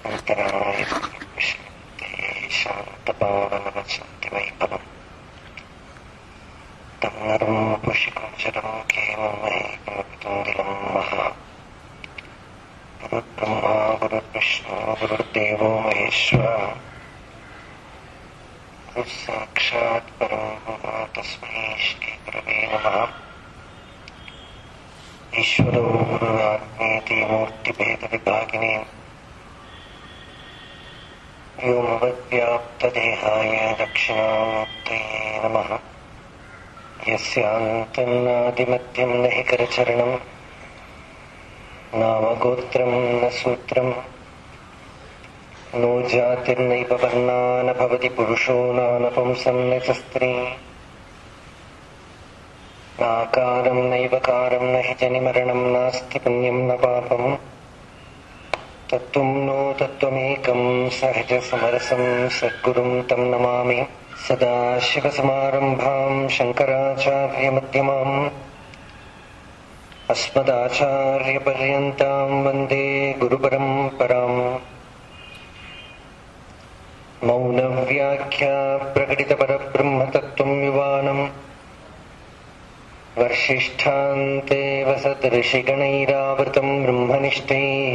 अन्तराय शान्तपावनमशान्तिमयिफलम् तं नरं पुष्यकुञ्जलं केवलमहेकमपितुङ्गिलं महा गुरुब्रह्मा गुरुर्विष्णु गुरुर्देवो महेश्वर गुरुसाक्षात् परं ब्रह्म तस्मै श्रीगुरवे नमः ईश्वरो गुरुरात्मेति मूर्तिभेदविभागिने व्योमवद्व्याप्तदेहाय दक्षिणामूर्तये नमः यस्यान्तन्नादिमध्यं न हि करचरणम् नामगोत्रं न सूत्रम् नो जातिर्नैव वर्णा न भवति पुरुषो नानपुंसं न च स्त्री नाकारं नैव कारं न हि जनिमरणं नास्ति पुण्यं न पापम् तत्त्वं नो तत्त्वमेकं सहजसमरसं सद्गुरुं तं नमामि सदाशिवसमारम्भां शङ्कराचार्यमध्यमाम् अस्मदाचार्यपर्यन्तां वन्दे गुरुपरम्पराम् मौनव्याख्या प्रकटितपरब्रह्मतत्त्वं युवानम् वर्षिष्ठान्ते वसदृषिगणैरावृतं ब्रह्मनिष्ठैः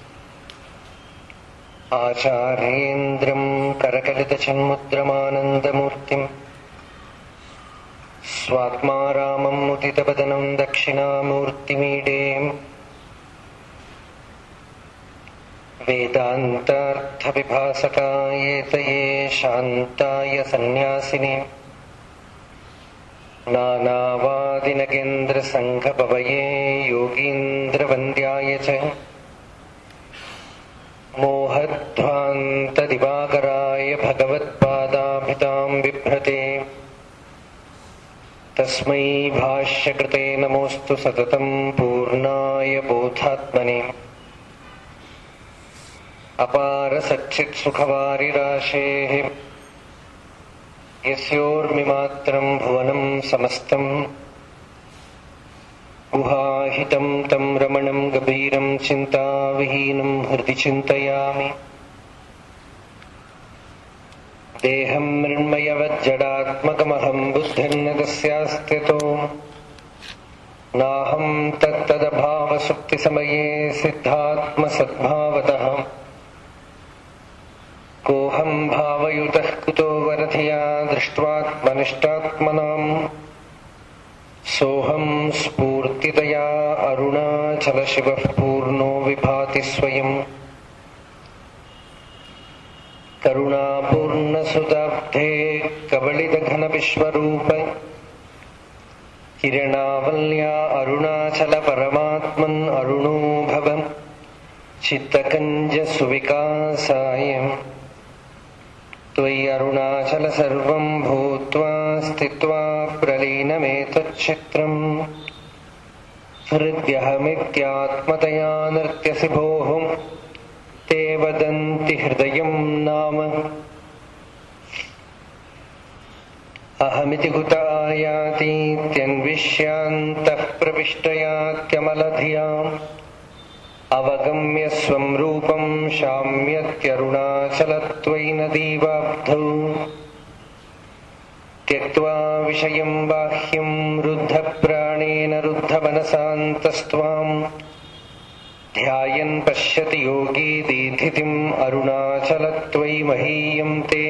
आचार्येन्द्रं करकलितचिन्मुद्रमानन्दमूर्तिम् स्वात्मा रामं मुदितवदनं दक्षिणामूर्तिमीडे वेदान्तार्थविभासकायेतये शान्ताय सन्न्यासिने नानावादिनगेन्द्रसङ्घपवये योगीन्द्रवन्द्याय च मोहध्वान्तदिवाकराय भगवत्पादाभितां बिभ्रते तस्मै भाष्यकृते नमोऽस्तु सततं पूर्णाय बोधात्मने अपारसच्चित्सुखवारिराशेः यस्योर्मिमात्रं भुवनं समस्तं गुहाहितं तं रमणं गभीरं चिन्ताविहीनं हृदि चिन्तयामि देहं मृण्मयवज्जडात्मकमहं बुद्धिर्न तस्यास्त्यतो नाहं तत्तदभावसुप्तिसमये सिद्धात्मसद्भावतः कोऽहं भावयुतः कुतो वरधिया दृष्ट्वात्मनिष्टात्मनाम् सोऽहं स्फूर्तितया अरुणाचलशिवः पूर्णो विभाति स्वयम् करुणापूर्णसुदाब्धे कबलितघनविश्वरूप किरणावल्या अरुणाचलपरमात्मन् अरुणो भव चित्तकञ्जसुविकासाय त्वयि अरुणाचल सर्वं भूत्वा स्थित्वा प्रलीनमेतच्चित्रम् हृद्यहमित्यात्मतया नृत्यसि भोः ते वदन्ति हृदयं नाम अहमिति कुत आयातीत्यन्विष्यान्तः प्रविष्टयात्यमलधियाम् अवगम्य स्वं रूपं शाम्यत्यरुणाचलत्वयि नदीवाब्धौ त्यक्त्वा विषयं बाह्यं रुद्धप्राणेन रुद्धमनसान्तस्त्वाम् ध्यायन् पश्यति योगी दीधितिम् अरुणाचलत्वयि महीयं ते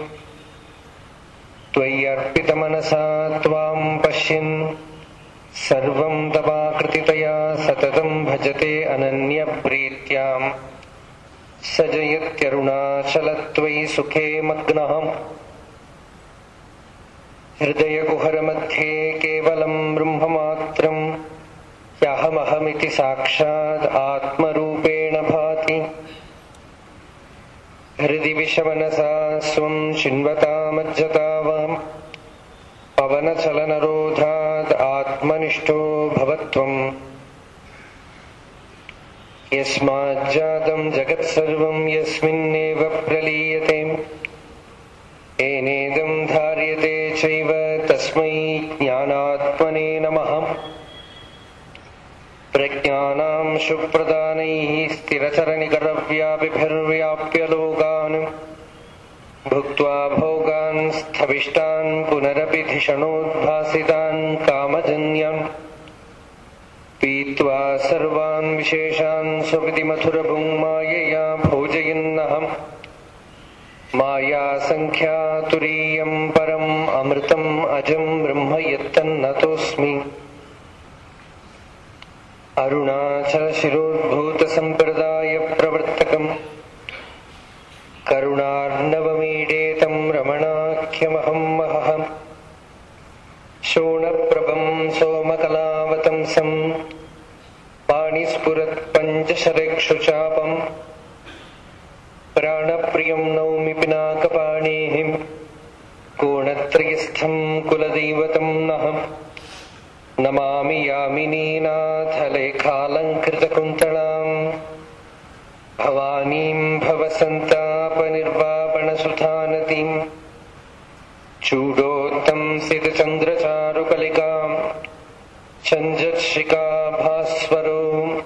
त्वय्यर्पितमनसा त्वां पश्यन् सर्वं तवाकृतितया सततं भजते अनन्यप्रीत्याम् स जयत्यरुणाचलत्वयि सुखे मग्नः हृदयकुहरमध्ये केवलं ब्रह्ममात्रम् ह्यहमहमिति साक्षात् आत्मरूपेण भाति हृदि विषमनसा स्वं शिन्वतामज्जता वाम् पवनचलनरोधात् आत्मनिष्ठो भवत्वम् यस्माज्जातं जगत्सर्वं यस्मिन्नेव प्रलीयते येनेदं धार्यते चैव तस्मै ज्ञानात्मने नमः प्रज्ञानां शुप्रदानैः स्थिरचरनिकरव्यापिभिर्व्याप्य लोकान् भुक्त्वा भोगान् स्थविष्टान् पुनरपि धिषणोद्भासितान् कामजन्यान् पीत्वा सर्वान् विशेषान् स्वपिति मधुरभुङ्मायया भोजयन्नहम् मायासङ्ख्यातुरीयम् परम् अमृतम् अजम् ब्रह्म यत्तन्नतोऽस्मि अरुणाचलशिरोद्भूतसम्प्रदायप्रवर्तकम् करुणार्णवमीडेतम् रमणाख्यमहम् महः शोणप्रभम् सोमकलावतंसम् पाणिस्फुरत्पञ्चशरेक्षुचापम् प्राणप्रियम् नौमि पिनाकपाणेः कोणत्रयस्थम् कुलदैवतम् नः नमामि यामिनीनाथलेखालङ्कृतकुन्तलाम् भवानीम् भवसन्तापनिर्वापणसुधानतीम् चूडोत्तंसितचन्द्रचारुकलिकाम् चञ्जत्शिकाभास्वरो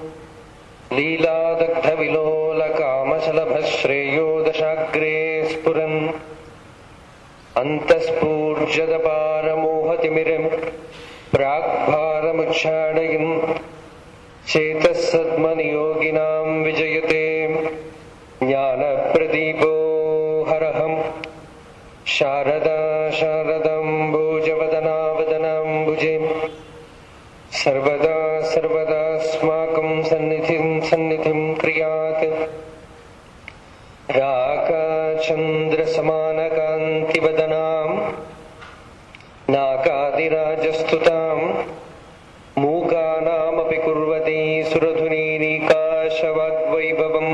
लीलादग्धविलोलकामशलभश्रेयो दशाग्रे स्फुरन् अन्तःस्फूर्जदपारमोहतिमिरम् प्राग्भारमुच्छाडयन् चेतः सद्मनियोगिनाम् विजयते ज्ञानप्रदीपो हरहम् शारदा शारदाम्बोजवदनावदनाम्बुजे सर्वदा सर्वदास्माकम् सन्निधिम् सन्निधिम् क्रियात् राकाचन्द्रसमानकान्तिवदनाम् नाकादिराजस्तुताम् मूकानामपि कुर्वती सुरधुनीनिकाशवाग्वैभवम्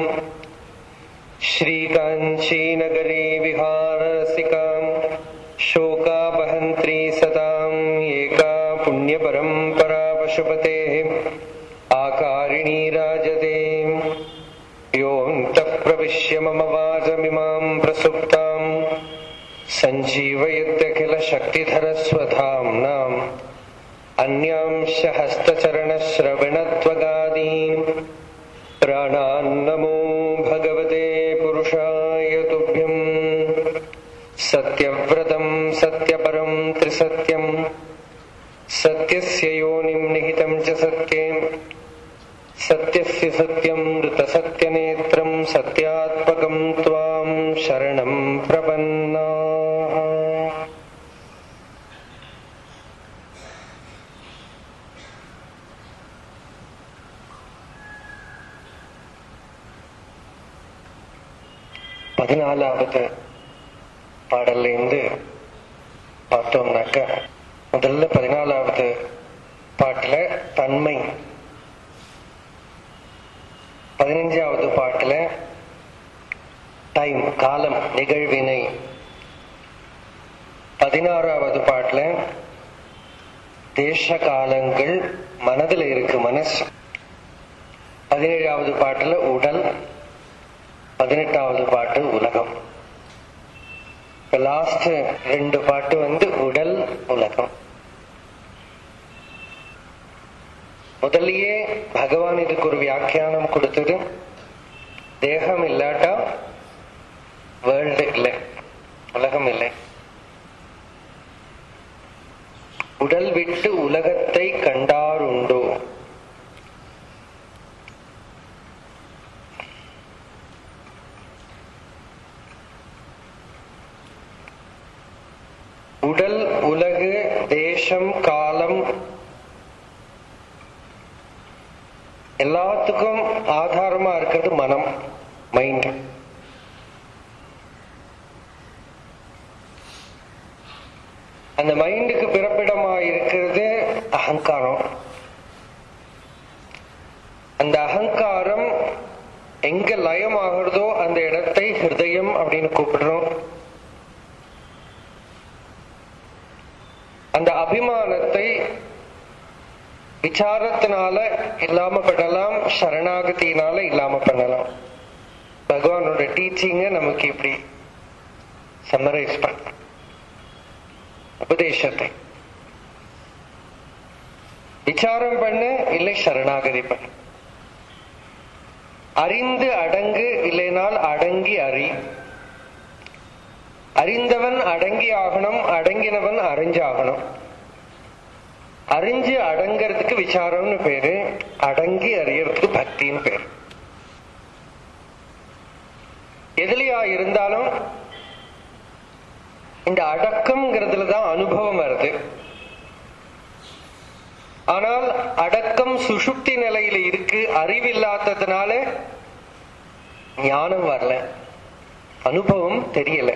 श्रीकाञ्चीनगरे विहाररसिकाम् शोकापहन्त्री सताम् एका पुण्यपरम्परा पशुपतेः आकारिणी राजते योऽन्तः प्रविश्य मम वाचमिमाम् प्रसुप्ताम् सञ्जीवयत्यखिलशक्तिधरस्वधाम्नाम् अन्यांश हस्तचरणश्रवणत्वगादीन् प्राणान्नमो भगवते पुरुषाय तुभ्यम् सत्यव्रतम् सत्यपरम् त्रिसत्यम् सत्यस्य योनिम् निहितम् च सत्ये सत्यस्य सत्यम् ऋतसत्यनेत्रम् सत्यात्मकम् त्वाम् शरणम् प्रपन्नाः பதினாலாவது பாடல்ல இருந்து பார்த்தோம்னாக்க முதல்ல பதினாலாவது பாட்டுல தன்மை பதினஞ்சாவது பாட்டுல டைம் காலம் நிகழ்வினை பதினாறாவது பாட்டுல தேச காலங்கள் மனதுல இருக்கு மனசு பதினேழாவது பாட்டுல உடல் பதினெட்டாவது பாட்டு உலகம் இப்ப லாஸ்ட் ரெண்டு பாட்டு வந்து உடல் உலகம் முதல்லயே பகவான் இதுக்கு ஒரு வியாக்கியானம் கொடுத்தது தேகம் இல்லாட்டா வேர்ல்டு இல்லை உலகம் இல்லை உடல் விட்டு உலகத்தை கண்டாருண்டோ உடல் உலகு தேசம் காலம் எல்லாத்துக்கும் ஆதாரமா இருக்கிறது மனம் மைண்ட் அந்த மைண்டுக்கு பிறப்பிடமா இருக்கிறது அகங்காரம் அந்த அகங்காரம் எங்க லயம் ஆகுறதோ அந்த இடத்தை ஹிருதயம் அப்படின்னு கூப்பிடுறோம் அந்த அபிமானத்தை விசாரத்தினால இல்லாம பண்ணலாம் சரணாகத்தினால இல்லாம பண்ணலாம் பகவானோட டீச்சிங்க நமக்கு இப்படி சம்மரைஸ் பண்ண உபதேசத்தை விசாரம் பண்ணு இல்லை சரணாகதி பண்ணு அறிந்து அடங்கு இல்லைனால் அடங்கி அறி அறிந்தவன் அடங்கி ஆகணும் அடங்கினவன் அறிஞ்சாகணும் அறிஞ்சு அடங்கிறதுக்கு விசாரம்னு பேரு அடங்கி அறியறதுக்கு பக்தின்னு பேரு எதுலையா இருந்தாலும் இந்த அடக்கம்ங்கிறதுல தான் அனுபவம் வருது ஆனால் அடக்கம் சுஷுப்தி நிலையில இருக்கு அறிவில்லாததுனால ஞானம் வரல அனுபவம் தெரியல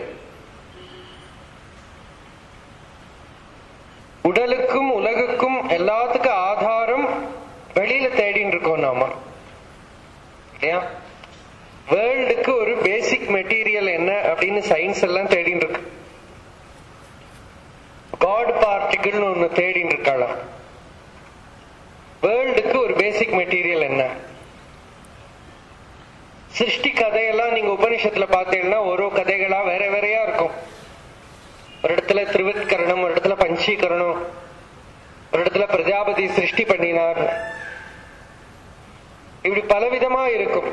உடலுக்கும் உலகுக்கும் எல்லாத்துக்கும் ஆதாரம் வெளியில தேடின்னு இருக்கோம் நாம இல்லையா வேர்ல்டுக்கு ஒரு பேசிக் மெட்டீரியல் என்ன அப்படின்னு சயின்ஸ் எல்லாம் தேடின்னு இருக்கு காட் பார்ட்டிகிள்னு ஒண்ணு தேடின்னு இருக்கலாம் வேர்ல்டுக்கு ஒரு பேசிக் மெட்டீரியல் என்ன சிருஷ்டி கதையெல்லாம் நீங்க உபனிஷத்துல பார்த்தீங்கன்னா ஒரு கதைகளா வேற வேறையா இருக்கும் ஒரு இடத்துல திருவித்கரணம் ஒரு இடத்துல பஞ்சீகரணம் ஒரு இடத்துல பிரஜாபதி சிருஷ்டி பண்ணினார் இப்படி பலவிதமா இருக்கும்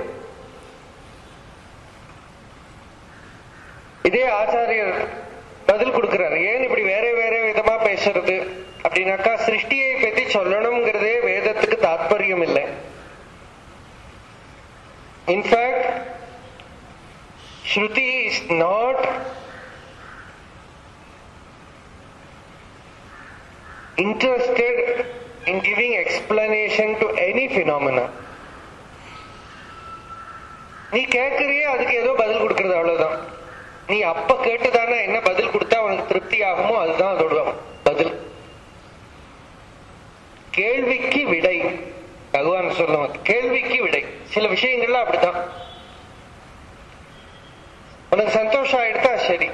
இதே ஆச்சாரியர் பதில் கொடுக்கிறார் ஏன் இப்படி வேற வேற விதமா பேசுறது அப்படின்னாக்கா சிருஷ்டியை பத்தி சொல்லணுங்கிறதே வேதத்துக்கு தாத்பரியம் இல்லை in fact Shruti is not interested in giving explanation to any phenomena நீ கேட்கறியே அதுக்கு ஏதோ பதில் கொடுக்கறது அவ்வளவுதான் நீ அப்ப கேட்டுதானே என்ன பதில் கொடுத்தா உனக்கு திருப்தி ஆகுமோ அதுதான் அதோட பதில் கேள்விக்கு விடை பகவான் சொல்லுவாங்க கேள்விக்கு விடை சில விஷயங்கள்லாம் அப்படித்தான் உனக்கு சந்தோஷம் ஆயிடுத்தா சரி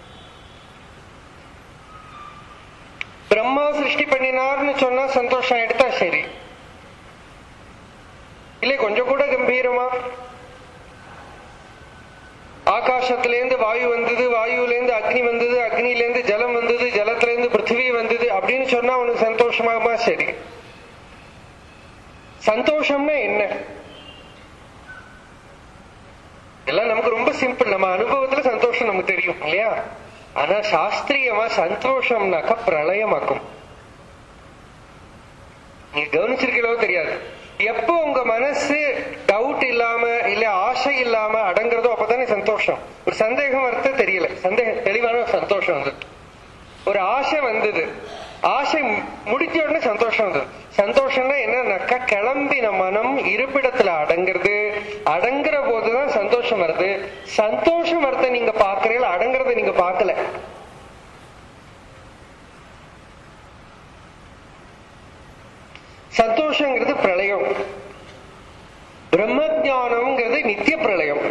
பிரம்மா சிருஷ்டி பண்ணினார்னு சொன்னா சந்தோஷம் ஆயிடுத்தா சரி இல்லை கொஞ்சம் கூட கம்பீரமா ஆகாசத்திலேருந்து வாயு வந்தது வாயுலேருந்து அக்னி வந்தது அக்னிலேருந்து ஜலம் வந்தது ஜலத்திலேருந்து பிருத்திவி வந்தது அப்படின்னு சொன்னா உனக்கு சந்தோஷமாகுமா சரி சந்தோஷம்னா என்ன எல்லாம் நமக்கு ரொம்ப சிம்பிள் நம்ம அனுபவத்துல சந்தோஷம் நமக்கு தெரியும் இல்லையா ஆனா சாஸ்திரியமா சந்தோஷம்னாக்கா பிரளயமாக்கும் நீங்க கவனிச்சிருக்கீங்களோ தெரியாது எப்போ உங்க மனசு டவுட் இல்லாம இல்ல ஆசை இல்லாம அடங்குறதோ அப்பதானே சந்தோஷம் ஒரு சந்தேகம் வரது தெரியல சந்தேகம் தெளிவான சந்தோஷம் வந்தது ஒரு ஆசை வந்தது ஆசை முடிஞ்ச உடனே சந்தோஷம் வந்தது சந்தோஷம்னா என்னன்னாக்கா கிளம்பின மனம் இருப்பிடத்துல அடங்குறது அடங்குற போதுதான் சந்தோஷம் வருது சந்தோஷம் வரத நீங்க பாக்குறீங்களா அடங்குறத நீங்க பார்க்கல சந்தோஷங்கிறது பிரளயம் பிரம்ம ஜானம்ங்கிறது நித்திய பிரளயம்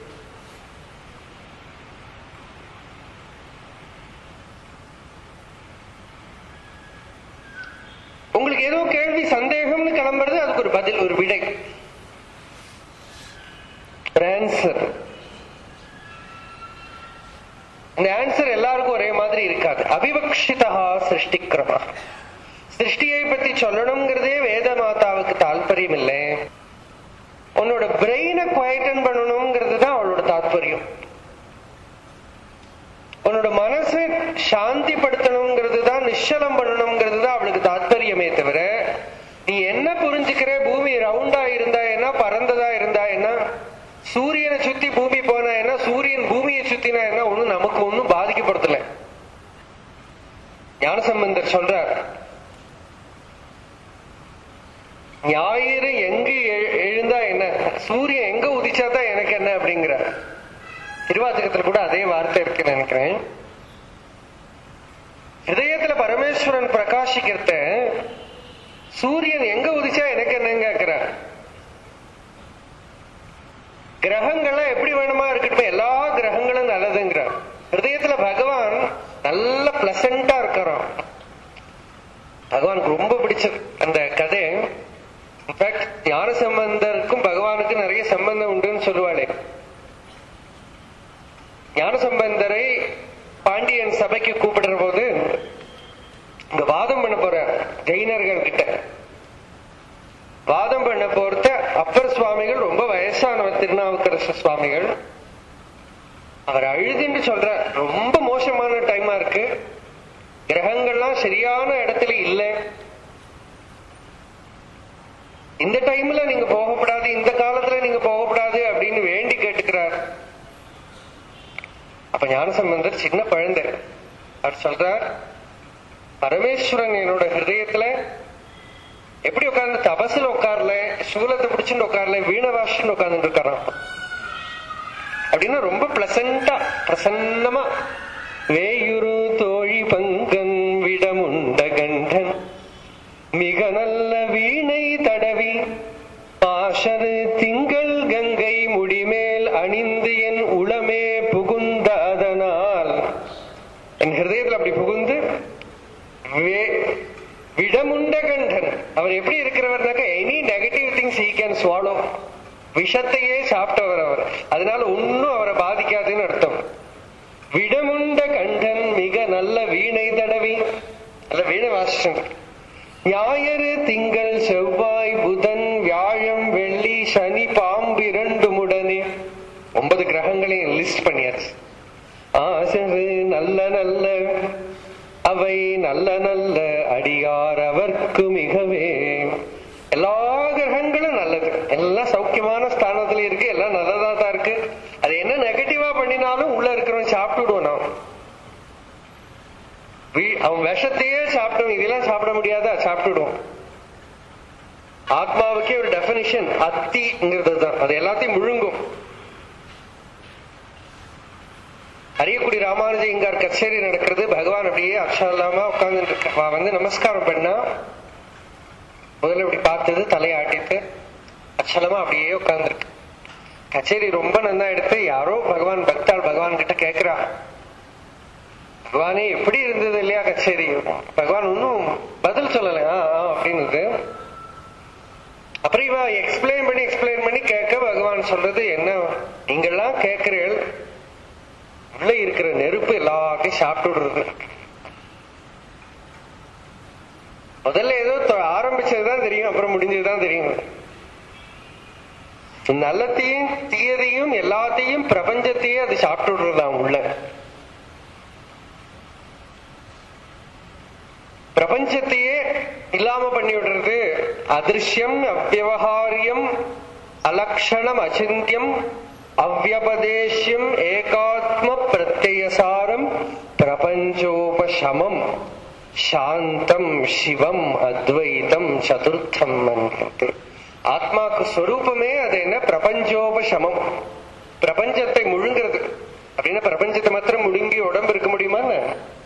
உங்களுக்கு ஏதோ கேள்வி சந்தேகம்னு கிளம்புறது அதுக்கு ஒரு பதில் ஒரு விடை ஆன்சர் இந்த ஆன்சர் எல்லாருக்கும் ஒரே மாதிரி இருக்காது அபிவக்ஷிதா சிருஷ்டிக்கிரமா சிருஷ்டியை பத்தி சொல்லணுங்கிறதே வேத மாதாவுக்கு தாற்பயம் இல்லை உன்னோட பிரெயினை குவைட்டன் பண்ணணுங்கிறது தான் அவளோட தாற்பயம் உன்னோட மனசை சாந்திப்படுத்தணுங்கிறது தான் நிச்சலம் பண்ணணுங்கிறது தான் அவளுக்கு தாற்பயமே தவிர நீ என்ன புரிஞ்சுக்கிற பூமி ரவுண்டா இருந்தா என்ன பறந்ததா இருந்தா என்ன சூரியனை சுத்தி பூமி போனா என்ன சூரியன் பூமியை சுத்தினா என்ன ஒண்ணும் நமக்கு ஒண்ணும் பாதிக்கப்படுத்தல ஞானசம்பந்தர் சொல்றார் ஞாயிறு எங்கு எழுந்தா என்ன சூரியன் எங்க உதிச்சாதான் எனக்கு என்ன அப்படிங்கிற திருவாச்சகத்துல கூட அதே வார்த்தை இருக்கு நினைக்கிறேன் ஹிருதயத்துல பரமேஸ்வரன் பிரகாசிக்கிறத சூரியன் எங்க உதிச்சா எனக்கு என்னன்னு கேட்கிறார் கிரகங்கள்லாம் எப்படி வேணுமா இருக்கட்டும் எல்லா கிரகங்களும் நல்லதுங்கிறார் ஹிருதயத்துல பகவான் நல்ல பிளசண்டா இருக்கிறான் பகவானுக்கு ரொம்ப பிடிச்சது அந்த கதை இன்ஃபேக்ட் ஞான சம்பந்தருக்கும் பகவானுக்கு நிறைய சம்பந்தம் உண்டுன்னு சொல்லுவாளே ஞான சம்பந்தரை பாண்டியன் சபைக்கு கூப்பிடுற போது இங்க வாதம் பண்ண போற ஜெயினர்கள் கிட்ட வாதம் பண்ண போறத அப்பர் சுவாமிகள் ரொம்ப வயசானவர் திருநாவுக்கரசு சுவாமிகள் அவர் அழுதுன்னு சொல்ற ரொம்ப மோசமான டைமா இருக்கு கிரகங்கள்லாம் சரியான இடத்துல இல்ல இந்த டைம்ல நீங்க போகக்கூடாது இந்த காலத்துல நீங்க போகக்கூடாது அப்படின்னு வேண்டி கேட்டுக்கிறார் அப்ப ஞானசம்பந்தர் சின்ன குழந்தை அவர் சொல்றார் பரமேஸ்வரன் என்னோட ஹிருதயத்துல எப்படி உட்கார்ந்து தபசுல உட்கார்ல சூலத்தை பிடிச்சுட்டு உட்கார்ல வீண வாசின்னு உட்கார்ந்து இருக்காராம் அப்படின்னா ரொம்ப பிளசண்டா பிரசன்னமா வேயுரு தோழி பங்கன் விடமுண்ட கண்டன் மிக நல்ல வீணை தடவி பாஷரு திங்கள் கங்கை முடிமேல் அணிந்து என் உளமே புகுந்த அதனால் என் ஹிருதயத்தில் அப்படி புகுந்து வே- விடமுண்ட கண்டன் அவர் எப்படி இருக்கிறவர்னாக்க any negative things he can swallow விஷத்தையே சாப்பிட்டவர் அவர் அதனால ஒன்னும் அவரை பாதிக்காதுன்னு அர்த்தம் விடமுண்ட கண்டன் மிக நல்ல வீணை தடவி நல்ல வீணை வாசிச்சது ஞாயிறு திங்கள் செவ்வாய் புதன் வியாழம் வெள்ளி சனி பாம்பு இரண்டும் உடனே ஒன்பது கிரகங்களையும் லிஸ்ட் பண்ணியாச்சு ஆசரு நல்ல நல்ல அவை நல்ல நல்ல அடியார் அவர்க்கு மிகவே எல்லா கிரகங்களும் நல்லது எல்லாம் சௌக்கியமான ஸ்தானத்துல இருக்கு எல்லாம் நல்லதா தான் இருக்கு அது என்ன நெகட்டிவா பண்ணினாலும் உள்ள இருக்கிறவன் சாப்பிட்டுடுவோம் நாம் வீ- அவன் விஷத்தையே சாப்பிட்டவன் இதெல்லாம் சாப்பிட முடியாதா சாப்பிட்டுடுவோம் ஆத்மாவுக்கே ஒரு டெபினிஷன் அத்திங்கிறது தான் அது எல்லாத்தையும் முழுங்கும் அரியக்குடி ராமானுஜ இங்கார் கச்சேரி நடக்கிறது பகவான் அப்படியே அக்ஷரம் இல்லாம உட்கார்ந்துட்டு இருக்க வந்து நமஸ்காரம் பண்ணா முதல்ல இப்படி பார்த்தது தலையாட்டிட்டு அச்சலமா அப்படியே உட்கார்ந்துருக்கு கச்சேரி ரொம்ப நன்னா எடுத்து யாரோ பகவான் பக்தாள் பகவான் கிட்ட கேக்குறா பகவானே எப்படி இருந்தது இல்லையா கச்சேரி பகவான் ஒன்னும் பதில் சொல்லல ஆ, ஆ, அப்படின்னுது அப்புறம் இவ எக்ஸ்பிளைன் பண்ணி எக்ஸ்பிளைன் பண்ணி கேட்க பகவான் சொல்றது என்ன நீங்கெல்லாம் கேட்கிறீர்கள் உள்ள இருக்கிற நெருப்பு எல்லாத்தையும் சாப்பிட்டு விடுறது முதல்ல ஏதோ தொ- ஆரம்பிச்சதுதான் தெரியும் அப்புறம் முடிஞ்சதுதான் தெரியும் நல்லத்தையும் தீயதையும் எல்லாத்தையும் பிரபஞ்சத்தையே அது சாப்பிட்டு விடுறதாம் உள்ள பிரபஞ்சத்தையே இல்லாம பண்ணி விடுறது அதிருஷ்யம் அவ்வவகாரியம் அலக்ஷணம் அச்சிந்தியம் அவ்வபதேஷ்யம் ஏகாத்ம பிரத்யசாரம் பிரபஞ்சோபசமம் சாந்தம் சிவம் அத்வைதம் சதுர்த்தம் மன்றது ஆத்மாக்கு ஸ்வரூபமே அது என்ன பிரபஞ்சோபசமம் பிரபஞ்சத்தை முழுங்கிறது அப்படின்னா பிரபஞ்சத்தை மாத்திரம் முழுங்கி உடம்பு இருக்க முடியுமா என்ன?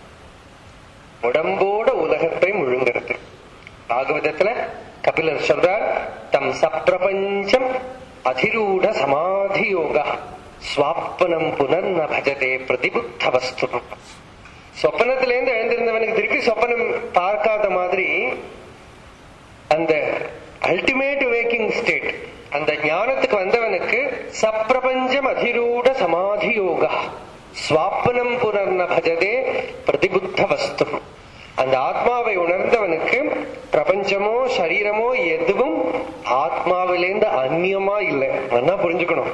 உடம்போட உலகத்தை முழுங்கிறது பாகவதத்துல கபிலர் சொல்றார் தம் சப்பிரபஞ்சம் அதிரூட சமாதி யோகா ஸ்வாப்பனம் புனர்ன பஜதே பிரதிபுத்த வஸ்து சொப்பனத்திலேருந்து எழுந்திருந்தவனுக்கு திருப்பி சொப்பனம் பார்க்காத மாதிரி அந்த அல்டிமேட் வேக்கிங் ஸ்டேட் அந்த ஞானத்துக்கு வந்தவனுக்கு சப்பிரபஞ்சம் அதிரூட சமாதி யோகா ஸ்வாப்பனம் புனர்ன பஜதே பிரதிபுத்த வஸ்து அந்த ஆத்மாவை உணர்ந்தவனுக்கு பிரபஞ்சமோ சரீரமோ எதுவும் ஆத்மாவிலேருந்து அந்நியமா இல்லை நல்லா புரிஞ்சுக்கணும்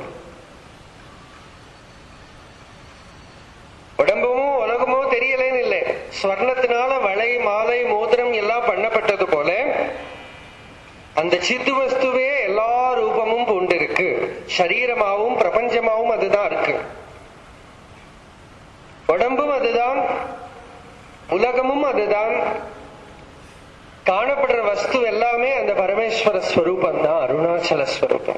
உடம்புமோ உலகமோ தெரியலேன்னு இல்லை ஸ்வர்ணத்தினால வளை மாலை மோதிரம் எல்லாம் பண்ணப்பட்டது போல அந்த சித்து வஸ்துவே எல்லா ரூபமும் கொண்டிருக்கு சரீரமாவும் பிரபஞ்சமாவும் அதுதான் இருக்கு உடம்பும் அதுதான் உலகமும் அதுதான் காணப்படுற வஸ்து எல்லாமே அந்த பரமேஸ்வர ஸ்வரூபம் தான் அருணாச்சல ஸ்வரூபம்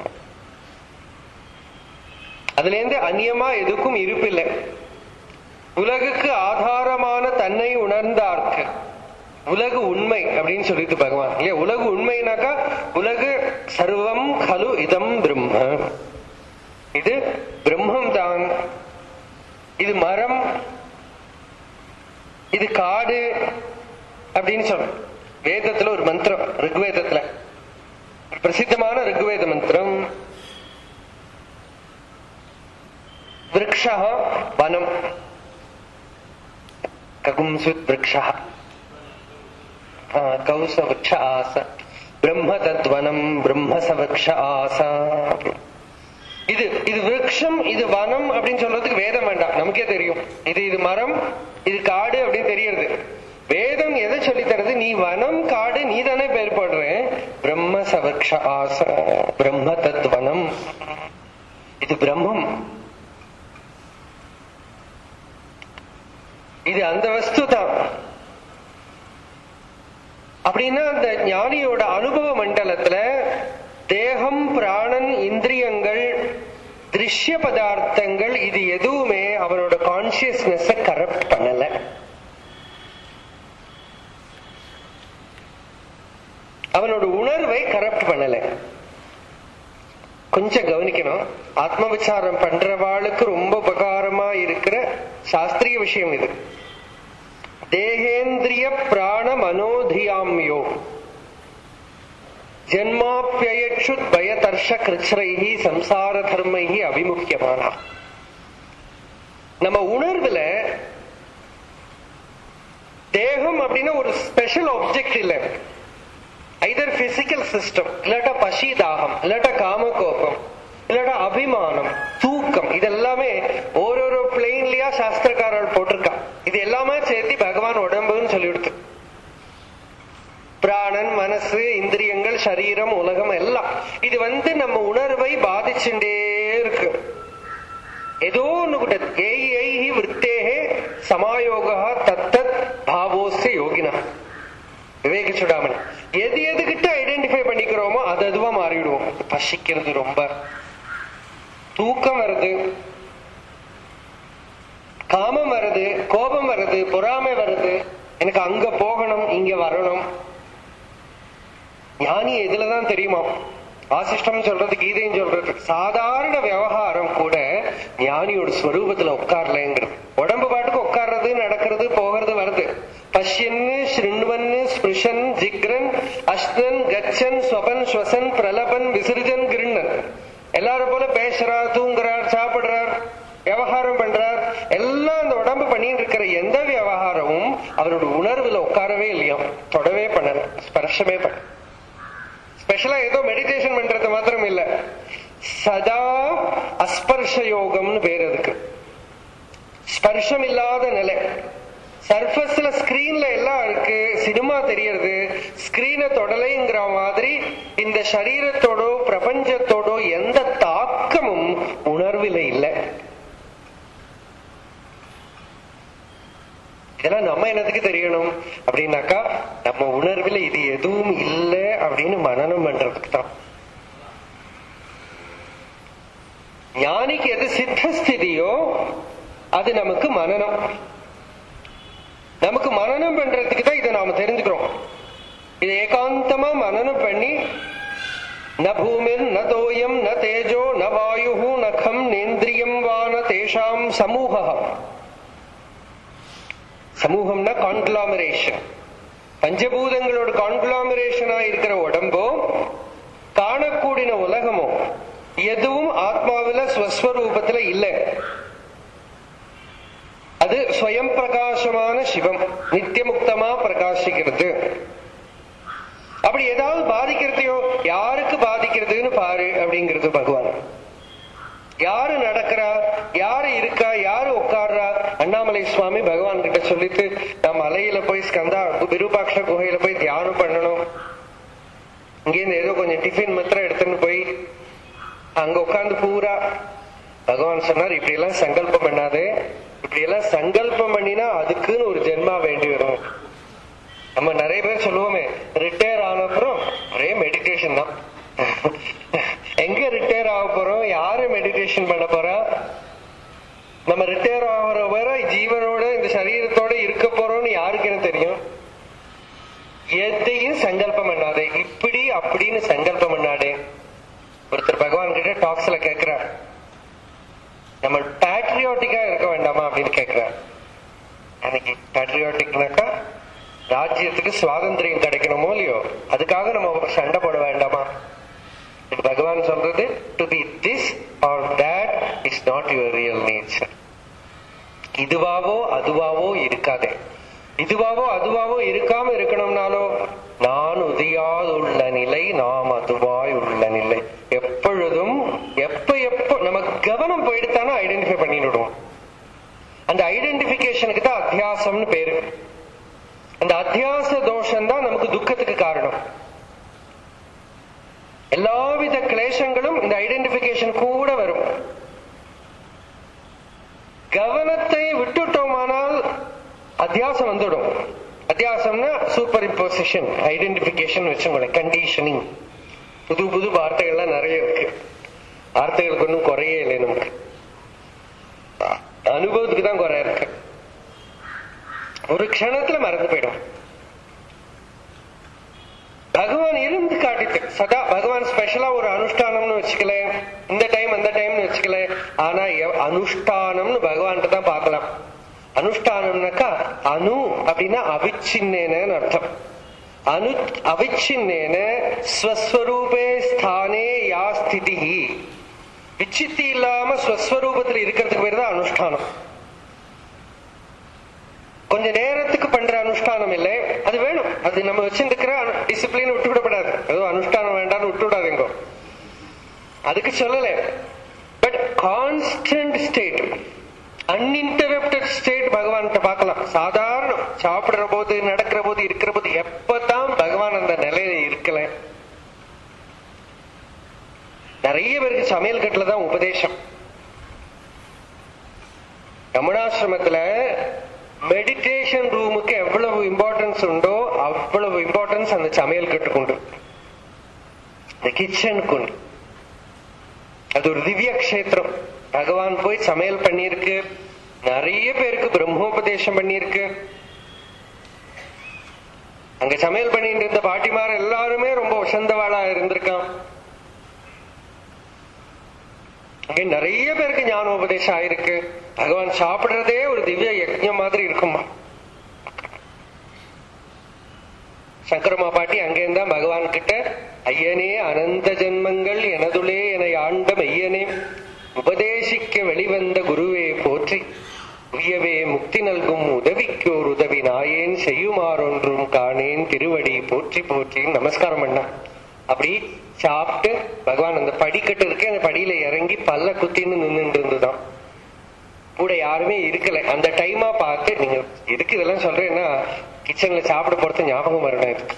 அதுல இருந்து அந்நியமா எதுக்கும் இருப்பில்லை உலகுக்கு ஆதாரமான தன்னை உணர்ந்தார்க்கு உலகு உண்மை அப்படின்னு சொல்லிட்டு பகவான் இல்லையா உலகு உண்மைனாக்கா உலகு சர்வம் கலு இதம் பிரம்ம இது பிரம்மம் தான் இது மரம் இது காடு அப்படின்னு சொல்ற வேதத்துல ஒரு மந்திரம் ரிக்வேதத்துல ஒரு பிரசித்தமான ரிக்வேத மந்திரம் விரக்ஷா வனம் ககும்சுத் விரக்ஷா கௌச விரக்ஷ ஆச பிரம்ம தத்வனம் பிரம்ம சவக்ஷ ஆசா இது இது விருட்சம் இது வனம் அப்படின்னு சொல்றதுக்கு வேதம் வேண்டாம் நமக்கே தெரியும் இது இது மரம் இது காடு அப்படின்னு தெரியறது வேதம் எதை சொல்லி தருது நீ வனம் காடு நீ தானே பேர் போடுற பிரம்ம சவக்ஷ ஆச பிரம்ம தத்வனம் இது பிரம்மம் இது அந்த வஸ்து தான் அப்படின்னா அந்த ஞானியோட அனுபவ மண்டலத்துல தேகம் பிராணன் இந்திரியங்கள் திருஷ்ய பதார்த்தங்கள் இது எதுவுமே அவனோட கான்சியஸ்னஸ் கரப்ட் பண்ணல அவனோட உணர்வை கரப்ட் பண்ணல கொஞ்சம் கவனிக்கணும் ஆத்ம விசாரம் பண்றவாளுக்கு ரொம்ப உபகாரமா இருக்கிற சாஸ்திரிய விஷயம் இது தேகேந்திரிய பிராண மனோதியாமியோ ஜன்மாப்பியச்சுத் பயதர்ஷ கிருச்ரைஹி சம்சார தர்மைஹி அபிமுக்கியமானா நம்ம உணர்வுல தேகம் அப்படின்னா ஒரு ஸ்பெஷல் ஆப்ஜெக்ட் இல்ல ஐதர் பிசிக்கல் சிஸ்டம் இல்லாட்டா பசி தாகம் இல்லாட்டா காமகோபம் இல்லாட்டா அபிமானம் தூக்கம் இதெல்லாமே ஓரொரு பிளெயின்லயா சாஸ்திரக்காரர் போட்டிருக்கா இது எல்லாமே சேர்த்து பகவான் உடம்புன்னு சொல்லிவிடுத்து பிராணன் மனசு இந்திரியங்கள் சரீரம் உலகம் எல்லாம் இது வந்து நம்ம உணர்வை பாதிச்சுட்டே இருக்கு ஏதோ ஒண்ணு கூட ஏய் ஏய் விற்பேகே சமாயோகா தத்தத் பாவோஸ்ய யோகினா விவேக சுடாமணி எது எதுகிட்ட ஐடென்டிஃபை பண்ணிக்கிறோமோ அது அதுவா மாறிவிடுவோம் பசிக்கிறது ரொம்ப தூக்கம் வருது காமம் வருது கோபம் வருது பொறாமை வருது எனக்கு அங்க போகணும் இங்க வரணும் ஞானி எதுலதான் தெரியுமா வாசிஷ்டம் சொல்றது கீதையும் சொல்றது சாதாரண விவகாரம் கூட ஞானியோட ஸ்வரூபத்துல உட்காரலங்கிறது உடம்பு பாட்டுக்கு உட்கார்றது நடக்கிறது போகிறது வருது பஷ்யன்னு ஸ்ருண்வன்னு ஸ்பிருஷன் ஜிக்ரன் அஷ்ணன் கச்சன் ஸ்வபன் ஸ்வசன் பிரலபன் விசிறிஜன் கிருண்ணன் எல்லாரும் போல பேசுறார் தூங்குறார் சாப்பிடுறார் விவகாரம் பண்றார் எல்லாம் அந்த உடம்பு பண்ணிட்டு இருக்கிற எந்த விவகாரமும் அவரோட உணர்வுல உட்காரவே இல்லையா தொடவே பண்ணல ஸ்பர்ஷமே பண்ண ஸ்பெஷலா ஏதோ மெடிடேஷன் பண்றது மாத்திரம் இல்ல சதா அஸ்பர்ஷ யோகம்னு பேர் அதுக்கு ஸ்பர்ஷம் இல்லாத நிலை சர்ஃபஸ்ல ஸ்கிரீன்ல எல்லாம் இருக்கு சினிமா தெரியறது ஸ்கிரீனை தொடலைங்கிற மாதிரி இந்த சரீரத்தோடோ பிரபஞ்சத்தோடோ எந்த தாக்கமும் உணர்வில இல்லை இதெல்லாம் நம்ம என்னதுக்கு தெரியணும் அப்படின்னாக்கா நம்ம உணர்வில் இது எதுவும் இல்லை அப்படின்னு மனநம் பண்றதுக்கு தான் ஞானிக்கு எது சித்தஸ்திதியோ அது நமக்கு மனநம் நமக்கு மனநம் பண்றதுக்கு தான் இதை நாம தெரிஞ்சுக்கிறோம் இது ஏகாந்தமா மனநம் பண்ணி ந பூமிர் ந தோயம் ந தேஜோ ந வாயு ந கம் நேந்திரியம் வான தேஷாம் சமூகம் சமூகம்னா கான்கிளாமரேஷன் பஞ்சபூதங்களோட கான்கிளாமரேஷனா இருக்கிற உடம்போ காணக்கூடின உலகமோ எதுவும் ஆத்மாவில ஸ்வஸ்வரூபத்துல இல்லை அது ஸ்வயம் பிரகாசமான சிவம் நித்தியமுக்தமா பிரகாசிக்கிறது அப்படி ஏதாவது பாதிக்கிறதையோ யாருக்கு பாதிக்கிறதுன்னு பாரு அப்படிங்கிறது பகவான் யாரு நடக்கிறா யாரு இருக்கா யாரு உட்கார்றா அண்ணாமலை சுவாமி பகவான் கிட்ட சொல்லிட்டு நான் மலையில போய் ஸ்கந்தா விருபாட்ச குகையில போய் தியானம் பண்ணணும் இங்கேருந்து ஏதோ கொஞ்சம் டிஃபின் மாத்திரம் எடுத்துன்னு போய் அங்க உட்கார்ந்து பூரா பகவான் சொன்னார் இப்படி எல்லாம் சங்கல்பம் பண்ணாதே இப்படி எல்லாம் சங்கல்பம் பண்ணினா அதுக்குன்னு ஒரு ஜென்மா வேண்டி வரும் நம்ம நிறைய பேர் சொல்லுவோமே ரிட்டையர் ஆன அப்புறம் ஒரே மெடிடேஷன் தான் எங்க ரிட்டையர் ஆக போறோம் யாரு மெடிடேஷன் பண்ண போறா நம்ம ரிட்டையர் ஆகிற வரை ஜீவனோட இந்த சரீரத்தோட இருக்க போறோம்னு யாருக்கு என்ன தெரியும் எதையும் சங்கல்பம் பண்ணாதே இப்படி அப்படின்னு சங்கல்பம் பண்ணாடே ஒருத்தர் பகவான் கிட்ட டாக்ஸ்ல கேக்குறார் நம்ம பேட்ரியாட்டிக்கா இருக்க வேண்டாமா அப்படின்னு கேக்குறார் அன்னைக்கு பேட்ரியாட்டிக்னாக்கா ராஜ்யத்துக்கு சுவாதந்திரம் கிடைக்கணுமோ இல்லையோ அதுக்காக நம்ம சண்டை போட வேண்டாமா பகவான் சொல்றது to be this or that is not your real nature இதுவாவோ அதுவாவோ இருக்காதே இதுவாவோ அதுவாவோ இருக்காம இருக்கணும்னாலோ நான் உதியாதுள்ள நிலை நாம் அதுவாய் உள்ள நிலை எப்பொழுதும் எப்ப எப்போ நம்ம கவனம் போயிடுத்தானோ ஐடென்டிஃபை பண்ணிடுவோம் அந்த ஐடென்டிபிகேஷனுக்கு தான் அத்தியாசம்னு பேரு அந்த அத்தியாச தோஷம் தான் நமக்கு துக்கத்துக்கு காரணம் எல்லாவித கிளேசங்களும் இந்த ஐடென்டிபிகேஷன் கூட வரும் கவனத்தை விட்டுட்டோமானால் அத்தியாசம் வந்துடும் அத்தியாசம்னா சூப்பர் இம்போசிஷன் ஐடென்டிபிகேஷன் வச்சுக்கோங்களேன் கண்டிஷனிங் புது புது வார்த்தைகள்லாம் நிறைய இருக்கு வார்த்தைகளுக்கு ஒன்றும் குறையே இல்லை நமக்கு அனுபவத்துக்கு தான் குறை இருக்கு ஒரு க்ஷணத்துல மறந்து போயிடும் பகவான் இருந்து காட்டிட்டு சதா பகவான் ஸ்பெஷலா ஒரு அனுஷ்டானம்னு வச்சுக்கல இந்த டைம் அந்த டைம்னு வச்சுக்கல ஆனா எவ்- அனுஷ்டானம்னு பகவான்கிட்ட தான் பார்க்கலாம் அனுஷ்டானம்னாக்கா அணு அப்படின்னா அவிச்சின்னேன்னு அர்த்தம் அனு அவிச்சின்னேன ஸ்வஸ்வரூபே ஸ்தானே யா ஸ்திதி விச்சித்தி இல்லாம ஸ்வஸ்வரூபத்துல இருக்கிறதுக்கு பேர் தான் அனுஷ்டானம் கொஞ்ச நேரத்துக்கு பண்ற அனுஷ்டானம் இல்லை அது வேணும் அது நம்ம வச்சிருக்கிற டிசிப்ளின் விட்டு விடப்படாது ஏதோ அனுஷ்டானம் வேண்டாம்னு விட்டு விடாதீங்க அதுக்கு சொல்லல but constant state uninterrupted state பகவான் பார்க்கலாம் சாதாரணம் சாப்பிடுற போது நடக்கிற போது இருக்கிற போது எப்பதான் பகவான் அந்த நிலையில இருக்கல நிறைய பேருக்கு சமையல் கட்டுல தான் உபதேசம் ரமணாசிரமத்துல மெடிடேஷன் ரூமுக்கு எவ்வளவு இம்பார்ட்டன்ஸ் உண்டோ அவ்வளவு இம்பார்ட்டன்ஸ் அந்த சமையல் கட்டுக்கு உண்டு இந்த கிச்சனுக்கு உண்டு அது ஒரு திவ்ய கஷேத்திரம் பகவான் போய் சமையல் பண்ணியிருக்கு நிறைய பேருக்கு பிரம்மோபதேசம் பண்ணியிருக்கு அங்க சமையல் பண்ணிட்டு இருந்த பாட்டிமார் எல்லாருமே ரொம்ப உசந்தவாளா இருந்திருக்கான் அங்க நிறைய பேருக்கு ஞானோபதேசம் ஆயிருக்கு பகவான் சாப்பிடுறதே ஒரு திவ்ய யஜ்ஞம் மாதிரி இருக்குமா சங்கரமா பாட்டி அங்கேருந்தா பகவான் கிட்ட ஐயனே அனந்த ஜென்மங்கள் எனதுளே என ஆண்ட மையனே உபதேசிக்க வெளிவந்த குருவே போற்றி உயவே முக்தி நல்கும் உதவிக்கு ஒரு உதவி நாயேன் செய்யுமாறொன்றும் காணேன் திருவடி போற்றி போற்றி நமஸ்காரம் பண்ண அப்படி சாப்பிட்டு பகவான் அந்த படிக்கட்டு இருக்கு அந்த படியில இறங்கி பல்ல குத்தின்னு நின்னுட்டு இருந்துதான் கூட யாருமே இருக்கல அந்த டைமா பார்த்து நீங்க எதுக்கு இதெல்லாம் சொல்றேன்னா கிச்சன்ல சாப்பிட போறது ஞாபகம் வரணும் இதுக்கு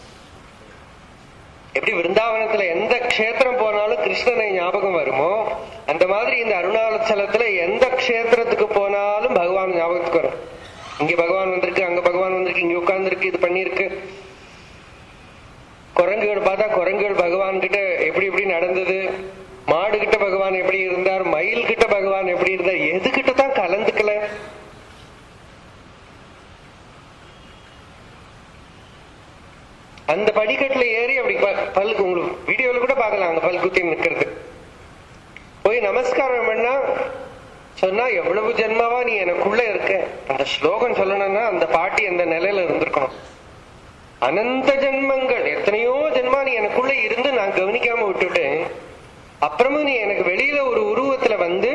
எப்படி விருந்தாவனத்துல எந்த க்ஷேத்திரம் போனாலும் கிருஷ்ணனை ஞாபகம் வருமோ அந்த மாதிரி இந்த அருணாச்சலத்துல எந்த க்ஷேத்திரத்துக்கு போனாலும் பகவான் ஞாபகத்துக்கு வரும் இங்க பகவான் வந்திருக்கு அங்க பகவான் வந்திருக்கு இங்க உட்கார்ந்துருக்கு இது பண்ணிருக்கு குரங்குகள் பார்த்தா குரங்குகள் பகவான் கிட்ட எப்படி எப்படி நடந்தது மாடு கிட்ட பகவான் எப்படி இருந்தார் மயில் கிட்ட பகவான் எப்படி இருந்தார் எது கிட்ட தான் கலந்துக்கல அந்த படிக்கட்டுல ஏறி அப்படி ப- பல் உங்களுக்கு வீடியோல கூட பார்க்கலாம் அங்க பல் குத்தி நிக்கிறது போய் நமஸ்காரம் பண்ணா சொன்னா எவ்வளவு ஜென்மாவா நீ எனக்குள்ள இருக்க அந்த ஸ்லோகம் சொல்லணும்னா அந்த பாட்டி அந்த நிலையில இருந்திருக்கணும் அனந்த ஜென்மங்கள் எத்தனையோ ஜென்மா நீ எனக்குள்ள இருந்து நான் கவனிக்காம விட்டுட்டேன் அப்புறமும் நீ எனக்கு வெளியில ஒரு உருவத்துல வந்து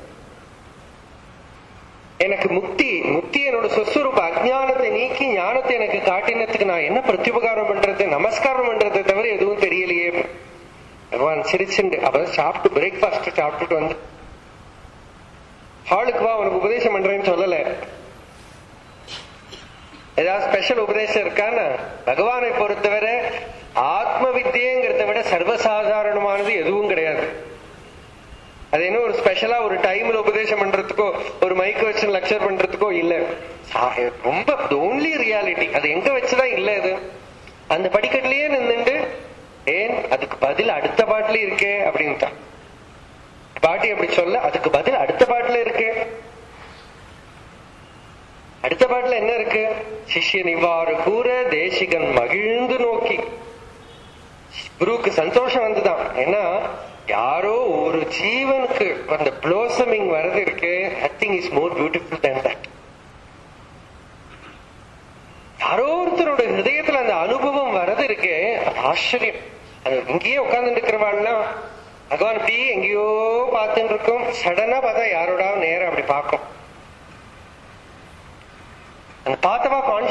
எனக்கு முக்தி முக்தி என்னோட சொஸ்வரூப அஜ்ஞானத்தை நீக்கி ஞானத்தை எனக்கு காட்டினதுக்கு நான் என்ன பிரத்யுபகாரம் பண்றது நமஸ்காரம் பண்றதை தவிர எதுவும் தெரியலையே பகவான் சிரிச்சுண்டு அப்பதான் சாப்பிட்டு பிரேக்ஃபாஸ்ட் சாப்பிட்டுட்டு வந்து ஹாலுக்கு வா உனக்கு உபதேசம் பண்றேன்னு சொல்லல ஏதாவது ஸ்பெஷல் உபதேசம் இருக்கான்னா பகவானை பொறுத்தவரை ஆத்ம வித்தியங்கிறத விட சர்வசாதாரணமானது எதுவும் கிடையாது அது என்ன ஒரு ஸ்பெஷலா ஒரு டைம்ல உபதேசம் பண்றதுக்கோ ஒரு மைக் வச்சு லெக்சர் பண்றதுக்கோ இல்ல சா- ரொம்ப ஓன்லி ரியாலிட்டி அது எங்க வச்சுதான் இல்ல இது அந்த படிக்கட்டுலயே நின்னுண்டு ஏன் அதுக்கு பதில் அடுத்த பாட்டுல இருக்கே அப்படின்ட்டான் பாட்டி அப்படி சொல்ல அதுக்கு பதில் அடுத்த பாட்டுல இருக்கே அடுத்த பாட்டுல என்ன இருக்கு சிஷ்யன் இவ்வாறு கூற தேசிகன் மகிழ்ந்து நோக்கி குருவுக்கு சந்தோஷம் வந்துதான் ஏன்னா யாரோ ஒரு ஜீவனுக்கு அந்த ப்ளோசமிங் வரது இருக்கு nothing is more beautiful than that யாரோ ஒருத்தரோட ஹிருதயத்துல அந்த அனுபவம் வரது இருக்கு அது ஆச்சரியம் அது இங்கேயே உட்கார்ந்து இருக்கிறவாள்லாம் பகவான் இப்படி எங்கேயோ பார்த்துட்டு இருக்கும் சடனா பார்த்தா யாரோட நேரம் அப்படி பார்க்கும் அந்த பார்த்தவா கான்சியஸ்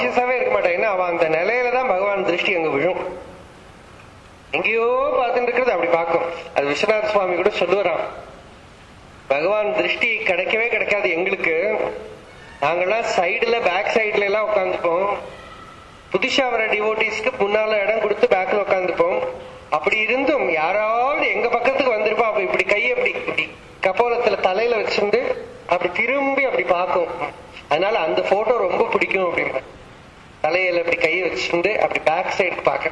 மாட்டான் ஏன்னா அவன் அந்த நிலையில தான் பகவான் திருஷ்டி அங்க விழும் எங்கேயோ பார்த்துட்டு இருக்கிறது அப்படி பார்க்கும் அது விஸ்வநாத சுவாமி கூட சொல்லுவாராம் பகவான் திருஷ்டி கிடைக்கவே கிடைக்காது எங்களுக்கு நாங்கெல்லாம் சைடுல பேக் சைடுல எல்லாம் உட்காந்துப்போம் புதுசா வர டிவோட்டிஸ்க்கு முன்னால இடம் கொடுத்து பேக்ல உட்காந்துப்போம் அப்படி இருந்தும் யாராவது எங்க பக்கத்துக்கு வந்திருப்பா அப்ப இப்படி கையை இப்படி இப்படி கபோலத்துல தலையில வச்சிருந்து அப்படி திரும்பி அப்படி பார்க்கும் அதனால அந்த போட்டோ ரொம்ப பிடிக்கும் அப்படின்னு தலையில இப்படி கையை வச்சிருந்து அப்படி பேக் சைடு பார்க்க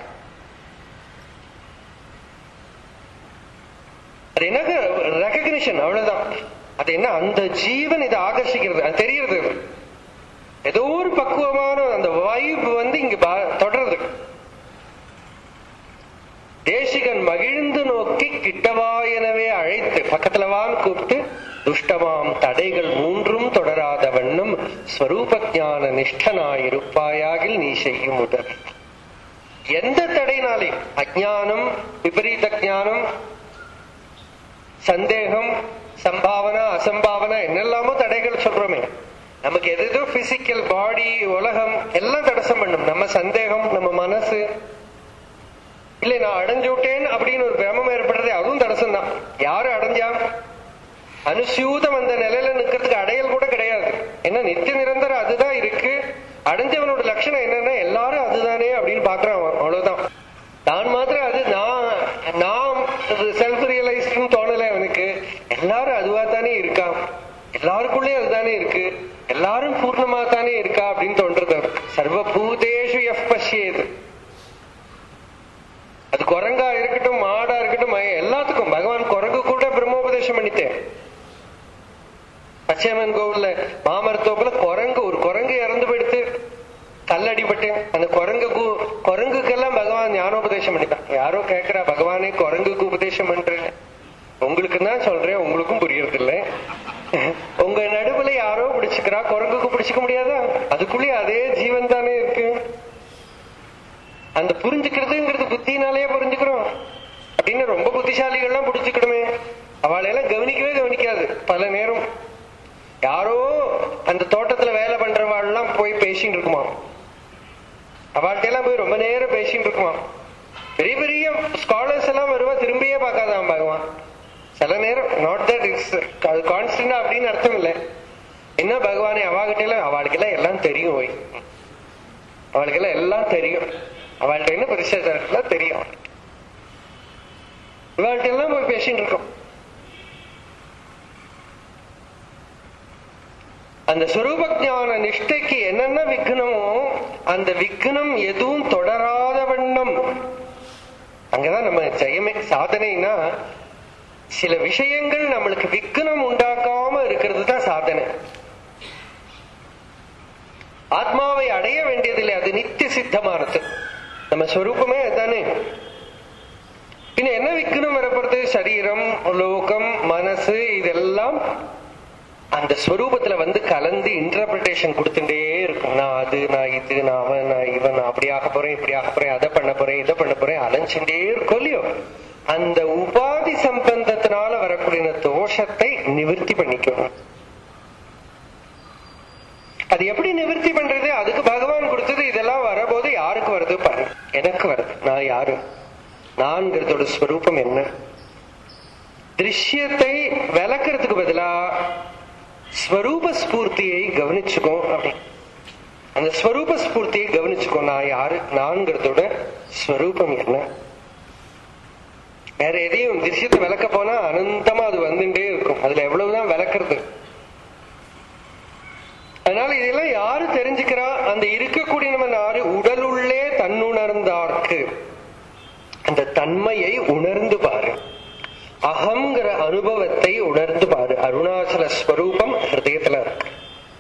அது என்னது ரெக்கக்னிஷன் அவ்வளவுதான் அது என்ன அந்த ஜீவன் இதை ஆகர்ஷிக்கிறது அது தெரியுது ஏதோ ஒரு பக்குவமான அந்த வைப் வந்து இங்க பா- தொடருது தேசிகன் மகிழ்ந்து நோக்கி கிட்டவா எனவே அழைத்து பக்கத்துலவான்னு கூப்பிட்டு துஷ்டமாம் தடைகள் மூன்றும் தொடராத வண்ணம் ஸ்வரூப ஞான நிஷ்டனாயிருப்பாயாகில் நீ செய்யும் உதவி எந்த தடைனாலே அஜானம் விபரீத ஞானம் சந்தேகம் சம்பாவனா அசம்பாவனா என்னெல்லாமோ தடைகள் சொல்றோமே நமக்கு எது எதோ பிசிக்கல் பாடி உலகம் எல்லாம் தடசம் பண்ணும் நம்ம சந்தேகம் நம்ம மனசு இல்ல நான் அடைஞ்சு விட்டேன் அப்படின்னு ஒரு பிரமம் ஏற்படுறது அதுவும் தடசம் தான் யாரு அடைஞ்சா அனுசூதம் அந்த நிலையில நிக்கிறதுக்கு அடையல் கூட கிடையாது ஏன்னா நித்திய நிரந்தரம் அதுதான் இருக்கு அடைஞ்சவனோட லட்சணம் என்னன்னா எல்லாரும் அதுதானே அப்படின்னு பாக்குறான் அவன். அவ்வளவுதான் தான் மாத்திரம் அது நான் நான் செல்ஃப் ரியலைஸ்ட்னு தோணல அவனுக்கு எல்லாரும் அதுவா தானே இருக்கா எல்லாருக்குள்ளேயும் அதுதானே இருக்கு எல்லாரும் பூர்ணமா தானே இருக்கா அப்படின்னு தோன்றது அவருக்கு. சர்வபூதேஷு எஃப் பஷ்யேது அது குரங்கா இருக்கட்டும் மாடா இருக்கட்டும் மய- எல்லாத்துக்கும் பகவான் குரங்கு கூட பிரம்மோபதேசம் பண்ணித்தேன் பச்சையம்மன் கோவில்ல மாமரத்தோப்புல குரங்கு ஒரு குரங்கு இறந்து போயிடுத்து கல்லடிபட்டு அந்த குரங்கு கு- குரங்குக்கெல்லாம் பகவான் ஞானோபதேசம் பண்ணிட்டான் யாரோ கேக்குறா பகவானே குரங்குக்கு உபதேசம் பண்றேன் உங்களுக்கு தான் சொல்றேன் உங்களுக்கும் புரியறது இல்ல உங்க நடுவுல யாரோ பிடிச்சுக்கிறா குரங்குக்கு பிடிச்சுக்க முடியாதா அதுக்குள்ளே அதே ஜீவன் தானே இருக்கு அந்த புரிஞ்சுக்கிறதுங்கிறது புத்தினாலேயே புரிஞ்சுக்கிறோம் அப்படின்னு ரொம்ப புத்திசாலிகள்லாம் புடிச்சுக்கணுமே அவளையெல்லாம் கவனிக்கவே கவனிக்காது பல நேரம் யாரோ அந்த தோட்டத்துல வேலை பண்றவாள்லாம் போய் பேசிட்டு இருக்குமா அவள்கிட்ட எல்லாம் போய் ரொம்ப நேரம் பேசிட்டு இருக்குமா பெரிய பெரிய ஸ்காலர்ஸ் எல்லாம் வருவா திரும்பியே பார்க்காதான் பகவான் சில நேரம் நாட் தட் இட்ஸ் கான்ஸ்டன்டா அப்படின்னு அர்த்தம் இல்லை என்ன பகவானே அவாகிட்ட எல்லாம் அவளுக்கெல்லாம் எல்லாம் தெரியும் போய் அவளுக்கெல்லாம் எல்லாம் தெரியும் அவள்கிட்ட என்ன பெருசா எல்லாம் தெரியும் இவாள்கிட்ட எல்லாம் போய் பேசிட்டு இருக்கோம் அந்த சுரூப ஞான நிஷ்டைக்கு என்னென்ன விக்னமோ அந்த விக்னம் எதுவும் தொடராத வண்ணம் அங்கதான் நம்ம ஜெயமே சாதனைனா சில விஷயங்கள் நம்மளுக்கு விக்னம் உண்டாக்காம இருக்கிறது தான் சாதனை ஆத்மாவை அடைய வேண்டியதில்லை அது நித்திய சித்தமானது நம்ம ஸ்வரூபமே அதுதானே பின்ன என்ன விக்கணும் வரப்படுறது சரீரம் லோகம் மனசு இதெல்லாம் அந்த ஸ்வரூபத்துல வந்து கலந்து இன்டர்பிரிட்டேஷன் கொடுத்துட்டே இருக்கும் நான் அது நான் இது நான் அவன் நான் இவன் நான் அப்படி ஆக போறேன் இப்படி ஆக போறேன் அதை பண்ண போறேன் இதை பண்ண போறேன் அலைஞ்சுட்டே இருக்கும் இல்லையோ அந்த உபாதி சம்பந்தத்தினால வரக்கூடிய தோஷத்தை நிவர்த்தி பண்ணிக்கணும் அது எப்படி நிவர்த்தி பண்றது அதுக்கு பகவான் கொடுத்தது இதெல்லாம் வரபோது யாருக்கு வருது பாரு எனக்கு வருது நான் யாரு நான்கிறதோட ஸ்வரூபம் என்ன திருஷ்யத்தை விளக்குறதுக்கு பதிலா ஸ்வரூப ஸ்பூர்த்தியை கவனிச்சுக்கோ அப்படின்னு அந்த ஸ்வரூப ஸ்பூர்த்தியை கவனிச்சுக்கோ நான் யாரு நான்கிறதோட ஸ்வரூபம் என்ன வேற எதையும் திருஷ்யத்தை விளக்க போனா அனந்தமா அது வந்துட்டே இருக்கும் அதுல எவ்வளவுதான் விளக்குறது அதனால இதெல்லாம் யாரு தெரிஞ்சுக்கிறா அந்த இருக்கக்கூடிய நம்ம யாரு உடலுள்ளே தன்னுணர்ந்தார்க்கு அந்த தன்மையை உணர்ந்து பாரு அகங்கிற அனுபவத்தை உணர்ந்து பாரு அருணாச்சல ஸ்வரூபம் ஹிருதயத்துல இருக்கு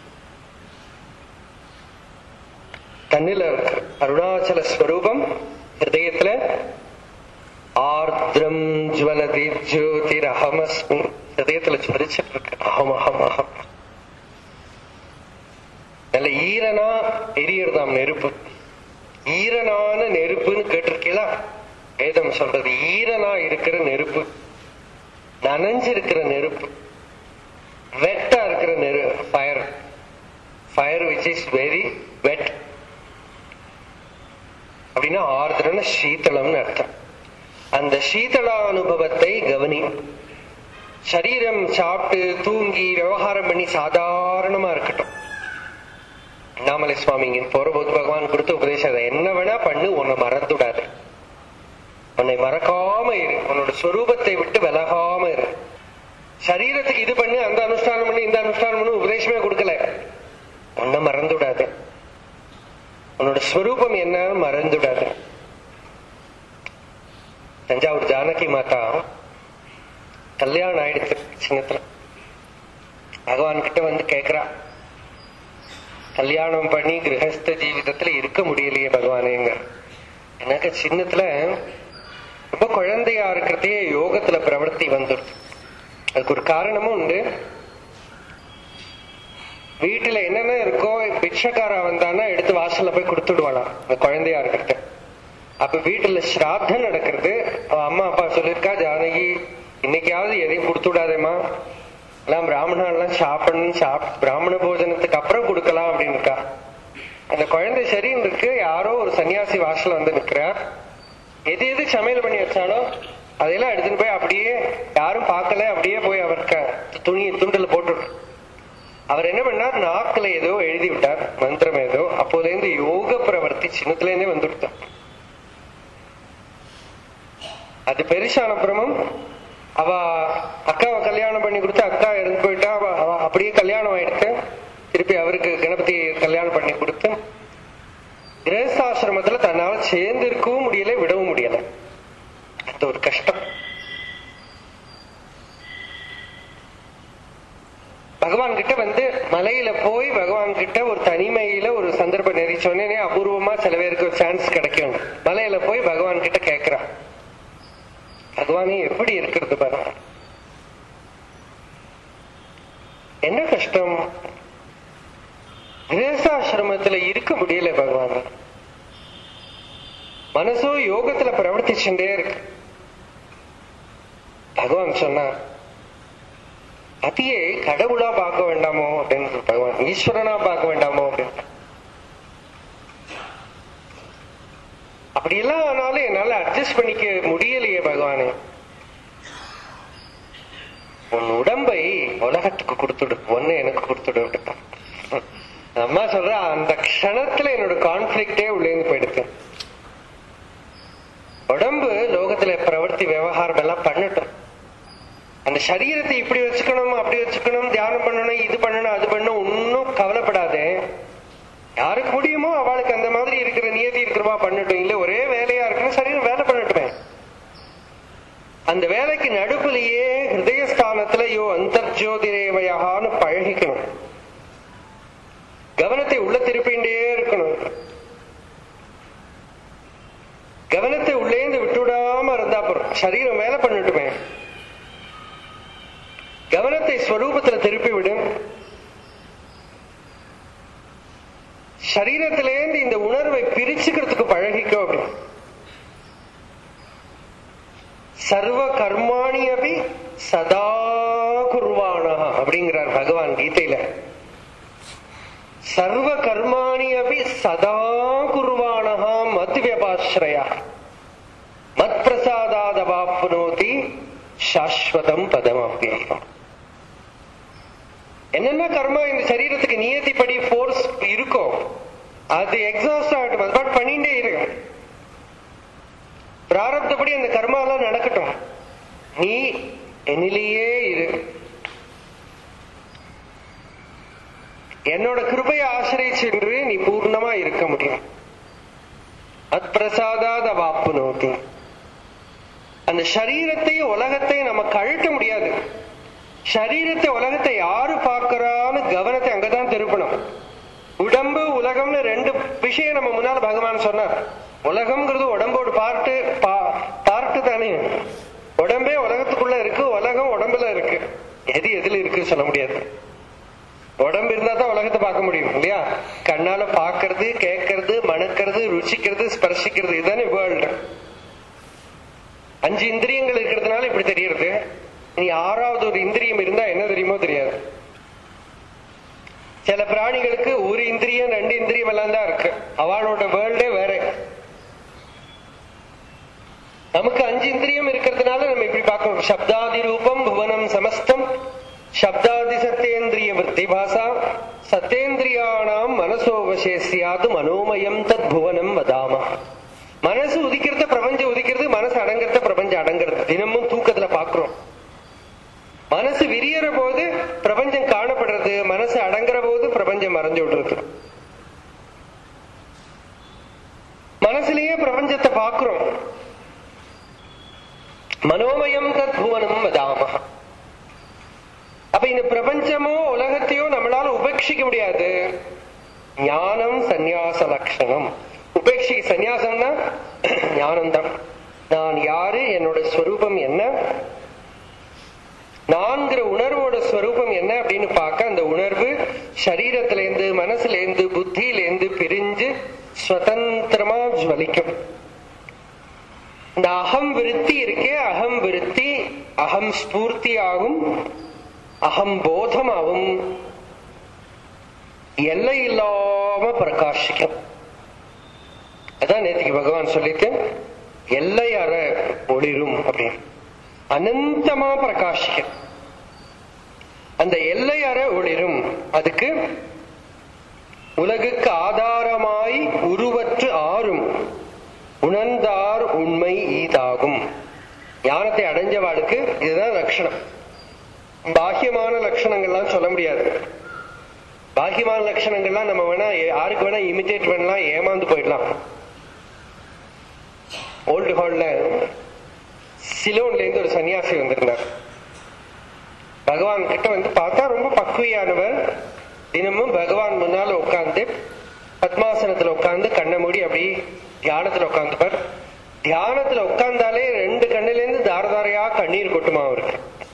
தன்னில இருக்கு அருணாச்சல ஸ்வரூபம் ஹிருதயத்துல ஆர்திரம் ஜுவலதி ஜோதிர் அகமஸ்மி ஹிருதயத்துல ஜுவலிச்சிட்டு இருக்கு அகம் அகம் அகம் நல்ல ஈரனா எரியறதாம் நெருப்பு ஈரனான நெருப்புன்னு கேட்டிருக்கீங்களா வேதம் சொல்றது ஈரனா இருக்கிற நெருப்பு நனைஞ்சு இருக்கிற நெருப்பு வெட்டா இருக்கிற நெரு fire fire which is very wet சீதளம்னு அர்த்தம் அந்த சீதளானுபவத்தை கவனி சரீரம் சாப்பிட்டு தூங்கி விவகாரம் பண்ணி சாதாரணமா இருக்கட்டும் அண்ணாமலை சுவாமி இங்க போறபோது பகவான் கொடுத்த உபதேசம் அதை என்ன வேணா பண்ணு உன்னை மறந்துடாது உன்னை மறக்காம இரு உன்னோட சொரூபத்தை விட்டு விலகாம இரு சரீரத்துக்கு இது பண்ணு அந்த அனுஷ்டானம் பண்ணு இந்த அனுஷ்டானம் பண்ணு உபதேசமே கொடுக்கல உன்னை மறந்துடாது உன்னோட ஸ்வரூபம் என்னன்னு மறந்துடாது தஞ்சாவூர் ஜானகி மாதா கல்யாணம் ஆயிடுச்சு சின்னத்துல பகவான் கிட்ட வந்து கேக்குறா கல்யாணம் பண்ணி கிரகஸ்த ஜீவிதத்துல இருக்க முடியலையே பகவானேங்க எனக்கு சின்னத்துல ரொம்ப குழந்தையா இருக்கிறதே யோகத்துல பிரவர்த்தி வந்துடுது அதுக்கு ஒரு காரணமும் உண்டு வீட்டுல என்னென்ன இருக்கோ பிக்ஷக்காரா வந்தானா எடுத்து வாசல்ல போய் கொடுத்துடுவாளாம் அந்த குழந்தையா இருக்கிறது அப்ப வீட்டுல ஸ்ராத்தம் நடக்கிறது அவ அம்மா அப்பா சொல்லிருக்கா ஜானகி இன்னைக்காவது எதையும் கொடுத்து விடாதேம்மா எல்லாம் பிராமணா எல்லாம் சாப்பிடணும் சாப் பிராமண போஜனத்துக்கு அப்புறம் கொடுக்கலாம் அப்படின்னு இருக்கா அந்த குழந்தை சரின்னு இருக்கு யாரோ ஒரு சன்னியாசி வாசல்ல வந்து நிக்கிறா எது எது சமையல் பண்ணி வச்சாலும் அதையெல்லாம் எடுத்துட்டு போய் அப்படியே யாரும் பார்க்கல அப்படியே போய் அவருக்கு துணி துண்டுல போட்டு அவர் என்ன பண்ணார் நாக்குல ஏதோ எழுதி விட்டார் மந்திரம் ஏதோ அப்போல இருந்து யோக பிரவர்த்தி சின்னத்துல இருந்தே வந்துவிட்டார் அது பெருசான அப்புறமும் அவ அக்காவை கல்யாணம் பண்ணி கொடுத்து அக்கா இறந்து போயிட்டா அவ அவ அப்படியே கல்யாணம் ஆயிடுத்து திருப்பி அவருக்கு கணபதி கல்யாணம் பண்ணி கொடுத்து கிரகஸ்தாசிரமத்துல தன்னால சேர்ந்து இருக்கவும் முடியல விடவும் முடியல அது ஒரு கஷ்டம் பகவான் கிட்ட வந்து மலையில போய் பகவான் கிட்ட ஒரு தனிமையில ஒரு சந்தர்ப்பம் நெறிச்சோன்னே அபூர்வமா சில பேருக்கு ஒரு சான்ஸ் கிடைக்கும் மலையில போய் பகவான் கிட்ட கேக்குறான் பகவானே எப்படி இருக்கிறது பாருங்க என்ன கஷ்டம் கிரேசாசிரமத்துல இருக்க முடியல பகவான் மனசோ யோகத்துல பிரவர்த்திச்சுட்டே இருக்கு பகவான் சொன்னார் அதியே கடவுளா பார்க்க வேண்டாமோ அப்படின்னு பகவான் ஈஸ்வரனா பார்க்க வேண்டாமோ அப்படின்னு அப்படியெல்லாம் ஆனாலும் என்னால அட்ஜஸ்ட் பண்ணிக்க முடியலையே பகவானே உன் உடம்பை உலகத்துக்கு கொடுத்துடு ஒன்னு எனக்கு கொடுத்துடு அப்படின்ட்டான். அம்மா சொல்ற அந்த க்ஷணத்துல என்னோட கான்ஃபிளிக்டே உள்ளேந்து போயிடுது உடம்பு லோகத்துல பிரவர்த்தி விவகாரம் எல்லாம் பண்ணட்டும் அந்த சரீரத்தை இப்படி வச்சுக்கணும் அப்படி வச்சுக்கணும் தியானம் பண்ணணும் இது பண்ணணும் அது பண்ணணும் ஒன்னும் கவலைப்படாதே யாருக்கு முடியுமோ அவளுக்கு அந்த மாதிரி இருக்கிற நியதி இருக்கிறவா பண்ணட்டும் இல்ல ஒரே வேலையா இருக்குன்னு சரீரம் வேலை பண்ணட்டுமே அந்த வேலைக்கு நடுப்புலயே ஹிருதயஸ்தானத்துல யோ அந்தர்ஜோதிரேவயான்னு பழகிக்கணும் கவனத்தை உள்ள திருப்பிண்டே இருக்கணும் கவனத்தை உள்ளேந்து விட்டுவிடாம இருந்தா போறோம் சரீரம் வேலை பண்ணட்டுமே கவனத்தை ஸ்வரூபத்துல திருப்பி விடும் சரீரத்திலேருந்து இந்த உணர்வை பிரிச்சுக்கிறதுக்கு பழகிக்கோ அப்படி சர்வ கர்மாணி அபி சதா குர்வானா அப்படிங்கிறார் பகவான் கீதையில சர்வ கர்மாணி அபி சதா குர்வானா மத் வியபாஸ்ரயா மத் பிரசாதாதவாப்னோதி சாஸ்வதம் பதம் அப்பியம் என்னென்ன கர்மா இந்த சரீரத்துக்கு நியதிப்படி ஃபோர்ஸ் இருக்கோ அது எக்ஸாஸ்ட் ஆகட்டும் அது பாட்டு பண்ணிட்டே இருக்கு பிராரப்தப்படி அந்த கர்மா எல்லாம் நடக்கட்டும் நீ என்னிலேயே இரு என்னோட கிருபையை ஆசிரியச்சென்று நீ பூர்ணமா இருக்க முடியும் அத் பிரசாதாத வாப்பு நோக்கி அந்த சரீரத்தையும் உலகத்தையும் நம்ம கழட்ட முடியாது சரீரத்தை உலகத்தை யாரு பார்க்கறான்னு கவனத்தை அங்கதான் திருப்பணும் உடம்பு உலகம்னு ரெண்டு விஷயம் நம்ம முன்னால பகவான் சொன்னார் உலகம்ங்கிறது உடம்போட பார்ட்டு பார்ட்டு தானே உடம்பே உலகத்துக்குள்ள இருக்கு உலகம் உடம்புல இருக்கு எது எதுல இருக்கு சொல்ல முடியாது உடம்பு இருந்தா தான் உலகத்தை பார்க்க முடியும் இல்லையா கண்ணால பாக்குறது கேட்கறது மணக்கிறது ருச்சிக்கிறது ஸ்பர்சிக்கிறது இதுதானே வேர்ல்டு அஞ்சு இந்திரியங்கள் இருக்கிறதுனால இப்படி தெரியறது இனி ஆறாவது ஒரு இந்திரியம் இருந்தா என்ன தெரியுமோ தெரியாது சில பிராணிகளுக்கு ஒரு இந்திரியம் ரெண்டு இந்திரியம் எல்லாம் தான் இருக்கு அவளோட வேர்ல்டே வேற நமக்கு அஞ்சு இந்திரியம் இருக்கிறதுனால நம்ம இப்படி பார்க்கணும் சப்தாதி ரூபம் புவனம் சமஸ்தம் சப்தாதி சத்தேந்திரிய விற்பி பாசா சத்தேந்திரியானாம் மனசோவசேசியாது மனோமயம் தத் புவனம் வதாமா மனசு உதிக்கிறது பிரபஞ்சம் உதிக்கிறது மனசு அடங்கிறத பிரபஞ்சம் அடங்கிறது தினமும் தூக்கத்துல பாக்குறோம் மனசு விரியற போது பிரபஞ்சம் காணப்படுறது மனசு அடங்குற போது பிரபஞ்சம் மறைஞ்சு விடுறது மனசுலயே பிரபஞ்சத்தை பாக்குறோம் மனோமயம் தத் புவனம் வதாம அப்ப இந்த பிரபஞ்சமோ உலகத்தையோ நம்மளால உபேட்சிக்க முடியாது ஞானம் சந்நியாச லட்சணம் உபேட்சி சந்நியாசம்னா ஞானம் தான் நான் யாரு என்னோட ஸ்வரூபம் என்ன நான்கிற உணர்வோட ஸ்வரூபம் என்ன அப்படின்னு பார்க்க அந்த உணர்வு சரீரத்துல இருந்து மனசுல இருந்து புத்தியில இருந்து பிரிஞ்சு சுதந்திரமா ஜுவலிக்கும் இந்த அகம் விருத்தி இருக்கே அகம் விருத்தி அகம் ஸ்பூர்த்தி ஆகும் அகம் போதமாகும் எல்லை இல்லாம பிரகாசிக்கும் அதான் நேற்றுக்கு பகவான் சொல்லிட்டு எல்லை அற ஒளிரும் அப்படின்னு அனந்தமா பிரகாசிக்கும் அந்த எல்லை அற ஒளிரும் அதுக்கு உலகுக்கு ஆதாரமாய் உருவற்று ஆறும் உணர்ந்தார் உண்மை ஈதாகும் ஞானத்தை அடைஞ்சவாளுக்கு இதுதான் லட்சணம் பாக்கியமான லட்சணங்கள்லாம் சொல்ல முடியாது பாக்கியமான லட்சணங்கள்லாம் நம்ம வேணா யாருக்கு வேணா இமிட்டேட் பண்ணலாம் ஏமாந்து போயிடலாம் ஓல்டு ஹால்ல சிலோன்ல இருந்து ஒரு சன்னியாசி வந்திருந்தார் பகவான் கிட்ட வந்து பார்த்தா ரொம்ப பக்குவியானவர் தினமும் பகவான் முன்னால உட்கார்ந்து பத்மாசனத்துல உட்கார்ந்து கண்ணை மூடி அப்படி தியானத்துல உட்காந்துப்பார் தியானத்துல உட்கார்ந்தாலே ரெண்டு கண்ணுல இருந்து தார தாரையா கண்ணீர் கொட்டுமா அவருக்கு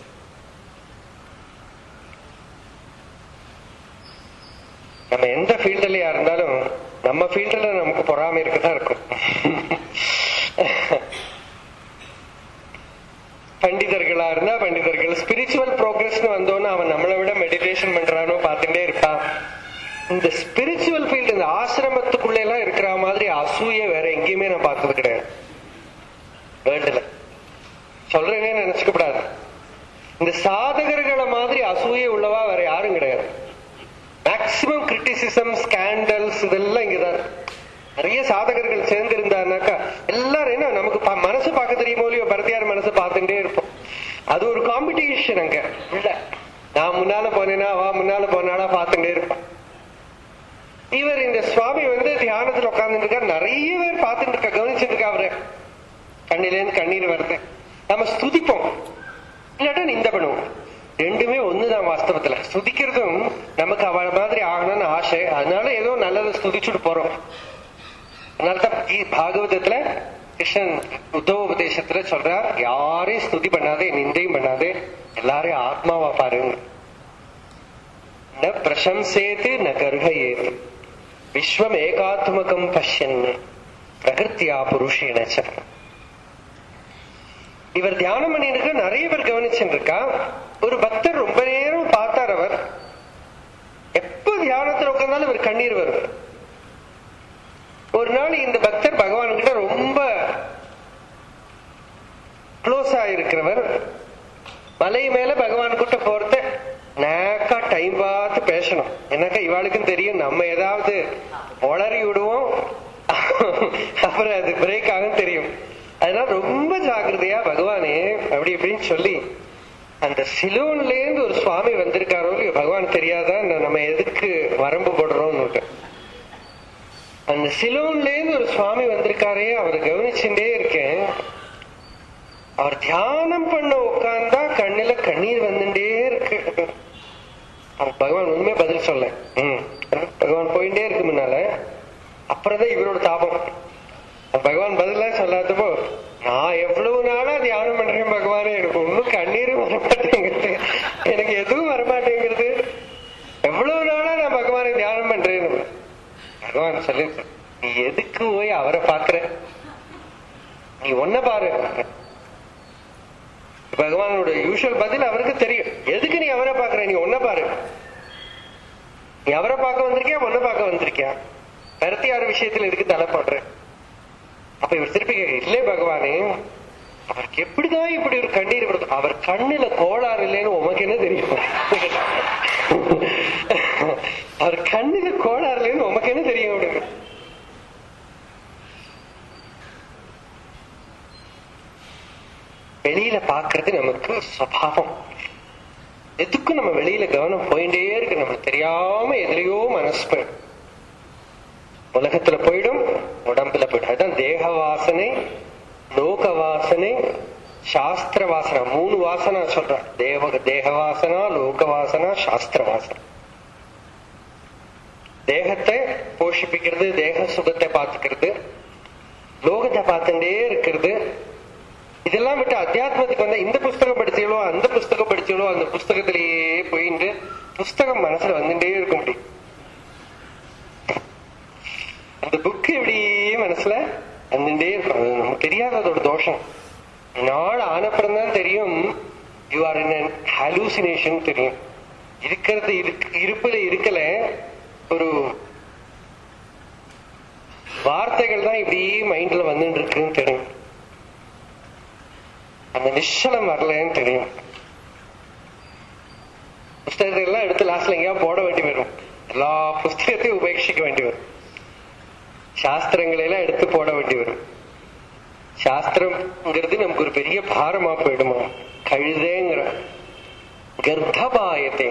நம்ம எந்த ஃபீல்டுலயா இருந்தாலும் நம்ம ஃபீல்டுல நமக்கு பொறாமை இருக்கதான் இருக்கும் பண்டிதர்களா இருந்தா பண்டிதர்கள் ஸ்பிரிச்சுவல் ப்ரோக்ரஸ் வந்தோன்னு அவன் நம்மளை விட மெடிடேஷன் பண்றானோ பார்த்துட்டே இருப்பான் இந்த ஸ்பிரிச்சுவல் ஃபீல்டு இந்த ஆசிரமத்துக்குள்ள எல்லாம் இருக்கிற மாதிரி அசூய வேற எங்கேயுமே நான் பார்த்தது கிடையாது வேர்ல்டுல சொல்றேனே நினைச்சுக்க கூடாது இந்த சாதகர்களை மாதிரி அசூய உள்ளவா வேற யாரும் கிடையாது மேக்சிமம் கிரிட்டிசிசம் ஸ்கேண்டல்ஸ் இதெல்லாம் இங்கதான் நிறைய சாதகர்கள் சேர்ந்து இருந்தாருனாக்கா எல்லாரும் என்ன நமக்கு மனசு பார்க்க தெரியுமோ இல்லையோ பரத்தியார் மனசு பார்த்துட்டே இருப்போம் அது ஒரு காம்படிஷன் அங்க இல்ல நான் முன்னால போனேன்னா அவ முன்னால போனாலா பார்த்துட்டே இருப்பான் இவர் இந்த சுவாமி வந்து தியானத்துல உட்கார்ந்து இருக்கார் நிறைய பேர் பார்த்துட்டு இருக்கா கவனிச்சுட்டு இருக்கா அவரு கண்ணிலேருந்து கண்ணீர் வருது நம்ம ஸ்துதிப்போம் இல்லாட்டா நிந்த பண்ணுவோம் ரெண்டுமே ஒண்ணுதான் வாஸ்தவத்துல ஸ்துதிக்கிறதும் நமக்கு அவ மாதிரி ஆகணும்னு ஆசை அதனால ஏதோ நல்லதை ஸ்துதிச்சுட்டு போறோம் அதனால்தான் பாகவதத்துல கிருஷ்ணன் உத்தவ உபதேசத்துல சொல்றார் யாரையும் ஸ்துதி பண்ணாதே நிந்தையும் பண்ணாதே எல்லாரையும் ஆத்மாவா பாருங்க ந பிரசம்சேத்து ந கர்ஹயேத் விஸ்வம் ஏகாத்மகம் பஷ்யன் பிரகிருத்தியா புருஷேனச்ச இவர் தியானம் பண்ணிருக்க நிறைய பேர் கவனிச்சுட்டு இருக்கா ஒரு பக்தர் ரொம்ப நேரம் பார்த்தார் அவர் எப்ப தியானத்துல உட்கார்ந்தாலும் இவர் கண்ணீர் வரும் ஒரு நாள் இந்த பக்தர் பகவான் கிட்ட ரொம்ப க்ளோஸ் ஆயிருக்கிறவர் மலை மேல பகவான் கிட்ட போறத நேக்கா டைம் பார்த்து பேசணும் என்னக்கா இவாளுக்கும் தெரியும் நம்ம ஏதாவது உளறி விடுவோம் அப்புறம் அது பிரேக் ஆகும் தெரியும் அதனால ரொம்ப ஜாக்கிரதையா பகவானே அப்படி இப்படின்னு சொல்லி அந்த சிலோன்ல இருந்து ஒரு சுவாமி வந்திருக்காரோ இல்லையோ பகவான் தெரியாதா நம்ம எதுக்கு வரம்பு போடுறோம்னு அந்த சிலோன்ல இருந்து ஒரு சுவாமி வந்திருக்காரே அவர் கவனிச்சுட்டே இருக்கேன் அவர் தியானம் பண்ண உட்கார்ந்தா கண்ணுல கண்ணீர் வந்துட்டே இருக்கு பகவான் உண்மையா பதில் சொல்ல உம் பகவான் போயிட்டே இருக்கு முன்னால அப்புறம்தான் இவரோட தாபம் பகவான் பதிலா சொல்லாதப்போ நான் எவ்வளவு நாளா தியானம் பண்றேன் பகவானே எனக்கு ஒன்னும் கண்ணீரும் வரமாட்டேங்கிறது எனக்கு எதுவும் வரமாட்டேங்கிறது எவ்வளவு நாளா நான் பகவானை தியானம் பண்றேன் பகவான் சொல்லி நீ எதுக்கு போய் அவரை பாக்குற நீ ஒன்ன பாரு பகவானோட யூஷுவல் பதில் அவருக்கு தெரியும் எதுக்கு நீ அவரை பாக்குற நீ ஒன்ன பாரு நீ அவரை பார்க்க வந்திருக்கியா ஒன்ன பார்க்க வந்திருக்கியா பரத்தியார் விஷயத்துல எதுக்கு தலை போடுற அப்ப இவர் திருப்பி கேட்க இல்லே பகவானே அவருக்கு எப்படிதான் இப்படி ஒரு கண்ணீர் வருது அவர் கண்ணுல கோளாறு இல்லைன்னு உமக்கு என்ன தெரியும் அவர் கண்ணுல கோளாறு இல்லைன்னு உமக்கு என்ன தெரியும் அப்படின்னு வெளியில பாக்குறது நமக்கு சுவாவம் எதுக்கும் நம்ம வெளியில கவனம் போயிட்டே இருக்கு நம்மளுக்கு தெரியாம எதுலயோ மனசு போயிடும் உலகத்துல போயிடும் உடம்புல போயிடும் அதுதான் தேக வாசனை லோக வாசனை சாஸ்திர வாசனை மூணு வாசனை சொல்றான் தேவ தேக வாசனா லோக வாசனா சாஸ்திர வாசனை தேகத்தை போஷிப்பிக்கிறது தேக சுகத்தை பார்த்துக்கிறது லோகத்தை பார்த்துட்டே இருக்கிறது இதெல்லாம் விட்டு அத்தியாத்மத்துக்கு வந்தா இந்த புஸ்தகம் படிச்சீங்களோ அந்த புஸ்தகம் படிச்சீங்களோ அந்த புஸ்தகத்திலேயே போயிட்டு புஸ்தகம் மனசுல வந்துட்டே இருக்க முடியும் அந்த புக் எப்படியே மனசுல வந்துட்டே இருக்கும் அது நமக்கு தெரியாத அதோட தோஷம் நாள் ஆனப்புறம் தான் தெரியும் யூ ஆர் இன் ஹாலூசினேஷன் தெரியும் இருக்கிறது இருக்கு இருப்புல இருக்கல ஒரு வார்த்தைகள் தான் இப்படி மைண்ட்ல வந்துட்டு இருக்குன்னு தெரியும் அந்த நிச்சலம் வரலன்னு தெரியும் புஸ்தகத்தை எல்லாம் எடுத்து லாஸ்ட்ல எங்கேயா போட வேண்டி வரும் எல்லா புஸ்தகத்தையும் உபேட்சிக்க வேண்டி வரும் சாஸ்திரங்களை எல்லாம் எடுத்து போட வேண்டி வரும் சாஸ்திரம்ங்கிறது நமக்கு ஒரு பெரிய பாரமா போயிடுமா கழுதேங்கிற கர்ப்பபாயத்தை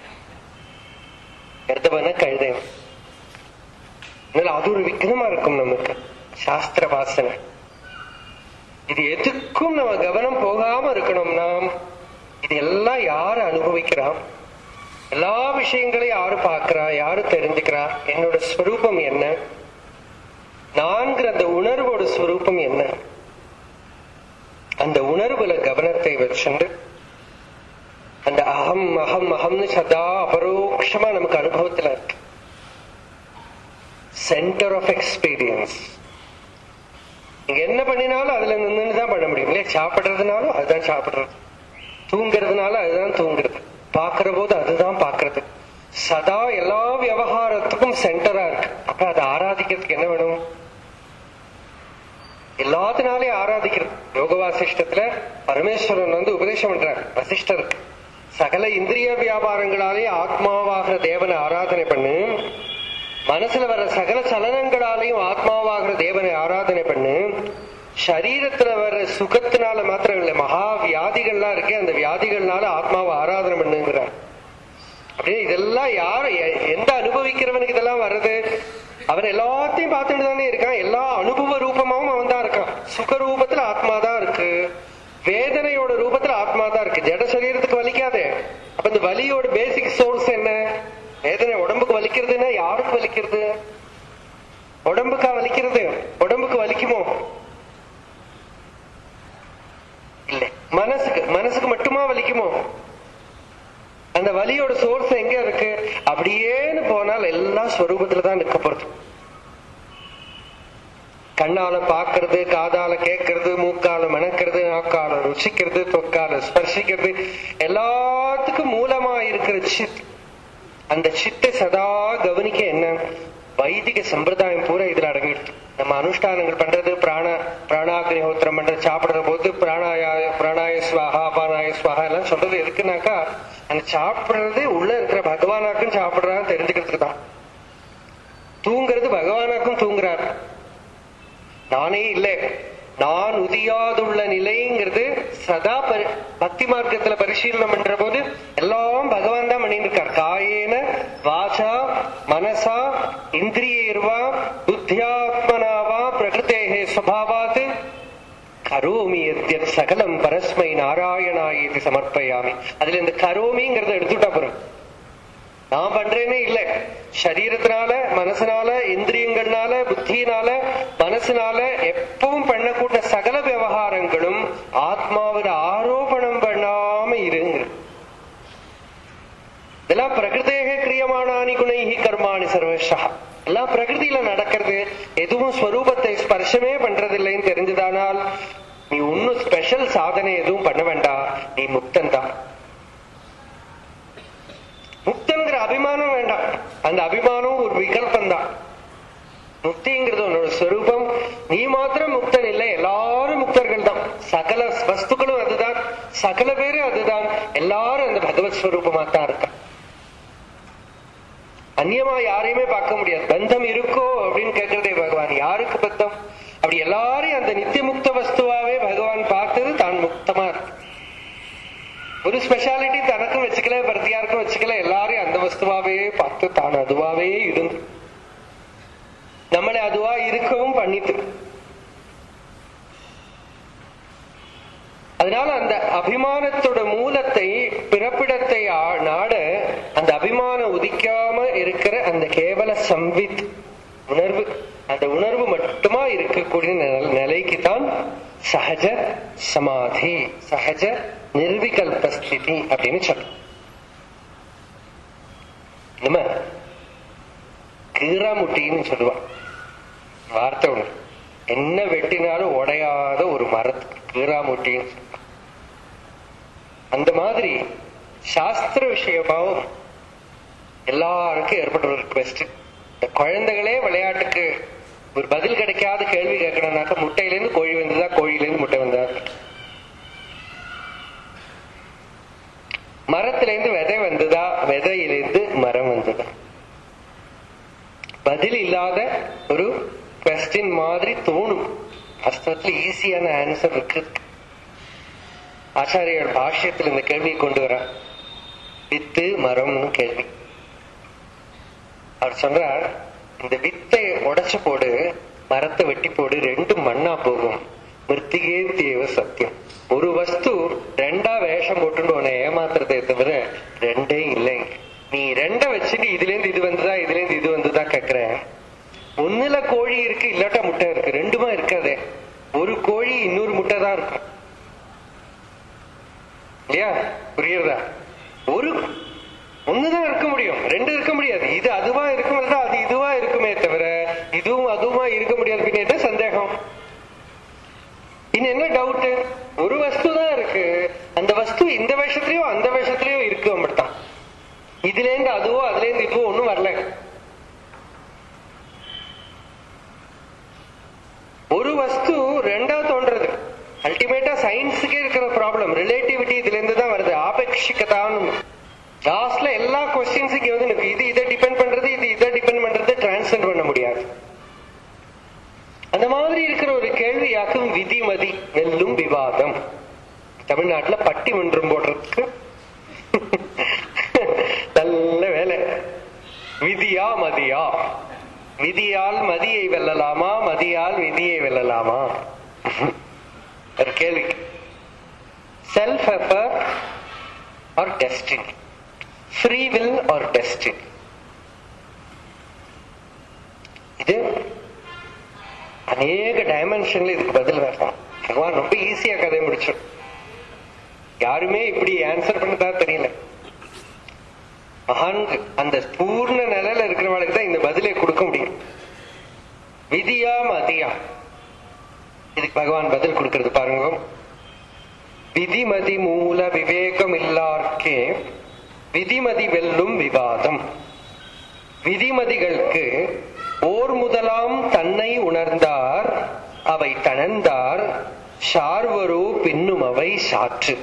கர்ப்பன கழுதை அதனால அது ஒரு விக்னமா இருக்கும் நமக்கு சாஸ்திர வாசனை இது எதுக்கும் நம்ம கவனம் போகாம இருக்கணும் நாம் இது எல்லாம் யாரு அனுபவிக்கிறா எல்லா விஷயங்களையும் யாரு பார்க்கிறா யாரு தெரிஞ்சுக்கிறா என்னோட ஸ்வரூபம் என்ன நான்கிற அந்த உணர்வோட ஸ்வரூபம் என்ன அந்த உணர்வுல கவனத்தை வச்சுண்டு அந்த அகம் அகம் அகம்னு சதா அபரோக்ஷமா நமக்கு அனுபவத்துல இருக்கு சென்டர் ஆஃப் எக்ஸ்பீரியன்ஸ் நீங்க என்ன பண்ணினாலும் அதுல நின்று தான் பண்ண முடியும் இல்லையா சாப்பிடுறதுனாலும் அதுதான் சாப்பிடுறது தூங்குறதுனால அதுதான் தூங்குறது பாக்குற போது அதுதான் பாக்குறது சதா எல்லா விவகாரத்துக்கும் சென்டரா இருக்கு அப்ப அதை ஆராதிக்கிறதுக்கு என்ன வேணும் எல்லாத்தினாலே ஆராதிக்கிறது யோக வாசிஷ்டத்துல பரமேஸ்வரன் வந்து உபதேசம் பண்றார் வசிஷ்டருக்கு சகல இந்திரிய வியாபாரங்களாலே ஆத்மாவாகிற தேவனை ஆராதனை பண்ணு மனசுல வர சகல சலனங்களாலையும் ஆத்மாவாகிற தேவனை ஆராதனை பண்ணு சரீரத்துல வர சுகத்தினால மாத்திரம் இல்லை மகா வியாதிகள்லாம் இருக்கு அந்த வியாதிகள்னால ஆத்மாவை ஆராதனை பண்ணுங்கிறார் அப்படியே இதெல்லாம் யாரு எ- எந்த அனுபவிக்கிறவனுக்கு இதெல்லாம் வருது அவன் எல்லாத்தையும் பார்த்துட்டு தானே இருக்கான் எல்லா அனுபவ ரூபமாவும் அவன் தான் இருக்கான் சுக ரூபத்துல ஆத்மா தான் இருக்கு வேதனையோட ரூபத்துல ஆத்மா தான் இருக்கு ஜட சரீரத்துக்கு வலிக்காதே அப்ப இந்த வலியோட பேசிக் சோர்ஸ் என்ன வேதனை உடம்புக்கு வலிக்கிறதுன்னா யாருக்கு வலிக்கிறது உடம்புக்கா வலிக்கிறது உடம்புக்கு வலிக்குமோ இல்லை மனசுக்கு மனசுக்கு மட்டுமா வலிக்குமோ அந்த வலியோட சோர்ஸ் எங்க இருக்கு அப்படியேன்னு போனால் எல்லாம் ஸ்வரூபத்துல தான் நிக்க போறது கண்ணால பாக்குறது காதால கேட்கறது மூக்கால மணக்கிறது நாக்கால ருசிக்கிறது தொக்கால ஸ்பர்சிக்கிறது எல்லாத்துக்கும் மூலமா இருக்கிற சித் அந்த சித்தை சதா கவனிக்க என்ன வைதிக சம்பிரதாயம் பூரா இதுல அடங்கிடுது நம்ம அனுஷ்டானங்கள் பண்றது பிராண பிராணாக்னிஹோத்திரம் பண்றது சாப்பிடுற போது பிராணாய பிராணாய ஸ்வாஹா அபானாய ஸ்வாஹா எல்லாம் சொல்றது எதுக்குனாக்கா அந்த சாப்பிடுறது உள்ள இருக்கிற பகவானாக்கும் சாப்பிடுறான்னு தெரிஞ்சுக்கிறதுக்கு தான் தூங்குறது பகவானாக்கும் தூங்குறார் நானே இல்லை நான் உதியாதுள்ள நிலைங்கிறது சதா பரி- பக்தி மார்க்கத்துல பரிசீலனை பண்ற போது எல்லாம் பகவான் தான் பண்ணிட்டு இருக்கார் காயேன வாசா மனசா இந்திரியர்வா புத்தியாத்மனாவா பிரகிருத்தேகே சுவாவாத் கரோமி எத்யத் சகலம் பரஸ்மை நாராயணாயேதி சமர்ப்பயாமி அதுல இந்த கரோமிங்கிறத எடுத்துட்டா போறோம் நான் பண்றேனே இல்ல சரீரத்தினால மனசுனால இந்திரியங்கள்னால புத்தியினால மனசுனால எப்பவும் பண்ணக்கூடிய சகல விவகாரங்களும் ஆத்மாவில் ஆரோபணம் பண்ணாம இருங்க இதெல்லாம் பிரகிருதேக கிரியமானானி குணைஹி கர்மாணி சர்வஷா எல்லாம் பிரகிருதியில நடக்கிறது எதுவும் ஸ்வரூபத்தை ஸ்பர்ஷமே பண்றதில்லைன்னு தெரிஞ்சதானால் நீ ஒன்னும் ஸ்பெஷல் சாதனை எதுவும் பண்ண வேண்டாம் நீ முக்தன் தான் முக்தங்கிற அபிமானம் வேண்டாம் அந்த அபிமானம் ஒரு விகல்பம் தான் முக்திங்கிறது உன்னோட ஸ்வரூபம் நீ மாத்திரம் முக்தன் இல்லை எல்லாரும் முக்தர்கள் தான் சகல வஸ்துக்களும் அதுதான் சகல பேரும் அதுதான் எல்லாரும் அந்த பகவத் ஸ்வரூபமா தான் இருக்கா அந்நியமா யாரையுமே பார்க்க முடியாது பந்தம் இருக்கோ அப்படின்னு கேட்கிறதே பகவான் யாருக்கு பந்தம் அப்படி எல்லாரையும் அந்த நித்திய முக்த வஸ்துவாவே பகவான் பார்த்தது தான் முக்தமா இருக்கு ஒரு ஸ்பெஷாலிட்டி தனக்கும் வச்சுக்கல பிரத்தியாருக்கும் வச்சுக்கல எல்லாரையும் அந்த வஸ்துவாவே பார்த்து தான் அதுவாவே இருந்து நம்மளை அதுவா இருக்கவும் பண்ணிட்டு அதனால அந்த அபிமானத்தோட மூலத்தை பிறப்பிடத்தை ஆ- நாட அந்த அபிமானம் உதிக்காம இருக்கிற அந்த கேவல சம்வித் உணர்வு அந்த உணர்வு மட்டுமா இருக்கக்கூடிய நில- நிலைக்கு தான் சகஜ சமாதி சகஜ நிர்விகல்ப ஸ்திதி அப்படின்னு சொல்றோம் நம்ம கீராமுட்டின்னு சொல்லுவான் வார்த்தை ஒண்ணு என்ன வெட்டினாலும் உடையாத ஒரு மரத்துக்கு கீராமுட்டின்னு சொல்லுவான். அந்த மாதிரி சாஸ்திர விஷயமாவும் எல்லாருக்கும் ஏற்பட்ட ஒரு ரிக்வெஸ்ட் இந்த குழந்தைகளே விளையாட்டுக்கு ஒரு பதில் கிடைக்காத கேள்வி கேட்கணும்னாக்க முட்டையிலேருந்து கோழி வந்ததா கோழியிலேருந்து முட்டை வந்ததா மரத்திலேருந்து விதை வந்ததா விதையிலேருந்து மரம் வந்ததா பதில் இல்லாத ஒரு கொஸ்டின் மாதிரி தோணும் வாஸ்தவத்துல ஈஸியான ஆன்சர் இருக்கு ஆச்சாரியர் பாஷ்யத்தில் இந்த கேள்வியை கொண்டு வர வித்து மரம்னு கேள்வி அவர் சொல்றார் இந்த வித்தை உடைச்சு போடு மரத்தை வெட்டி போடு ரெண்டும் மண்ணா போகும் மிருத்திகே தேவ சத்தியம் ஒரு வஸ்து ரெண்டா வேஷம் போட்டுன்னு உன்னை ஏமாத்துறதே தவிர ரெண்டே இல்லைங்க நீ ரெண்ட வச்சுட்டு இதுல இருந்து இது வந்ததா இதுல இருந்து இது வந்ததா கேக்குற ஒண்ணுல கோழி இருக்கு இல்லாட்டா முட்டை இருக்கு ரெண்டுமா இருக்காதே ஒரு கோழி இன்னொரு முட்டை தான் இருக்கும் இல்லையா புரியுறதா ஒரு ஒண்ணுதான் இருக்க முடியும் ரெண்டு இருக்க முடியாது இது அதுவா இருக்கும் இல்லைன்னா அது இதுவா இருக்குமே தவிர இதுவும் அதுவுமா இருக்க முடியாது பின்ன என்ன சந்தேகம் இன்னும் என்ன டவுட் ஒரு வஸ்து தான் இருக்கு அந்த வஸ்து இந்த வேஷத்துலயும் அந்த வேஷத்துலயும் இருக்கு அப்படித்தான் இதுல இருந்து அதுவோ அதுல இருந்து இதுவோ ஒண்ணும் வரல ஒரு வஸ்து ரெண்டா தோன்றது அல்டிமேட்டா சயின்ஸுக்கே இருக்கிற ப்ராப்ளம் ரிலேட்டிவிட்டி இதுல இருந்து தான் வருது ஆபேட்சிகதான்னு லாஸ்ட்ல எல்லா கொஸ்டின்ஸுக்கு வந்து எனக்கு இது இதை டிபெண்ட் பண்றது இது இதை டிபெண்ட் பண்றது டிரான்ஸ்ஃபர் பண்ண முடியாது அந்த மாதிரி இருக்கிற ஒரு கேள்வியாக்கும் விதிமதி வெல்லும் விவாதம் தமிழ்நாட்டுல பட்டிமன்றம் போடுறதுக்கு நல்ல வேலை விதியா மதியா விதியால் மதியை வெல்லலாமா மதியால் விதியை வெல்லலாமா ஒரு கேள்வி self effort or destiny free will or destiny இது அநேக டைமென்ஷன்ல இதுக்கு பதில் வேண்டாம் பகவான் ரொம்ப ஈஸியா கதை முடிச்சிடும் யாருமே இப்படி ஆன்சர் பண்ணதா தெரியல மகான் அந்த பூர்ண நிலையில இருக்கிறவங்களுக்கு தான் இந்த பதிலை கொடுக்க முடியும் விதியா மதியா இதுக்கு பகவான் பதில் கொடுக்கிறது பாருங்க விதிமதி மூல விவேகம் இல்லார்க்கே விதிமதி வெல்லும் விவாதம் விதிமதிகளுக்கு ஓர் முதலாம் தன்னை உணர்ந்தார் அவை தணந்தார் சார்வரோ பின்னும் அவை சாற்று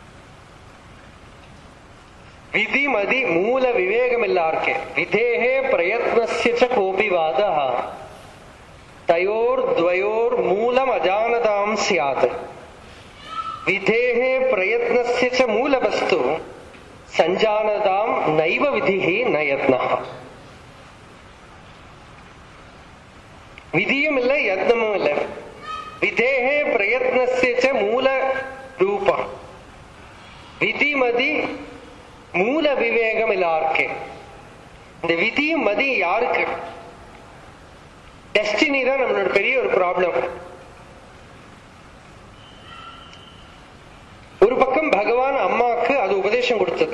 விதிமதி மூல விவேகமில்லார்க்கே விதேகே பிரயத்னஸ்ய ச கோபி வாதः தயோர்த்வயோர் மூலம் அஜானதாம் ஸ்யாத் விதேகே பிரயத்னஸ்ய ச மூலவஸ்து சஞ்சானதாம் நைவ விதிஹி ந யத்னः விதியும் இல்லை யத்னமும் இல்லை விதேகே பிரயத்னஸ்ய ச மூல ரூபம் விதிமதி மூல விவேகம் எல்லாருக்கு இந்த விதியும் மதி யாருக்கு டெஸ்டினி தான் நம்மளோட பெரிய ஒரு ப்ராப்ளம் ஒரு பக்கம் பகவான் அம்மாக்கு அது உபதேசம் கொடுத்தது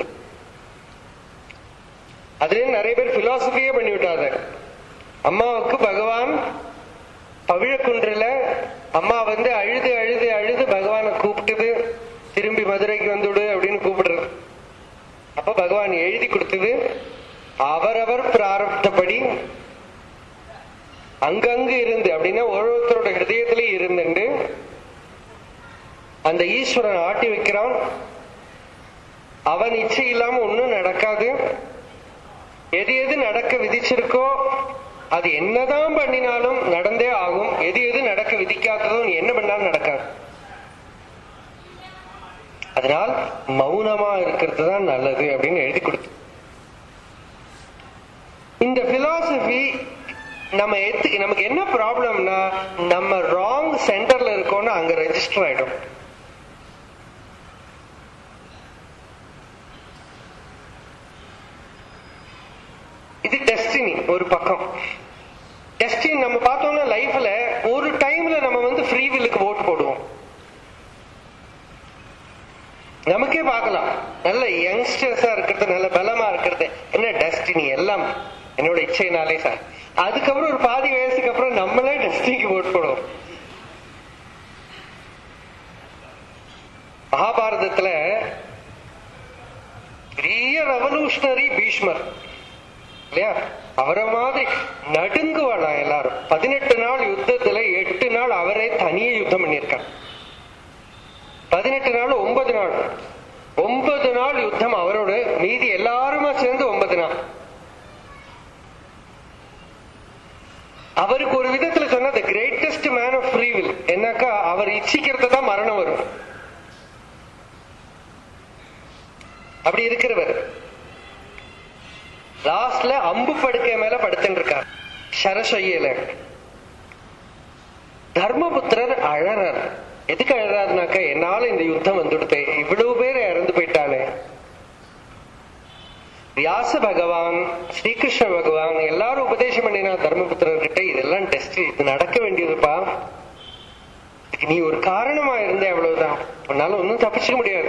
அதுல நிறைய பேர் பிலாசபியே பண்ணி விட்டாங்க அம்மாவுக்கு பகவான் பவிழக்குன்றுல அம்மா வந்து அழுது அழுது அழுது பகவானை கூப்பிட்டது திரும்பி மதுரைக்கு வந்துடு அப்படின்னு கூப்பிடுறது அப்ப பகவான் எழுதி கொடுத்தது அவரவர் பிராரப்தப்படி அங்கங்கு இருந்து அப்படின்னா ஒருத்தரோட ஹிருதயத்திலே இருந்துண்டு அந்த ஈஸ்வரன் ஆட்டி வைக்கிறான் அவன் இச்சை இல்லாம ஒண்ணும் நடக்காது எது எது நடக்க விதிச்சிருக்கோ அது என்னதான் பண்ணினாலும் நடந்தே ஆகும் எது எது நடக்க விதிக்காததோ நீ என்ன பண்ணாலும் நடக்காது அதனால் மௌனமா இருக்கிறது தான் நல்லது அப்படின்னு எழுதி கொடுத்து இந்த பிலாசபி நம்ம எத்து நமக்கு என்ன ப்ராப்ளம்னா நம்ம ராங் சென்டர்ல இருக்கோம்னு அங்க ரெஜிஸ்டர் ஆயிடும் இது டெஸ்டினி ஒரு பக்கம் டெஸ்டினி நம்ம பார்த்தோம்னா லைஃப்ல ஒரு டைம்ல நம்ம வந்து ஃப்ரீ வில்லுக்கு ஓட்டு போடுவோம் நமக்கே பார்க்கலாம் நல்ல யங்ஸ்டர்ஸா இருக்கிறது நல்ல பலமா இருக்கிறது என்ன டெஸ்டினி எல்லாம் என்னோட இச்சைனாலே சார் அதுக்கப்புறம் ஒரு பாதி வயசுக்கு அப்புறம் நம்மளே டெஸ்டினிக்கு ஓட்டு போடுவோம் மகாபாரதத்துல பெரிய ரெவல்யூஷனரி பீஷ்மர் இல்லையா அவரை மாதிரி நடுங்குவாளாம் எல்லாரும் பதினெட்டு நாள் யுத்தத்துல எட்டு நாள் அவரே தனியே யுத்தம் பண்ணியிருக்கார் பதினெட்டு நாள் ஒன்பது நாள் ஒன்பது நாள் யுத்தம் அவரோட மீதி எல்லாருமா சேர்ந்து ஒன்பது நாள் அவருக்கு ஒரு விதத்துல சொன்னா the greatest man of free will என்னக்கா அவர் இச்சிக்கிறது தான் மரணம் வரும் அப்படி இருக்கிறவர் லாஸ்ட்ல அம்பு படுக்கை மேல படுத்துட்டு இருக்கார் சரசொய்யல தர்மபுத்திரர் அழறார் எதுக்கு அழறாருனாக்க என்னால இந்த யுத்தம் வந்துடுது இவ்வளவு பேர் இறந்து போயிட்டாலே வியாச பகவான் ஸ்ரீகிருஷ்ண பகவான் எல்லாரும் உபதேசம் பண்ணினா தர்மபுத்திரர்கிட்ட இதெல்லாம் டெஸ்ட் இது நடக்க வேண்டியதுப்பா இதுக்கு நீ ஒரு காரணமா இருந்த அவ்வளவுதான் உன்னால ஒன்னும் தப்பிச்சுக்க முடியாது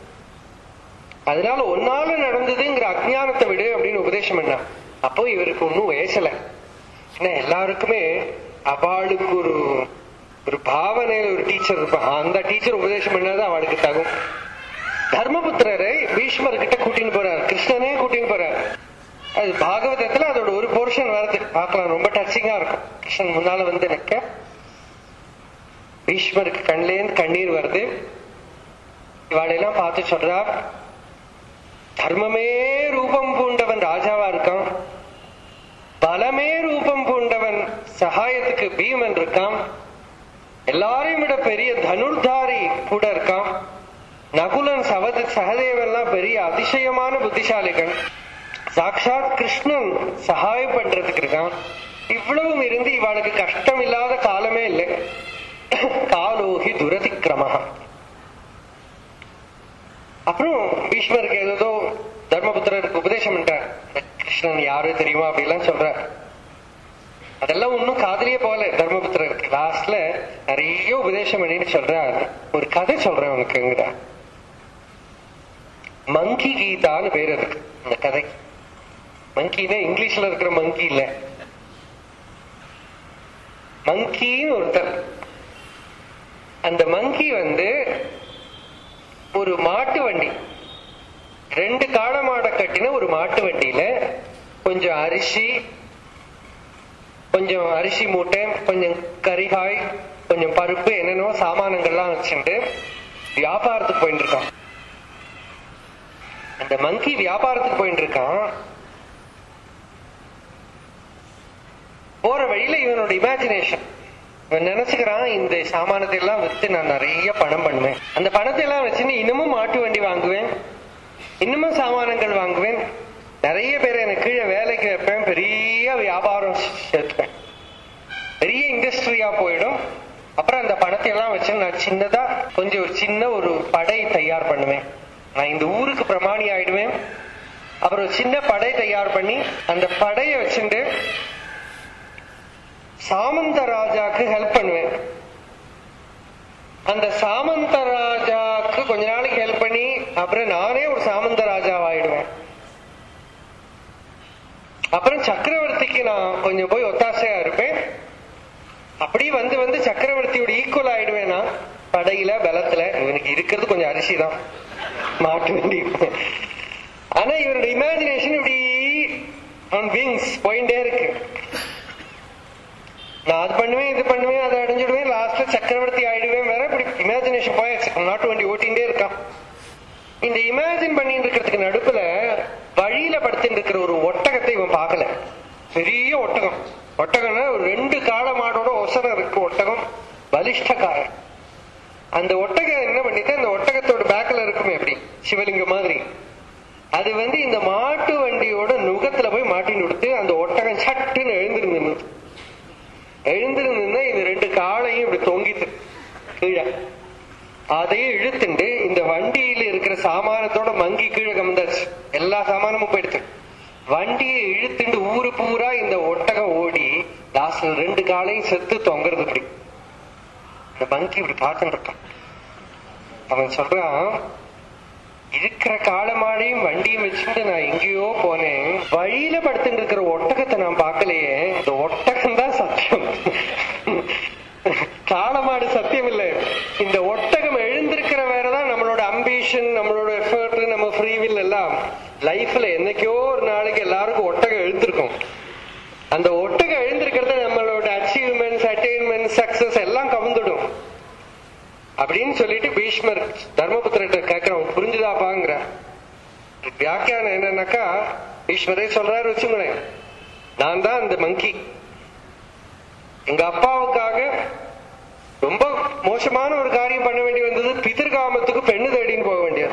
அதனால ஒன்னால நடந்ததுங்கிற அஜானத்தை விடு அப்படின்னு உபதேசம் பண்ணா அப்போ இவருக்கு ஒன்னும் வயசல ஏன்னா எல்லாருக்குமே அவளுக்கு ஒரு ஒரு பாவனையில ஒரு டீச்சர் இருப்பான் அந்த டீச்சர் உபதேசம் பண்ணாது அவளுக்கு தகும் தர்மபுத்திரரை பீஷ்மர் கிட்ட கூட்டின்னு போறார் கிருஷ்ணனே கூட்டின்னு போறார் அது பாகவதத்துல அதோட ஒரு போர்ஷன் வருது பார்க்கலாம் ரொம்ப டச்சிங்கா இருக்கும் கிருஷ்ணன் முன்னால வந்து நிக்க பீஷ்மருக்கு கண்லேருந்து கண்ணீர் வருது இவாளெல்லாம் பார்த்து சொல்றார் தர்மமே ரூபம் பூண்டவன் ராஜாவா இருக்கான் பலமே ரூபம் பூண்டவன் சகாயத்துக்கு பீமன் இருக்கான் எல்லாரையும் விட பெரிய தனுர்தாரி கூட இருக்கான் நகுலன் சவத சகதேவெல்லாம் பெரிய அதிசயமான புத்திசாலிகள் சாட்சாத் கிருஷ்ணன் சகாயம் பண்றதுக்கு இருக்கான் இவ்வளவும் இருந்து இவாளுக்கு கஷ்டம் இல்லாத காலமே இல்லை காலோகி துரதிக்கிரமஹா அப்புறம் பீஷ்மருக்கு ஏதோ தர்மபுத்திரருக்கு உபதேசம் பண்றார் கிருஷ்ணன் யாரு தெரியுமா அப்படிலாம் சொல்றார் அதெல்லாம் ஒன்னும் காதலியே போல தர்மபுத்திரருக்கு லாஸ்ட்ல நிறைய உபதேசம் பண்ணிட்டு சொல்றார் ஒரு கதை சொல்றேன் உனக்குங்கிற மங்கி கீதான்னு பேர் இருக்கு இந்த கதை மங்கினா இங்கிலீஷ்ல இருக்கிற மங்கி இல்ல மங்கின்னு ஒருத்தர் அந்த மங்கி வந்து ஒரு மாட்டு வண்டி ரெண்டு காளை மாடை கட்டின ஒரு மாட்டு வண்டியில கொஞ்சம் அரிசி கொஞ்சம் அரிசி மூட்டை கொஞ்சம் கரிகாய் கொஞ்சம் பருப்பு என்னென்னவோ சாமானங்கள்லாம் வச்சுட்டு வியாபாரத்துக்கு போயிட்டு இருக்கான் அந்த மங்கி வியாபாரத்துக்கு போயிட்டு இருக்கான் போற வழியில இவனோட இமேஜினேஷன் இவன் நினைச்சுக்கிறான் இந்த சாமானத்தை எல்லாம் வித்து நான் நிறைய பணம் பண்ணுவேன் அந்த பணத்தை எல்லாம் வச்சுன்னு இன்னமும் மாட்டு வண்டி வாங்குவேன் இன்னமும் சாமானங்கள் வாங்குவேன் நிறைய பேர் எனக்கு கீழே வேலைக்கு வைப்பேன் பெரிய வியாபாரம் சேர்த்துப்பேன் பெரிய இண்டஸ்ட்ரியா போயிடும் அப்புறம் அந்த பணத்தை எல்லாம் வச்சு நான் சின்னதா கொஞ்சம் ஒரு சின்ன ஒரு படை தயார் பண்ணுவேன் நான் இந்த ஊருக்கு பிரமாணி ஆயிடுவேன் அப்புறம் ஒரு சின்ன படை தயார் பண்ணி அந்த படையை வச்சுட்டு சாமந்த ராஜாக்கு ஹெல்ப் பண்ணுவேன் அந்த சாமந்த ராஜாக்கு கொஞ்ச நாளைக்கு ஹெல்ப் பண்ணி அப்புறம் நானே ஒரு சாமந்த ராஜாவாயிடுவேன் அப்புறம் சக்கரவர்த்திக்கு நான் கொஞ்சம் போய் ஒத்தாசையா இருப்பேன் அப்படி வந்து வந்து சக்கரவர்த்தியோட ஈக்குவல் ஆயிடுவேன் நான் படையில பலத்துல இவனுக்கு இருக்கிறது கொஞ்சம் அரிசி தான் மாட்டு வண்டி ஆனா இவரோட இமேஜினேஷன் இப்படி ஆன் விங்ஸ் போயிட்டே இருக்கு நான் அது பண்ணுவேன் இது பண்ணுவேன் அதை அடைஞ்சிடுவேன் லாஸ்ட்ல சக்கரவர்த்தி ஆயிடுவேன் வேற இப்படி இமேஜினேஷன் இமேஜினேஷன் போயாச்சு நாட்டு வண்டி ஓட்டிகிட்டே இருக்கான் இந்த இமேஜின் பண்ணிட்டு இருக்கிறதுக்கு நடுப்புல வழியில படுத்துட்டு இருக்கிற ஒரு ஒட்டகத்தை இவன் பார்க்கல பெரிய ஒட்டகம் ஒட்டகம்னா ஒரு ரெண்டு காளை மாடோட ஒசரம் இருக்கு ஒட்டகம் பலிஷ்டக்காரன் அந்த ஒட்டகம் என்ன பண்ணிட்டு அந்த ஒட்டகத்தோட பேக்ல இருக்குமே எப்படி சிவலிங்கம் மாதிரி அது வந்து இந்த மாட்டு வண்டியோட நுகத்துல போய் மாட்டின்னு கொடுத்து அந்த ஒட்டகம் சட்டுன்னு எழுந்திருந்து எழுந்திருந்து இந்த ரெண்டு காலையும் இப்படி தொங்கித்து கீழே அதையும் இழுத்துண்டு இந்த வண்டியில இருக்கிற சாமானத்தோட மங்கி கீழே கமந்தாச்சு எல்லா சாமானமும் போயிடுச்சு வண்டியை இழுத்துண்டு ஊரு பூரா இந்த ஒட்டகம் ஓடி லாஸ்ட்ல ரெண்டு காலையும் செத்து தொங்குறது இப்படி இந்த மங்கி இப்படி பார்த்துட்டு இருக்கான் அவன் சொல்றான் இருக்கிற காலமாடையும் வண்டியும் வச்சுட்டு நான் எங்கேயோ போனேன் வழியில படுத்துட்டு இருக்கிற ஒட்டகத்தை நான் பார்க்கலையே இந்த ஒட்டகம் தான் சத்தியம் காலமாடு சத்தியம் இல்லை இந்த ஒட்டகம் எழுந்திருக்கிற வேறதான் நம்மளோட அம்பிஷன் நம்மளோட எஃபர்ட் நம்ம ஃப்ரீவில் எல்லாம் லைஃப்ல என்னைக்கோ ஒரு நாளைக்கு எல்லாருக்கும் ஒட்டகம் எழுந்திருக்கும் அந்த ஒட்டகம் எழுந்திருக்கிறத நம்மளோட அச்சீவ்மெண்ட்ஸ் அட்டைன்மெண்ட் சக்சஸ் எல்லாம் கவுந்துடும் அப்படின்னு சொல்லிட்டு பீஷ்மர் தர்மபுத்திரட்ட கேட்கிறோம் புரிஞ்சுதாப்பாங்கிற வியாக்கியானம் என்னன்னாக்கா பீஷ்மரே சொல்றாரு வச்சுங்களேன் நான் தான் அந்த மங்கி எங்க அப்பாவுக்காக ரொம்ப மோசமான ஒரு காரியம் பண்ண வேண்டி வந்தது பிதிர்காமத்துக்கு பெண்ணு தேடின்னு போக வேண்டியது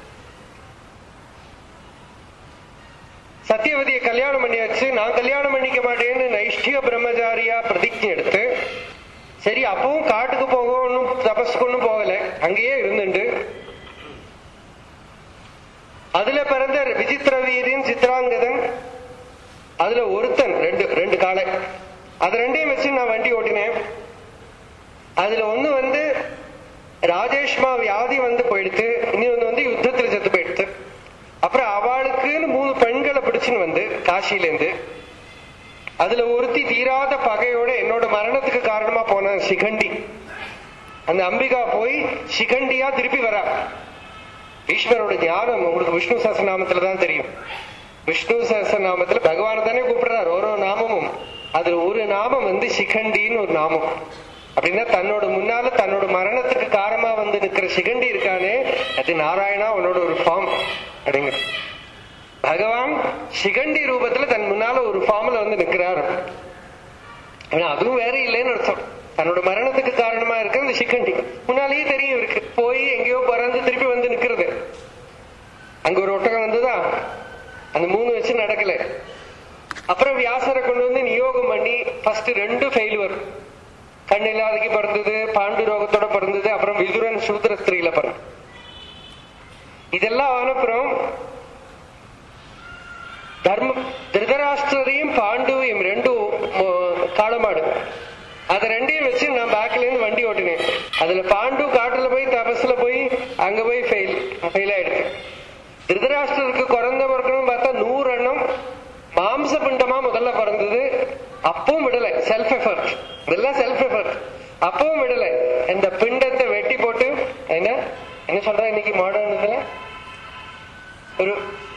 சத்தியவதியை கல்யாணம் பண்ணியாச்சு நான் கல்யாணம் பண்ணிக்க மாட்டேன்னு நைஷ்டிய பிரம்மச்சாரியா பிரதிஜை எடுத்து சரி அப்பவும் காட்டுக்கு போக ஒன்னும் தபஸுக்கு ஒன்னும் போகல அங்கேயே இருந்துண்டு அதுல பிறந்த விசித்திர வீரியன் சித்ராங்கதன் அதுல ஒருத்தன் ரெண்டு ரெண்டு காலை அது ரெண்டையும் வச்சு நான் வண்டி ஓட்டினேன் அதுல ஒண்ணு வந்து ராஜேஷ்மா வியாதி வந்து போயிடுத்து இன்னொன்னு வந்து யுத்தத்துல செத்து போயிடுத்து அப்புறம் அவளுக்குன்னு மூணு பெண்களை பிடிச்சுன்னு வந்து காசில இருந்து அதுல ஒருத்தி தீராத பகையோட என்னோட மரணத்துக்கு காரணமா போன சிகண்டி அந்த அம்பிகா போய் சிகண்டியா திருப்பி வரா ஈஸ்வரோட ஞானம் உங்களுக்கு விஷ்ணு சஹஸ்ரநாமத்துல தான் தெரியும் விஷ்ணு சஹஸ்ரநாமத்துல பகவான் தானே கூப்பிடுறாரு ஓரோ நாமமும் அதுல ஒரு நாமம் வந்து சிகண்டின்னு ஒரு நாமம் அப்படின்னா தன்னோட முன்னால தன்னோட மரணத்துக்கு காரணமா வந்து நிக்கிற சிகண்டி இருக்கானே அது நாராயணா உன்னோட ஒரு ஃபார்ம் அப்படிங்கிற பகவான் சிகண்டி ரூபத்துல தன் முன்னால ஒரு ஃபார்ம்ல வந்து நிக்கிறார் ஆனா அதுவும் வேற இல்லைன்னு அர்த்தம் தன்னோட மரணத்துக்கு காரணமா இருக்க இந்த சிக்கண்டி முன்னாலேயே தெரியும் இருக்கு போய் எங்கேயோ பறந்து திருப்பி வந்து நிக்கிறது அங்க ஒரு ஒட்டகம் வந்ததா அந்த மூணு வச்சு நடக்கல அப்புறம் வியாசரை கொண்டு வந்து நியோகம் பண்ணி ஃபர்ஸ்ட் ரெண்டு ஃபெயில்வர் கண் இல்லாதக்கு பிறந்தது பாண்டு ரோகத்தோட பிறந்தது அப்புறம் விதுரன் சூத்திர ஸ்திரீல பிறந்த இதெல்லாம் அனுப்புறோம் தர்ம திருதராஷ்டிரையும் பாண்டுவையும் ரெண்டும் காலமாடு அத ரெண்டையும் வச்சு நான் பேக்ல இருந்து வண்டி ஓட்டினேன் அதுல பாண்டு காட்டுல போய் தபஸ்ல போய் அங்க போய் ஃபெயில் ஃபெயில் ஆயிடுச்சு திருதராஷ்டிரருக்கு குறைந்த பிறக்கணும் பார்த்தா நூறு எண்ணம் மாம்ச பிண்டமா முதல்ல பிறந்தது அப்பவும் விடல செல்ஃப் எஃபர்ட் இதெல்லாம் செல்ஃப் எஃபர்ட் அப்பவும் விடல இந்த பிண்டத்தை வெட்டி போட்டு என்ன என்ன சொல்ற இன்னைக்கு மாடர்ன் இதுல ஒரு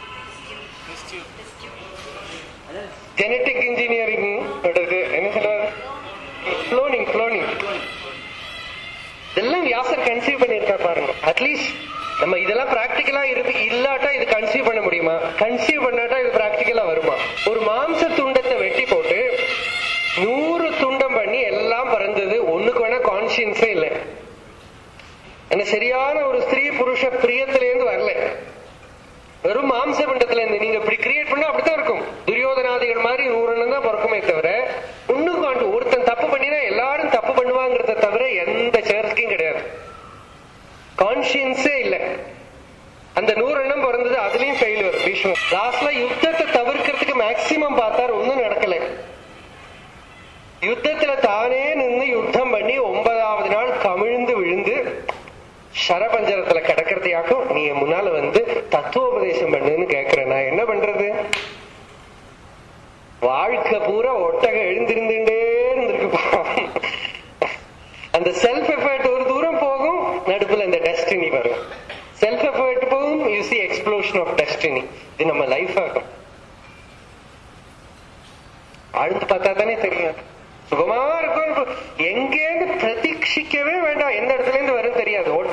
ஜெனட்டிக் இன்ஜினியரிங் என்ன சொல்றாரு குளோனிங் குளோனிங் இதெல்லாம் வியாசர் கன்சீவ் பண்ணிருக்கா பாருங்க அட்லீஸ்ட் நம்ம இதெல்லாம் பிராக்டிக்கலா இருக்கு இல்லாட்டா இது கன்சீவ் பண்ண முடியுமா கன்சீவ் பண்ணாட்டா இது பிராக்டிக்கலா வருமா ஒரு மாம்ச துண்டத்தை வெட்டி போட்டு நூறு துண்டம் பண்ணி எல்லாம் பறந்தது ஒண்ணுக்கு வேணா கான்சியன்ஸே இல்லை என்ன சரியான ஒரு ஸ்திரீ புருஷ பிரியத்திலேருந்து வரல வெறும் மாம்ச பிண்டத்துல இருந்து நீங்க இப்படி கிரியேட் பண்ணா அப்படித்தான் இருக்கும் துரியோதனாதிகள் மாதிரி நூறு தான் பிறக்குமே தவிர இன்னும் காண்டு ஒருத்தன் தப்பு பண்ணினா எல்லாரும் தப்பு பண்ணுவாங்கிறத தவிர எந்த சேர்க்கையும் கிடையாது கான்சியன்ஸே இல்ல அந்த நூறு எண்ணம் பிறந்தது அதுலயும் ஃபெயிலியர் பீஷ்மர் லாஸ்ட்ல யுத்தத்தை தவிர்க்கிறதுக்கு மேக்சிமம் பார்த்தார் ஒன்னும் நடக்கல யுத்தத்துல தானே நின்று யுத்தம் பண்ணி ஒன்பதாவது நாள் கமிழ்ந்து விழுந்து சரபஞ்சரத்துல கிடக்கிறதையாக்கும் நீ முன்னால வந்து தத்துவோபதேசம் பண்ணுன்னு கேக்குறேன் நான் என்ன பண்றது வாழ்க்கை பூரா ஒட்டக எழுந்திருந்துட்டே இருந்திருக்கு அந்த செல்ஃப் எஃபர்ட் ஒரு தூரம் போகும் நடுப்புல இந்த டெஸ்டினி வரும் செல்ஃப் எஃபர்ட் போகும் you see explosion of destiny இது நம்ம லைஃப் ஆகும் ஆழ்ந்து பார்த்தா தானே தெரியும் சுகமா இருக்கும் எங்கேருந்து பிரதீட்சிக்கவே வேண்டாம் எந்த இடத்துல இருந்து வரும் தெரியாது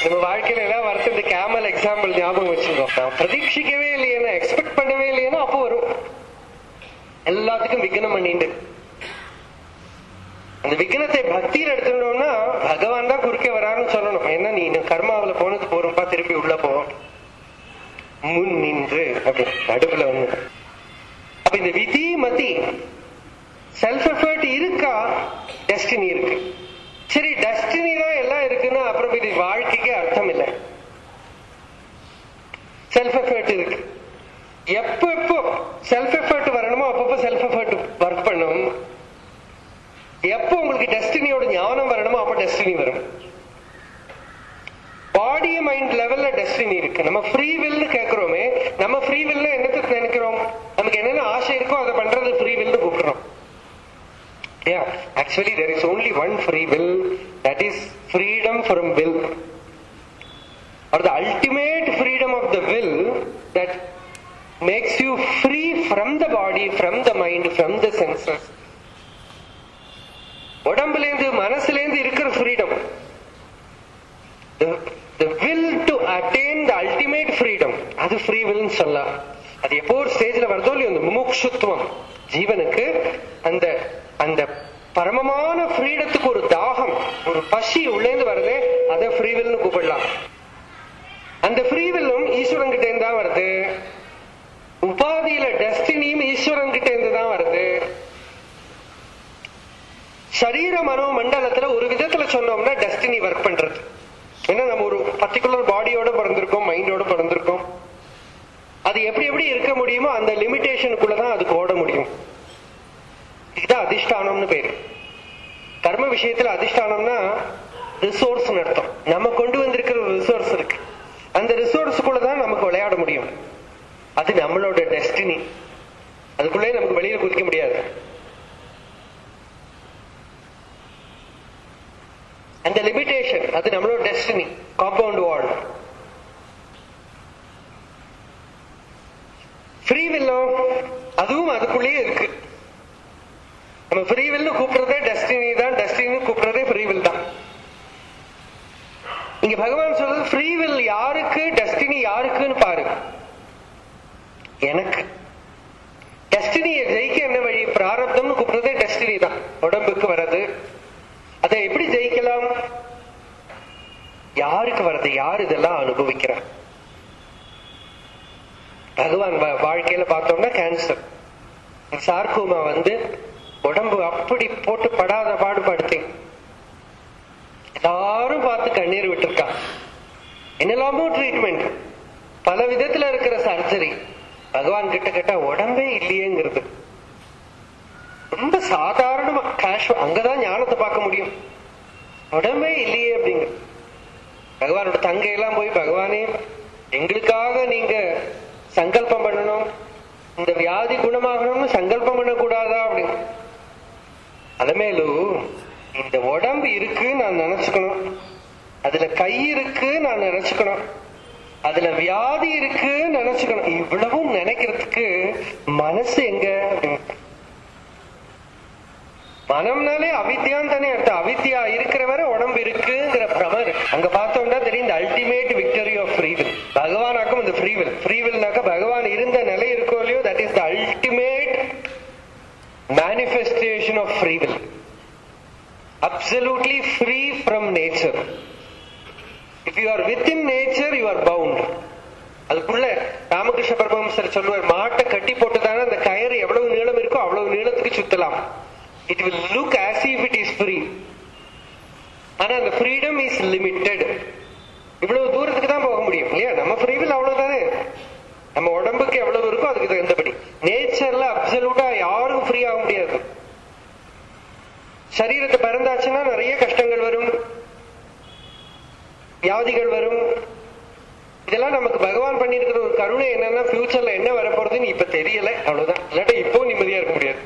நம்ம வாழ்க்கையில எல்லாம் வரது இந்த கேமல் எக்ஸாம்பிள் ஞாபகம் வச்சுக்கோ நான் பிரதீட்சிக்கவே இல்லையேன்னா எக்ஸ்பெக்ட் பண்ணவே இல்லையேன்னா அப்போ வரும் எல்லாத்துக்கும் விக்னம் பண்ணிட்டு அந்த விக்னத்தை பக்தியில் எடுத்துட்டோம்னா பகவான் தான் குறுக்கே வரான்னு சொல்லணும் ஏன்னா நீ இன்னும் கர்மாவில போனது போறப்பா திருப்பி உள்ள போ முன் நின்று அப்படி நடுவுல வந்து அப்ப இந்த விதி மதி செல்ஃப் எஃபர்ட் இருக்கா டெஸ்டினி இருக்கு சரி டெஸ்டினி தான் எல்லாம் இருக்குன்னா அப்புறம் இது வாழ்க்கைக்கு அர்த்தம் இல்லை செல்ஃப் எஃபர்ட் இருக்கு எப்போ எப்போ செல்ஃப் எஃபர்ட் வரணுமோ அப்பப்போ செல்ஃப் எஃபர்ட் ஒர்க் பண்ணும் எப்போ உங்களுக்கு டெஸ்டினியோட ஞானம் வரணுமோ அப்ப டெஸ்டினி வரும் பாடி மைண்ட் லெவல்ல டெஸ்டினி இருக்கு நம்ம ஃப்ரீ வில்னு கேட்கிறோமே நம்ம ஃப்ரீ வில்ல என்னத்துக்கு நினைக்கிறோம் நமக்கு என்னென்ன ஆசை இருக்கோ அதை பண்றது ஃப்ரீ வில்னு கூப்பிடுறோம் Yeah, actually there is only one free will, that is freedom from will. Or the ultimate freedom of the will that makes you free from the body, from the mind, from the senses. உடம்புலேருந்து மனசுலேருந்து இருக்கிற freedom the will to attain the ultimate freedom அது free வில்னு சொல்லலாம் அது எப்போ ஒரு ஸ்டேஜ்ல வருதோ இல்லையோ அந்த முமுட்சுத்துவம் ஜீவனுக்கு அந்த அந்த பரமமான ஃப்ரீடத்துக்கு ஒரு தாகம் ஒரு பசி உள்ளேந்து வருதே அதை ஃப்ரீ வில்னு கூப்பிடலாம் அந்த ஃப்ரீ வில்லும் ஈஸ்வரன் கிட்ட இருந்து தான் வருது உபாதியில டெஸ்டினியும் ஈஸ்வரன் கிட்ட இருந்து தான் வருது சரீர மனோ மண்டலத்துல ஒரு விதத்துல சொன்னோம்னா டெஸ்டினி ஒர்க் பண்றது ஏன்னா நம்ம ஒரு பர்டிகுலர் பாடியோட பிறந்திருக்கோம் மைண்டோட பிறந்திருக்கோம் அது எப்படி எப்படி இருக்க முடியுமோ அந்த லிமிடேஷனுக்குள்ளதான் அதுக்கு ஓட முடியும் இதுதான் அதிஷ்டானம்னு பேரு கர்ம விஷயத்துல அதிஷ்டானம்னா ரிசோர்ஸ் அர்த்தம் நம்ம கொண்டு வந்திருக்கிற ஒரு ரிசோர்ஸ் இருக்கு அந்த ரிசோர்ஸுக்குள்ளதான் நமக்கு விளையாட முடியும் அது நம்மளோட டெஸ்டினி அதுக்குள்ளே நமக்கு வெளியில குதிக்க முடியாது அந்த லிமிடேஷன் அது நம்மளோட டெஸ்டினி காம்பவுண்ட் வால் ஃப்ரீ வில்லோ அதுவும் அதுக்குள்ளேயே இருக்கு நம்ம ஃப்ரீ வில்னு கூப்பிடுறதே டெஸ்டினி தான் டெஸ்டினி கூப்பிடுறதே ஃப்ரீ வில் தான் இங்க பகவான் சொல்றது ஃப்ரீ வில் யாருக்கு டெஸ்டினி யாருக்குன்னு பாரு எனக்கு டெஸ்டினியை ஜெயிக்க என்ன வழி பிராரப்தம்னு கூப்பிடுறதே டெஸ்டினி தான் உடம்புக்கு வர்றது அதை எப்படி ஜெயிக்கலாம் யாருக்கு வர்றது யார் இதெல்லாம் அனுபவிக்கிறார் பகவான் வாழ்க்கையில பார்த்தோம்னா கேன்சர் சார்கோமா வந்து உடம்பு அப்படி போட்டு படாத பாடுபடுத்தேன் எல்லாரும் பார்த்து கண்ணீர் விட்டுருக்கா என்னெல்லாமோ ட்ரீட்மெண்ட் பல விதத்துல இருக்கிற சர்ஜரி பகவான் கிட்ட கேட்டா உடம்பே இல்லையேங்கிறது ரொம்ப சாதாரணமா கேஷ் அங்கதான் ஞானத்தை பார்க்க முடியும் உடம்பே இல்லையே அப்படிங்க பகவானோட தங்கையெல்லாம் போய் பகவானே எங்களுக்காக நீங்க சங்கல்பம் பண்ணணும் இந்த வியாதி குணமாகணும்னு சங்கல்பம் பண்ணக்கூடாதா அப்படின்னு அலமேலு இந்த உடம்பு இருக்கு நான் நினைச்சுக்கணும் அதுல கை இருக்கு நான் நினைச்சுக்கணும் அதுல வியாதி இருக்கு நினைச்சுக்கணும் இவ்வளவும் நினைக்கிறதுக்கு மனசு எங்க அப்படின்னு மனம்னாலே அவித்யான்னு தானே அர்த்தம் அவித்யா இருக்கிற வரை உடம்பு இருக்குங்கிற பிரமர் அங்க பார்த்தோம்னா தெரியும் இந்த அல்டிமேட் விக்டரி ஆஃப் ஃப்ரீவில் பகவானாக்கும் இந்த ஃப்ரீவில் ஃப்ரீவில்னாக்க பகவான் இருந்த நிலை இருக்கோ இல்லையோ that is the ultimate manifestation of free will absolutely free from nature if you are within nature you are bound அதுக்குள்ள ராமகிருஷ்ண பரமஹம்சர் சொல்லுவார் மாட்டை கட்டி போட்டுதானே அந்த கயிறு எவ்வளவு நீளம் இருக்கோ அவ்வளவு நீளத்துக்கு சுத்தலாம் it will look as if it is free ஆனா அந்த ஃப்ரீடம் இஸ் லிமிட்டெட் இவ்வளவு தூரத்துக்கு தான் போக முடியும் இல்லையா நம்ம ஃப்ரீவில் அவ்வளவுதானே நம்ம உடம்புக்கு எவ்வளவு இருக்கோ அதுக்கு தகுந்தபடி நேச்சர்ல அப்சல்யூட்டா யாரும் ஃப்ரீ ஆக முடியாது சரீரத்தை பிறந்தாச்சுன்னா நிறைய கஷ்டங்கள் வரும் வியாதிகள் வரும் இதெல்லாம் நமக்கு பகவான் பண்ணிருக்கிற ஒரு கருணை என்னன்னா ஃபியூச்சர்ல என்ன வரப்போறதுன்னு இப்ப தெரியல அவ்வளவுதான் இல்லாட்டா இப்போ நிம்மதியா இருக்க முடியாது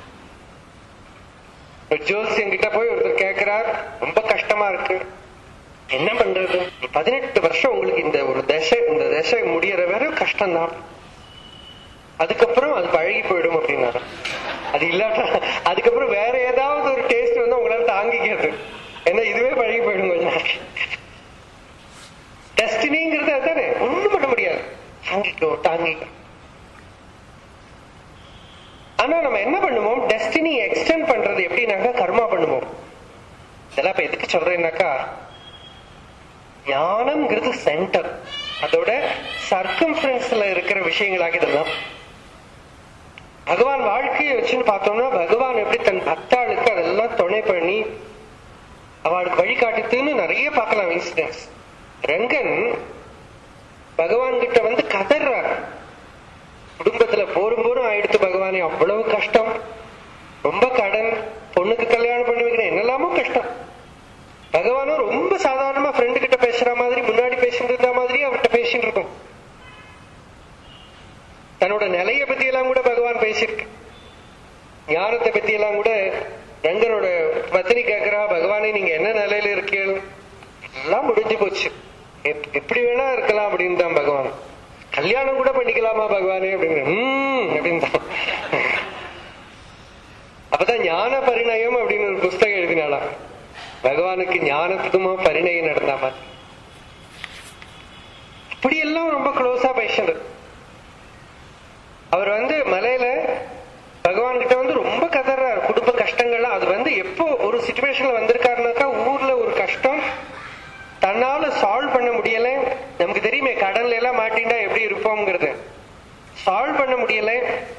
ஜோசியன் கிட்ட போய் ஒருத்தர் கேட்கிறார் ரொம்ப கஷ்டமா இருக்கு என்ன பண்றது பதினெட்டு வருஷம் உங்களுக்கு இந்த ஒரு தசை இந்த தசை முடியற வரை கஷ்டம்தான் அதுக்கப்புறம் அது பழகி போயிடும் அப்படின்னாரு அது இல்லாட்டா அதுக்கப்புறம் வேற ஏதாவது ஒரு டேஸ்ட் வந்து உங்களால தாங்கிக்கிறது ஏன்னா இதுவே பழகி போயிடும் கொஞ்ச நாள் தாங்கிக்கோ தாங்கிக்கோ ஆனா நம்ம என்ன பண்ணுவோம் டெஸ்டினி எக்ஸ்டெண்ட் பண்றது எப்படின்னாக்கா கர்மா பண்ணுவோம் இதெல்லாம் இப்ப எதுக்கு சொல்றேன்னாக்கா ஞானம்ங்கிறது சென்டர் அதோட சர்க்கம்ஃபரன்ஸ்ல இருக்கிற விஷயங்களாக இதெல்லாம் பகவான் வாழ்க்கையை வச்சுன்னு பார்த்தோம்னா பகவான் எப்படி தன் பக்தாளுக்கு அதெல்லாம் துணை பண்ணி அவளுக்கு வழிகாட்டுத்துன்னு நிறைய பார்க்கலாம் இன்சிடென்ட்ஸ் ரங்கன் பகவான் கிட்ட வந்து கதறார் குடும்பத்துல போரும் போரும் ஆயிடுத்து பகவானே அவ்வளவு கஷ்டம் ரொம்ப கடன் பொண்ணுக்கு கல்யாணம் பண்ணி வைக்கிறேன் என்னெல்லாமோ கஷ்டம் பகவானும் ரொம்ப சாதாரணமா ஃப்ரெண்டு கிட்ட பேசுற மாதிரி முன்னாடி பேசிட்டு இருந்த மாதிரி அவர்கிட்ட பேசிட்டு இருக்கும் தன்னோட நிலைய பத்தி எல்லாம் கூட பகவான் பேசியிருக்கு ஞானத்தை பத்தி எல்லாம் கூட ரங்கனோட பத்தினி கேக்குறா பகவானே நீங்க என்ன நிலையில இருக்கீங்க எல்லாம் முடிஞ்சு போச்சு எப்- எப்படி வேணா இருக்கலாம் அப்படின்னு தான் பகவான் கல்யாணம் கூட பண்ணிக்கலாமா பகவானே அப்படின்னு "ம்" அப்படின்னு தான் அப்பதான் ஞான பரிணயம் அப்படின்னு ஒரு புஸ்தகம் எழுதினாலாம் பகவானுக்கு ஞானத்துக்குமா பரிணயம் நடந்தா மாதிரி இப்படி எல்லாம் ரொம்ப க்ளோஸா பேசுறது அவர் வந்து மலையில பகவான் கிட்ட வந்து ரொம்ப கதறாரு குடும்ப கஷ்டங்கள்லாம் அது வந்து எப்போ ஒரு சுச்சுவேஷன்ல வந்திருக்காருனாக்கா ஊர்ல ஒரு கஷ்டம் தன்னால சால்வ் பண்ண முடியல நமக்கு தெரியுமே கடன்ல எல்லாம் மாட்டிண்டா எப்படி இருப்போம்ங்கிறது சால்வ் பண்ண முடியல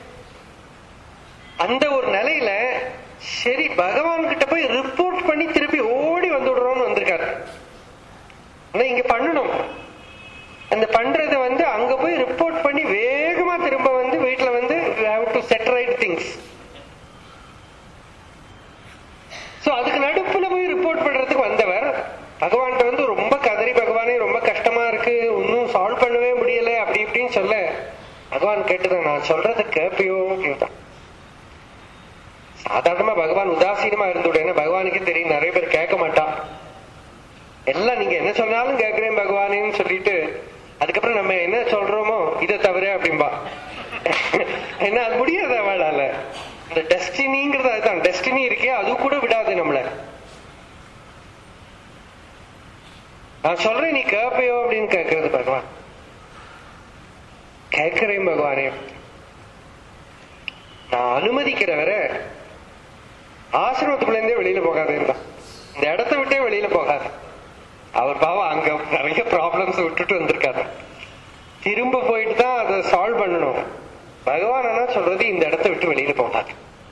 அந்த ஒரு நிலையில சரி பகவான் கிட்ட போய் ரிப்போர்ட் பண்ணி திருப்பி ஓடி வந்துடுறோம்னு வந்திருக்காரு ஆனா இங்க பண்ணணும் அந்த பண்றத வந்து அங்க போய் ரிப்போர்ட் பண்ணி வேகமா திரும்ப வந்து வீட்டுல வந்து have to set right things so அதுக்கு நடுப்புல போய் ரிப்போர்ட் பண்றதுக்கு வந்தவர் பகவான்கிட்ட வந்து ரொம்ப கதறி பகவானே ரொம்ப கஷ்டமா இருக்கு இன்னும் சால்வ் பண்ணவே முடியல அப்படி இப்படின்னு சொல்ல பகவான் கேட்டுதான் நான் சொல்றது கேப்பியோ அப்படின்ட்டான் சாதாரணமா பகவான் உதாசீனமா இருந்துடனே பகவானுக்கே தெரியும் நிறைய பேர் கேட்க மாட்டான் எல்லாம் நீங்க என்ன சொன்னாலும் கேட்கிறேன் பகவானேன்னு சொல்லிட்டு அதுக்கப்புறம் நம்ம என்ன சொல்றோமோ இதை தவிர அப்படிம்பா என்ன அது முடியாது அவளால இந்த டெஸ்டினிங்கிறது அதுதான் டெஸ்டினி இருக்கே அது கூட விடாது நம்மள நான் சொல்றேன் நீ கேப்பையோ அப்படின்னு கேட்கறது பகவான் கேட்கிறேன் பகவானே நான் அனுமதிக்கிற வரை ஆசிரமத்துக்குள்ள இருந்தே வெளியில போகாதேன்னு இந்த இடத்த விட்டே வெளியில போகாது அவர் பாவம் அங்க நிறைய ப்ராப்ளம்ஸ் விட்டுட்டு வந்திருக்காரு திரும்ப போயிட்டு தான் அதை சால்வ் பண்ணணும் பகவான் என்ன சொல்றது இந்த இடத்த விட்டு வெளியில போகாது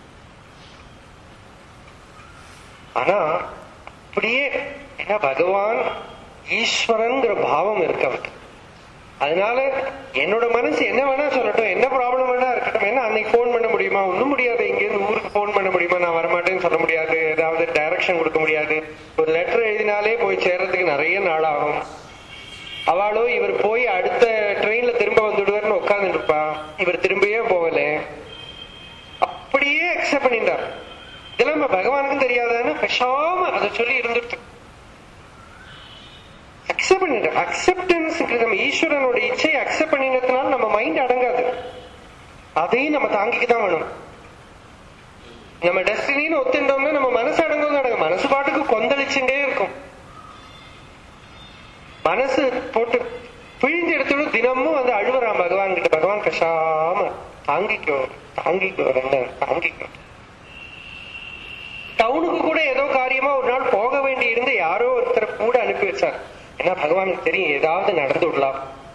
ஆனா அப்படியே ஏன்னா பகவான் ஈஸ்வரன்ங்கிற பாவம் இருக்கு அவருக்கு அதனால என்னோட மனசு என்ன வேணா சொல்லட்டும் என்ன ப்ராப்ளம் வேணா இருக்கட்டும் என்ன அன்னைக்கு ஃபோன் பண்ண முடியுமா ஒன்றும் முடியாது இங்கேருந்து ஊருக்கு ஃபோன் பண்ண முடியுமா நான் வரமாட்டேன்னு சொல்ல முடியாது ஏதாவது டைரக்ஷன் கொடுக்க முடியாது ஒரு லெட்டர் எழுதினாலே போய் சேர்றதுக்கு நிறைய நாள் ஆகும் அவளோ இவர் போய் அடுத்த ட்ரெயின்ல திரும்ப வந்துடுவார்னு உட்கார்ந்துட்டு இருப்பா இவர் திரும்பியே போகல அப்படியே அக்செப்ட் பண்ணிட்டார் இதெல்லாம் நம்ம பகவானுக்கும் தெரியாதான்னு பேசாம அதை சொல்லி இருந்துட்டு அக்செப்ட் பண்ணிட்டோம் அக்செப்டன்ஸ் நம்ம ஈஸ்வரனோட இச்சையை அக்செப்ட் பண்ணினதுனால நம்ம மைண்ட் அடங்காது அதையும் நம்ம தாங்கிக்க தான் வேணும் நம்ம டெஸ்டினின்னு ஒத்துட்டோம்னா நம்ம மனசு அடங்கும் அடங்க மனசு பாட்டுக்கு கொந்தளிச்சுட்டே இருக்கும் மனசு போட்டு பிழிஞ்சு எடுத்துட்டு தினமும் வந்து அழுவுறான் பகவான் கிட்ட பகவான் பேசாம தாங்கிக்கோ தாங்கிக்கோ ரெண்டு தாங்கிக்கோ டவுனுக்கு கூட ஏதோ காரியமா ஒரு நாள் போக வேண்டி இருந்து யாரோ ஒருத்தர் கூட அனுப்பி வச்சார் ஏன்னா பகவானுக்கு தெரியும் ஏதாவது நடந்து விடலாம்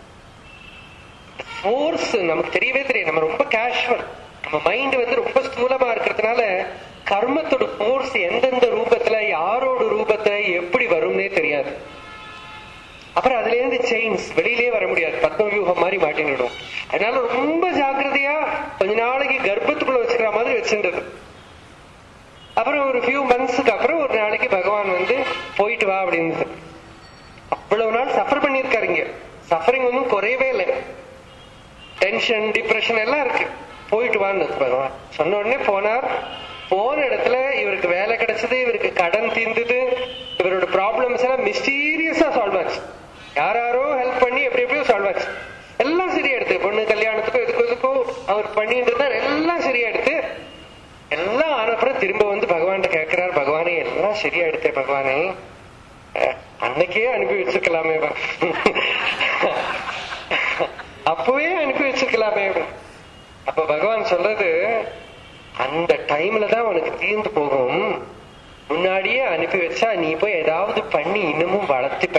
ஃபோர்ஸ் நமக்கு தெரியவே தெரியும் நம்ம ரொம்ப கேஷுவல் நம்ம மைண்ட் வந்து ரொம்ப ஸ்தூலமா இருக்கிறதுனால கர்மத்தோட ஃபோர்ஸ் எந்தெந்த ரூபத்துல யாரோட ரூபத்துல எப்படி வரும்னே தெரியாது அப்புறம் அதுல இருந்து செயின்ஸ் வெளியிலே வர முடியாது பத்ம வியூகம் மாதிரி மாட்டினிடும் அதனால ரொம்ப ஜாக்கிரதையா கொஞ்ச நாளைக்கு கர்ப்பத்துக்குள்ள வச்சுக்கிற மாதிரி வச்சிருந்தது அப்புறம் ஒரு ஃபியூ மந்த்ஸுக்கு அப்புறம் ஒரு நாளைக்கு பகவான் வந்து போயிட்டு வா அப்படின்னு அவ்வளவு நாள் சஃபர் பண்ணியிருக்காருங்க சஃபரிங் ஒன்றும் குறையவே இல்லை டென்ஷன் டிப்ரெஷன் எல்லாம் இருக்கு போயிட்டு வான்னு பகவான் சொன்ன உடனே போனார் போன இடத்துல இவருக்கு வேலை கிடைச்சது இவருக்கு கடன் தீர்ந்தது இவரோட ப்ராப்ளம்ஸ் எல்லாம் மிஸ்டீரியஸா சால்வ் ஆச்சு யாராரோ ஹெல்ப் பண்ணி எப்படி எப்படியோ சால்வ் ஆச்சு எல்லாம் சரியா எடுத்து பொண்ணு கல்யாணத்துக்கும் எதுக்கும் எதுக்கும் அவர் பண்ணிட்டு இருந்தார் எல்லாம் சரியா எடுத்து எல்லாம் ஆனப்புறம் திரும்ப வந்து பகவான் கேட்கிறார் பகவானே எல்லாம் சரியா எடுத்தே பகவானே அஹ், அன்னைக்கே அனுப்பி வச்சிருக்கலாமே அப்பவே அனுப்பி வச்சிருக்கலாமே அப்ப பகவான் சொல்றது அந்த டைம்ல தான் உனக்கு தீர்ந்து போகும் முன்னாடியே அனுப்பி வச்சா நீ போய் ஏதாவது பண்ணி இன்னமும் வளர்த்துப்ப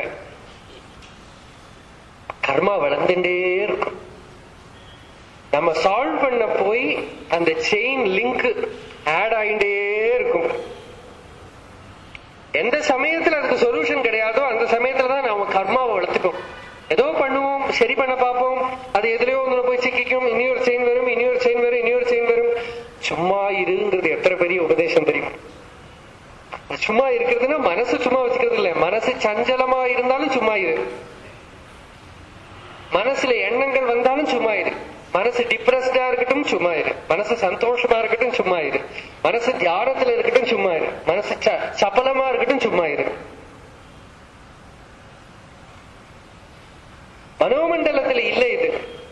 கர்மா வளர்ந்துட்டே இருக்கும் நம்ம சால்வ் பண்ண போய் அந்த செயின் லிங்க் ஆட் ஆகிட்டே இருக்கும் எந்த சமயத்துல அதுக்கு சொல்யூஷன் கிடையாதோ அந்த சமயத்துல தான் நாம கர்மாவை வளர்த்துக்கும் ஏதோ பண்ணுவோம் சரி பண்ண பார்ப்போம் அது எதுலயோ ஒண்ணுல போய் சிக்கிக்கும் இனியொரு செயின் வரும் இனியொரு செயின் வரும் இனியொரு செயின் வரும் சும்மா இருங்கிறது எத்தனை பெரிய உபதேசம் தெரியும் சும்மா இருக்கிறதுனா மனசு சும்மா வச்சுக்கிறது இல்ல மனசு சஞ்சலமா இருந்தாலும் சும்மா இரு மனசுல எண்ணங்கள் வந்தாலும் சும்மா இரு மனசு டிப்ரெஸ்டா இருக்கட்டும் சும்மா இரு மனசு சந்தோஷமா இருக்கட்டும் சும்மா இரு மனசு தியானத்துல இருக்கட்டும் சும்மா இரு மனசு ச- சபலமா இருக்கட்டும் சும்மா இரு மனோமண்டலத்துல இல்ல இது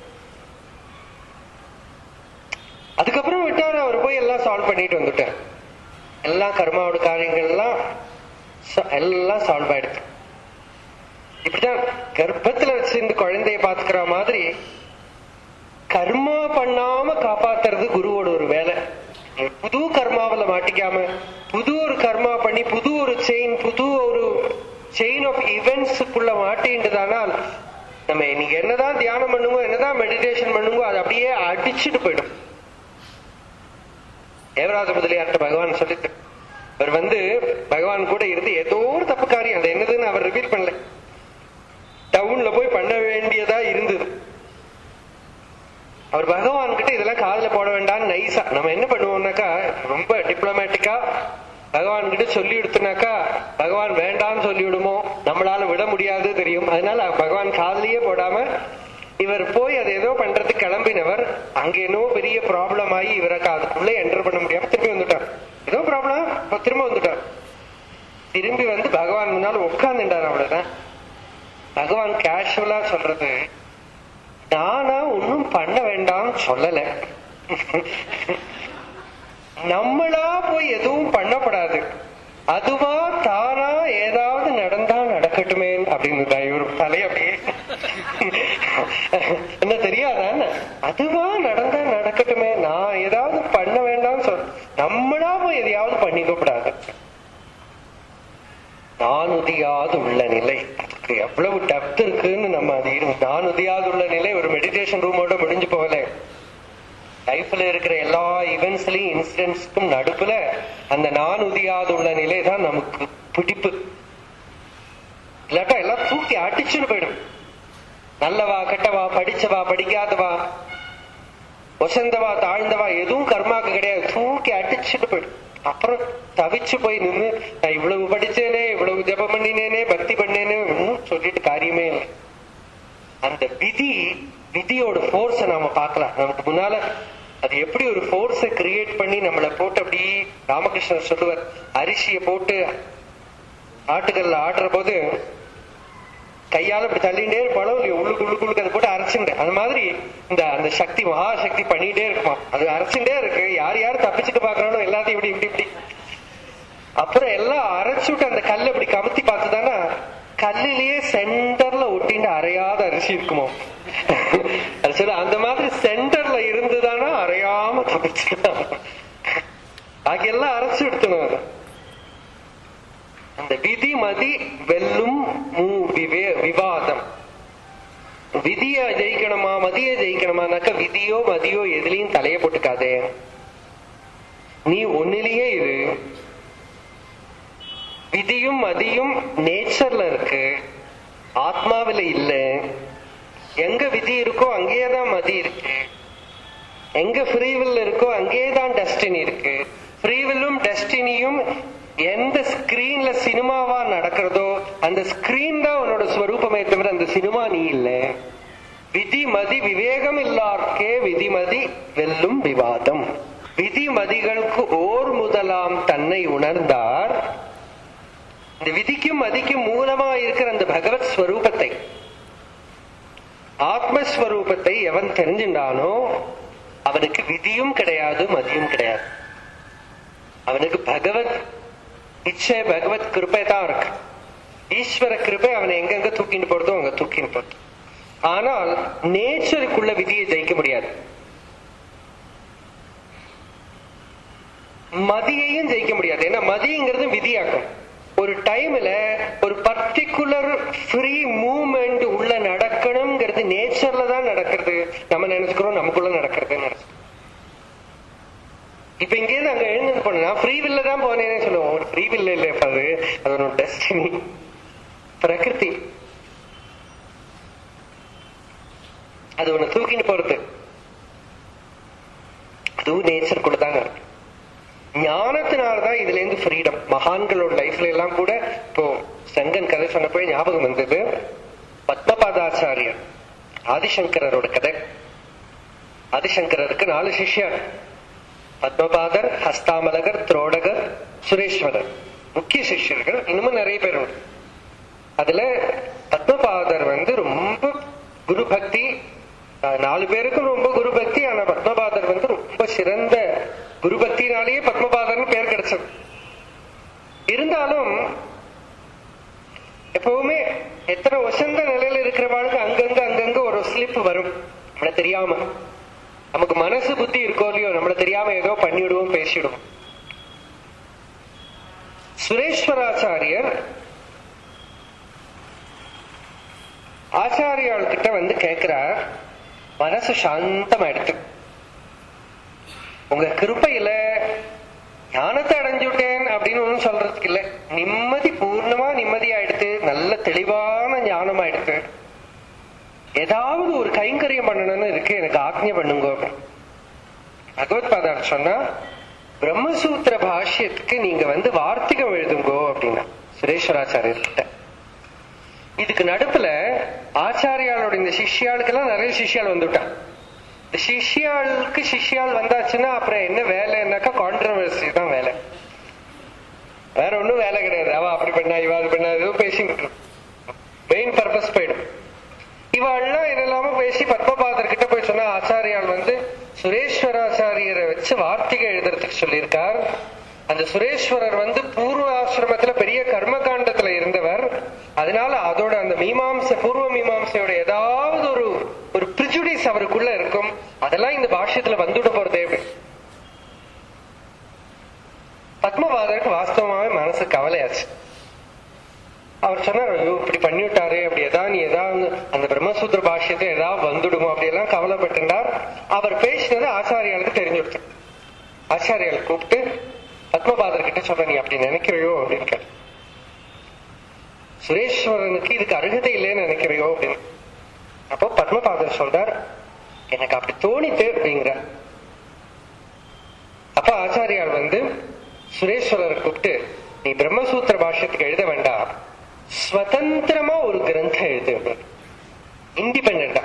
அதுக்கப்புறம் விட்டாரு அவர் போய் எல்லாம் சால்வ் பண்ணிட்டு வந்துட்டார் எல்லா கர்மாவோட காரியங்கள் எல்லாம் ச- எல்லாம் சால்வ் ஆயிடுச்சு இப்படிதான் கர்ப்பத்துல வச்சிருந்து குழந்தைய பாத்துக்கிற மாதிரி கர்மா பண்ணாம காப்பாத்துறது குருவோட ஒரு வேலை புது கர்மாவில மாட்டிக்காம புது ஒரு கர்மா பண்ணி புது ஒரு செயின் புது ஒரு செயின் ஆஃப் இவெண்ட்ஸுக்குள்ள மாட்டின்றதானால் நம்ம இன்னைக்கு என்னதான் தியானம் பண்ணுமோ என்னதான் மெடிடேஷன் பண்ணுமோ அது அப்படியே அடிச்சுட்டு போயிடும் தேவராஜ முதலியார்ட்ட பகவான் சொல்லிட்டு அவர் வந்து பகவான் கூட இருந்து ஏதோ ஒரு தப்பு காரியம் அது என்னதுன்னு அவர் ரிவீல் பண்ணல டவுன்ல போய் பண்ண வேண்டியதா இருந்தது அவர் பகவான் கிட்ட இதெல்லாம் காதுல போட வேண்டாம்னு நைஸா நம்ம என்ன பண்ணுவோம்னாக்கா ரொம்ப டிப்ளமேட்டிக்கா பகவான் கிட்ட சொல்லி எடுத்துனாக்கா பகவான் வேண்டாம்னு சொல்லி விடுமோ நம்மளால விட முடியாது தெரியும் அதனால பகவான் காதுலயே போடாம இவர் போய் அதை ஏதோ பண்றதுக்கு கிளம்பினவர் அங்க என்னவோ பெரிய ப்ராப்ளம் ஆகி இவருக்கு அதுக்குள்ள என்டர் பண்ண முடியாம திரும்பி வந்துட்டார் ஏதோ ப்ராப்ளம் திரும்ப வந்துட்டார் திரும்பி வந்து பகவான் முன்னால உட்கார்ந்துட்டார் அவ்வளவுதான் பகவான் கேஷுவலா சொல்றது நானா ஒன்னும் பண்ண வேண்டாம் சொல்லல நம்மளா போய் எதுவும் பண்ணப்படாது அதுவா தானா ஏதாவது நடந்தா நடக்கட்டுமே அப்படின்னு இவர் தலை அப்படியே என்ன தெரியாதா என்ன? அதுவா நடந்தா நடக்கட்டுமே நான் ஏதாவது பண்ண வேண்டாம் சொல் நம்மளா போய் எதையாவது பண்ணிக்கப்படாது நான் உதியாது உள்ள நிலை அதுக்கு எவ்வளவு டெப்த் இருக்குன்னு நம்ம அது இரு- நான் உதியாது உள்ள நிலை ஒரு மெடிடேஷன் ரூமோட முடிஞ்சு போகல லைஃப்ல இருக்கிற எல்லா இவெண்ட்ஸ்லயும் இன்சிடென்ட்ஸ்க்கும் நடுப்புல அந்த நான் உதியாது உள்ள நிலை தான் நமக்கு பிடிப்பு இல்லாட்டா எல்லாம் தூக்கி அடிச்சுட்டு போயிடும் நல்லவா கெட்டவா படிச்சவா படிக்காதவா ஒசந்தவா தாழ்ந்தவா எதுவும் கர்மாக்கு கிடையாது தூக்கி அடிச்சுட்டு போயிடும் அப்புறம் தவிச்சு போய் நின்னு நான் இவ்வளவு படிச்சேனே இவ்வளவு ஜெபம் பண்ணினேனே பக்தி பண்ணேனே ஒன்னும் சொல்லிட்டு காரியமே இல்லை அந்த விதி விதியோட ஃபோர்ஸ நாம பார்க்கலாம் நமக்கு முன்னால அது எப்படி ஒரு ஃபோர்ஸை கிரியேட் பண்ணி நம்மள போட்டு அப்படி ராமகிருஷ்ணர் சொல்லுவார் அரிசியை போட்டு ஆட்டுக்கல்ல ஆடுற போது கையால இப்படி தள்ளிட்டே இருப்பாலும் இல்லையா உள்ளுக்கு உள்ளுக்கு உள்ளுக்கு அதை போட்டு அரைச்சுட்டு அந்த மாதிரி இந்த அந்த சக்தி மகாசக்தி பண்ணிட்டே இருக்குமா அது அரைச்சுட்டே இருக்கு யார் யார் தப்பிச்சுட்டு பாக்குறானோ எல்லாத்தையும் இப்படி இப்படி இப்படி அப்புறம் எல்லாம் அரைச்சுட்டு அந்த கல்லை இப்படி கமுத்தி பார்த்துதானா கல்லிலேயே சென்டர்ல ஒட்டிண்டு அரையாத அரிசி இருக்குமோ அது சொல்ல அந்த மாதிரி சென்டர்ல இருந்துதானா அரையாம தப்பிச்சுக்கலாம் பாக்கி எல்லாம் அரைச்சு எடுத்தணும் அதை அந்த விதி மதி வெல்லும் மூ விவே விவாதம் விதிய ஜெயிக்கணுமா மதிய ஜெயிக்கணுமானாக்க விதியோ மதியோ எதுலயும் தலைய போட்டுக்காதே நீ ஒன்னிலேயே இரு விதியும் மதியும் நேச்சர்ல இருக்கு ஆத்மாவில இல்ல எங்க விதி இருக்கோ அங்கேயேதான் மதி இருக்கு எங்க ஃப்ரீவில் இருக்கோ அங்கேயேதான் டெஸ்டினி இருக்கு ஃப்ரீவில்லும் டெஸ்டினியும் எந்த ஸ்கிரீன்ல சினிமாவா நடக்கிறதோ அந்த ஸ்கிரீன் தான் உன்னோட ஸ்வரூபமே தவிர அந்த சினிமா நீ இல்ல விதி மதி விவேகம் இல்லார்க்கே விதிமதி வெல்லும் விவாதம் விதி மதிகளுக்கு ஓர் முதலாம் தன்னை உணர்ந்தார் இந்த விதிக்கும் மதிக்கும் மூலமா இருக்கிற அந்த பகவத் ஸ்வரூபத்தை ஆத்மஸ்வரூபத்தை எவன் தெரிஞ்சின்றானோ அவனுக்கு விதியும் கிடையாது மதியும் கிடையாது அவனுக்கு பகவத் இச்சை பகவத் கிருப்பை தான் இருக்கு ஈஸ்வர கிருப்பை அவனை எங்கெங்க தூக்கின்னு போறதோ அங்க தூக்கின்னு போறது ஆனால் நேச்சருக்குள்ள விதியை ஜெயிக்க முடியாது மதியையும் ஜெயிக்க முடியாது ஏன்னா மதிங்கிறது விதியாக்கும் ஒரு டைம்ல ஒரு பர்டிகுலர் ஃப்ரீ மூவ்மெண்ட் உள்ள நடக்கணுங்கிறது நேச்சர்ல தான் நடக்கிறது நம்ம நினைச்சுக்கிறோம் நமக்குள்ள நடக்கிறதுன்னு நினைச்சு இப்ப இங்கேருந்து அங்க எழுந்து போனா ஃப்ரீ வில்ல தான் போனேன்னு சொல்லுவோம் ஒரு ஃப்ரீ வில்ல இல்ல இப்ப அது அது ஒரு டெஸ்டினி பிரகிருதி அது ஒண்ணு தூக்கிட்டு போறது அதுவும் நேச்சருக்குள்ள தாங்க இருக்கு ஞானத்தினால்தான் இதுல இருந்து ஃப்ரீடம் மகான்களோட லைஃப்ல எல்லாம் கூட இப்போ சங்கன் கதை சொன்னப்போ ஞாபகம் வந்தது பத்மபாதாச்சாரியர் ஆதிசங்கரரோட கதை ஆதிசங்கரருக்கு நாலு சிஷ்யர் பத்மபாதர் ஹஸ்தாமலகர் திரோடகர் சுரேஸ்வரர் முக்கிய சிஷ்யர்கள் இன்னமும் நிறைய பேர் உண்டு அதுல பத்மபாதர் வந்து ரொம்ப குரு பக்தி அஹ், நாலு பேருக்கும் ரொம்ப குரு பக்தி ஆனா பத்மபாதர் வந்து ரொம்ப சிறந்த குரு பக்தினாலேயே பத்மபாதர்னு பேர் கிடைச்சது இருந்தாலும் எப்பவுமே எத்தனை வசந்த நிலையில இருக்கிறவாளுக்கு அங்கங்க அங்கங்க ஒரு ஸ்லிப் வரும் நம்மள தெரியாம நமக்கு மனசு புத்தி இருக்கோ இல்லையோ நம்மள தெரியாம ஏதோ பண்ணிவிடுவோம் பேசிடுவோம் சுரேஸ்வராச்சாரியர் ஆச்சாரியாள் கிட்ட வந்து கேக்குறார் மனசு சாந்தமாயிடுத்து உங்க கிருப்பையில ஞானத்தை அடைஞ்சுட்டேன் அப்படின்னு ஒண்ணும் சொல்றதுக்கு இல்ல நிம்மதி பூர்ணமா நிம்மதி ஆயிடுத்து நல்ல தெளிவான ஞானம் ஆயிடுத்து ஏதாவது ஒரு கைங்கரியம் பண்ணணும்னு இருக்கு எனக்கு ஆக்ஞை பண்ணுங்க பகவத் பாதார் சொன்னா பிரம்மசூத்திர பாஷ்யத்துக்கு நீங்க வந்து வார்த்திகம் எழுதுங்கோ அப்படின்னா சுரேஸ்வராச்சாரியர் கிட்ட இதுக்கு நடுப்புல ஆச்சாரியாளோட இந்த சிஷ்யாளுக்கெல்லாம் நிறைய சிஷ்யாள் வந்துவிட்டான் இந்த சிஷ்யாளுக்கு சிஷ்யாள் வந்தாச்சுன்னா அப்புறம் என்ன வேலைன்னாக்கா கான்ட்ரவர்சி தான் வேலை வேற ஒண்ணும் வேலை கிடையாது அவ அப்படி பண்ணா இவ அது பண்ணா ஏதோ பேசிக்கிட்டு மெயின் பர்பஸ் போயிடும் இவாள்லாம் இதெல்லாம பேசி பத்மபாதர் கிட்ட போய் சொன்னா ஆச்சாரியால் வந்து சுரேஸ்வராச்சாரியரை வச்சு வார்த்திகை எழுதுறதுக்கு சொல்லியிருக்கார் அந்த சுரேஸ்வரர் வந்து பூர்வ ஆசிரமத்துல பெரிய கர்மகாண்டத்துல இருந்தவர் அதனால அதோட அந்த மீமாம்ச பூர்வ மீமாம்சையோட ஏதாவது ஒரு ஒரு பிரிஜுடிஸ் அவருக்குள்ள இருக்கும் அதெல்லாம் இந்த பாஷ்யத்துல வந்துட போறதே பத்மபாதருக்கு வாஸ்தவமாவே மனசு கவலையாச்சு அவர் சொன்னார் ஐயோ இப்படி பண்ணிவிட்டாரு அப்படி ஏதாவது நீ ஏதாவது அந்த பிரம்மசூத்திர பாஷ்யத்தை ஏதாவது வந்துடுமோ அப்படி எல்லாம் கவலைப்பட்டிருந்தார் அவர் பேசினது ஆச்சாரியாளுக்கு தெரிஞ்சுடுச்சு ஆச்சாரியால் கூப்பிட்டு பத்மபாதர் கிட்ட சொல்ற நீ அப்படி நினைக்கிறையோ அப்படின்னு கேட்டு சுரேஸ்வரனுக்கு இதுக்கு அருகதை இல்லைன்னு நினைக்கிறையோ அப்படின்னு அப்போ பத்மபாதர் சொல்றார் எனக்கு அப்படி தோணித்து அப்படிங்கிற அப்ப ஆச்சாரியால் வந்து சுரேஸ்வரரை கூப்பிட்டு நீ பிரம்மசூத்திர பாஷ்யத்துக்கு எழுத வேண்டாம் ஸ்வதந்திரமா ஒரு கிரந்தம் எழுது இண்டிபெண்டா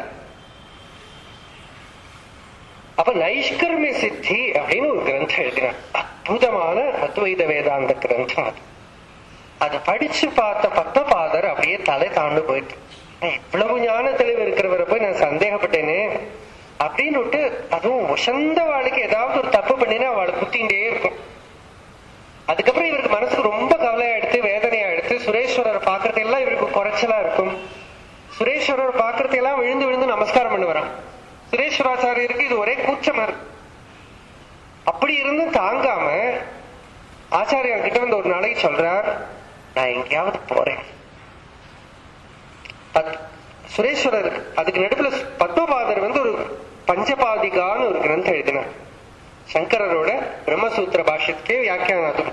அப்ப நைஷ்கர்மிய சித்தி அப்படின்னு ஒரு கிரந்தம் எழுதினார் அற்புதமான அத்வைத வேதாந்த கிரந்தம் அது அதை படிச்சு பார்த்த பத்மபாதர் அப்படியே தலை தாண்டு போயிட்டு இவ்வளவு ஞான தெளிவு இருக்கிறவரை போய் நான் சந்தேகப்பட்டேனே அப்படின்னு விட்டு அதுவும் உசந்த வாழ்க்கை ஏதாவது ஒரு தப்பு பண்ணினா அவளை குத்திண்டே இருக்கும் அதுக்கப்புறம் இவருக்கு மனசுக்கு ரொம்ப கவலையா எடுத்து வேதனையா எடுத்து சுரேஸ்வரரை பாக்குறது எல்லாம் இவருக்கு குறைச்சலா இருக்கும் சுரேஸ்வரர் பாக்குறது எல்லாம் விழுந்து விழுந்து நமஸ்காரம் பண்ணுவாராம் சுரேஸ்வராச்சாரியருக்கு இது ஒரே கூச்சமா இருக்கு அப்படி இருந்து தாங்காம ஆச்சாரியன் கிட்ட வந்து ஒரு நாளைக்கு சொல்றார் நான் எங்கேயாவது போறேன் பத்- சுரேஸ்வரர் அதுக்கு நடுப்புல பத்மபாதர் வந்து ஒரு பஞ்சபாதிகான்னு ஒரு கிரந்தம் எழுதினார் சங்கரரோட பிரம்மசூத்திர பாஷ்யத்துக்கே வியாக்கியானம் அது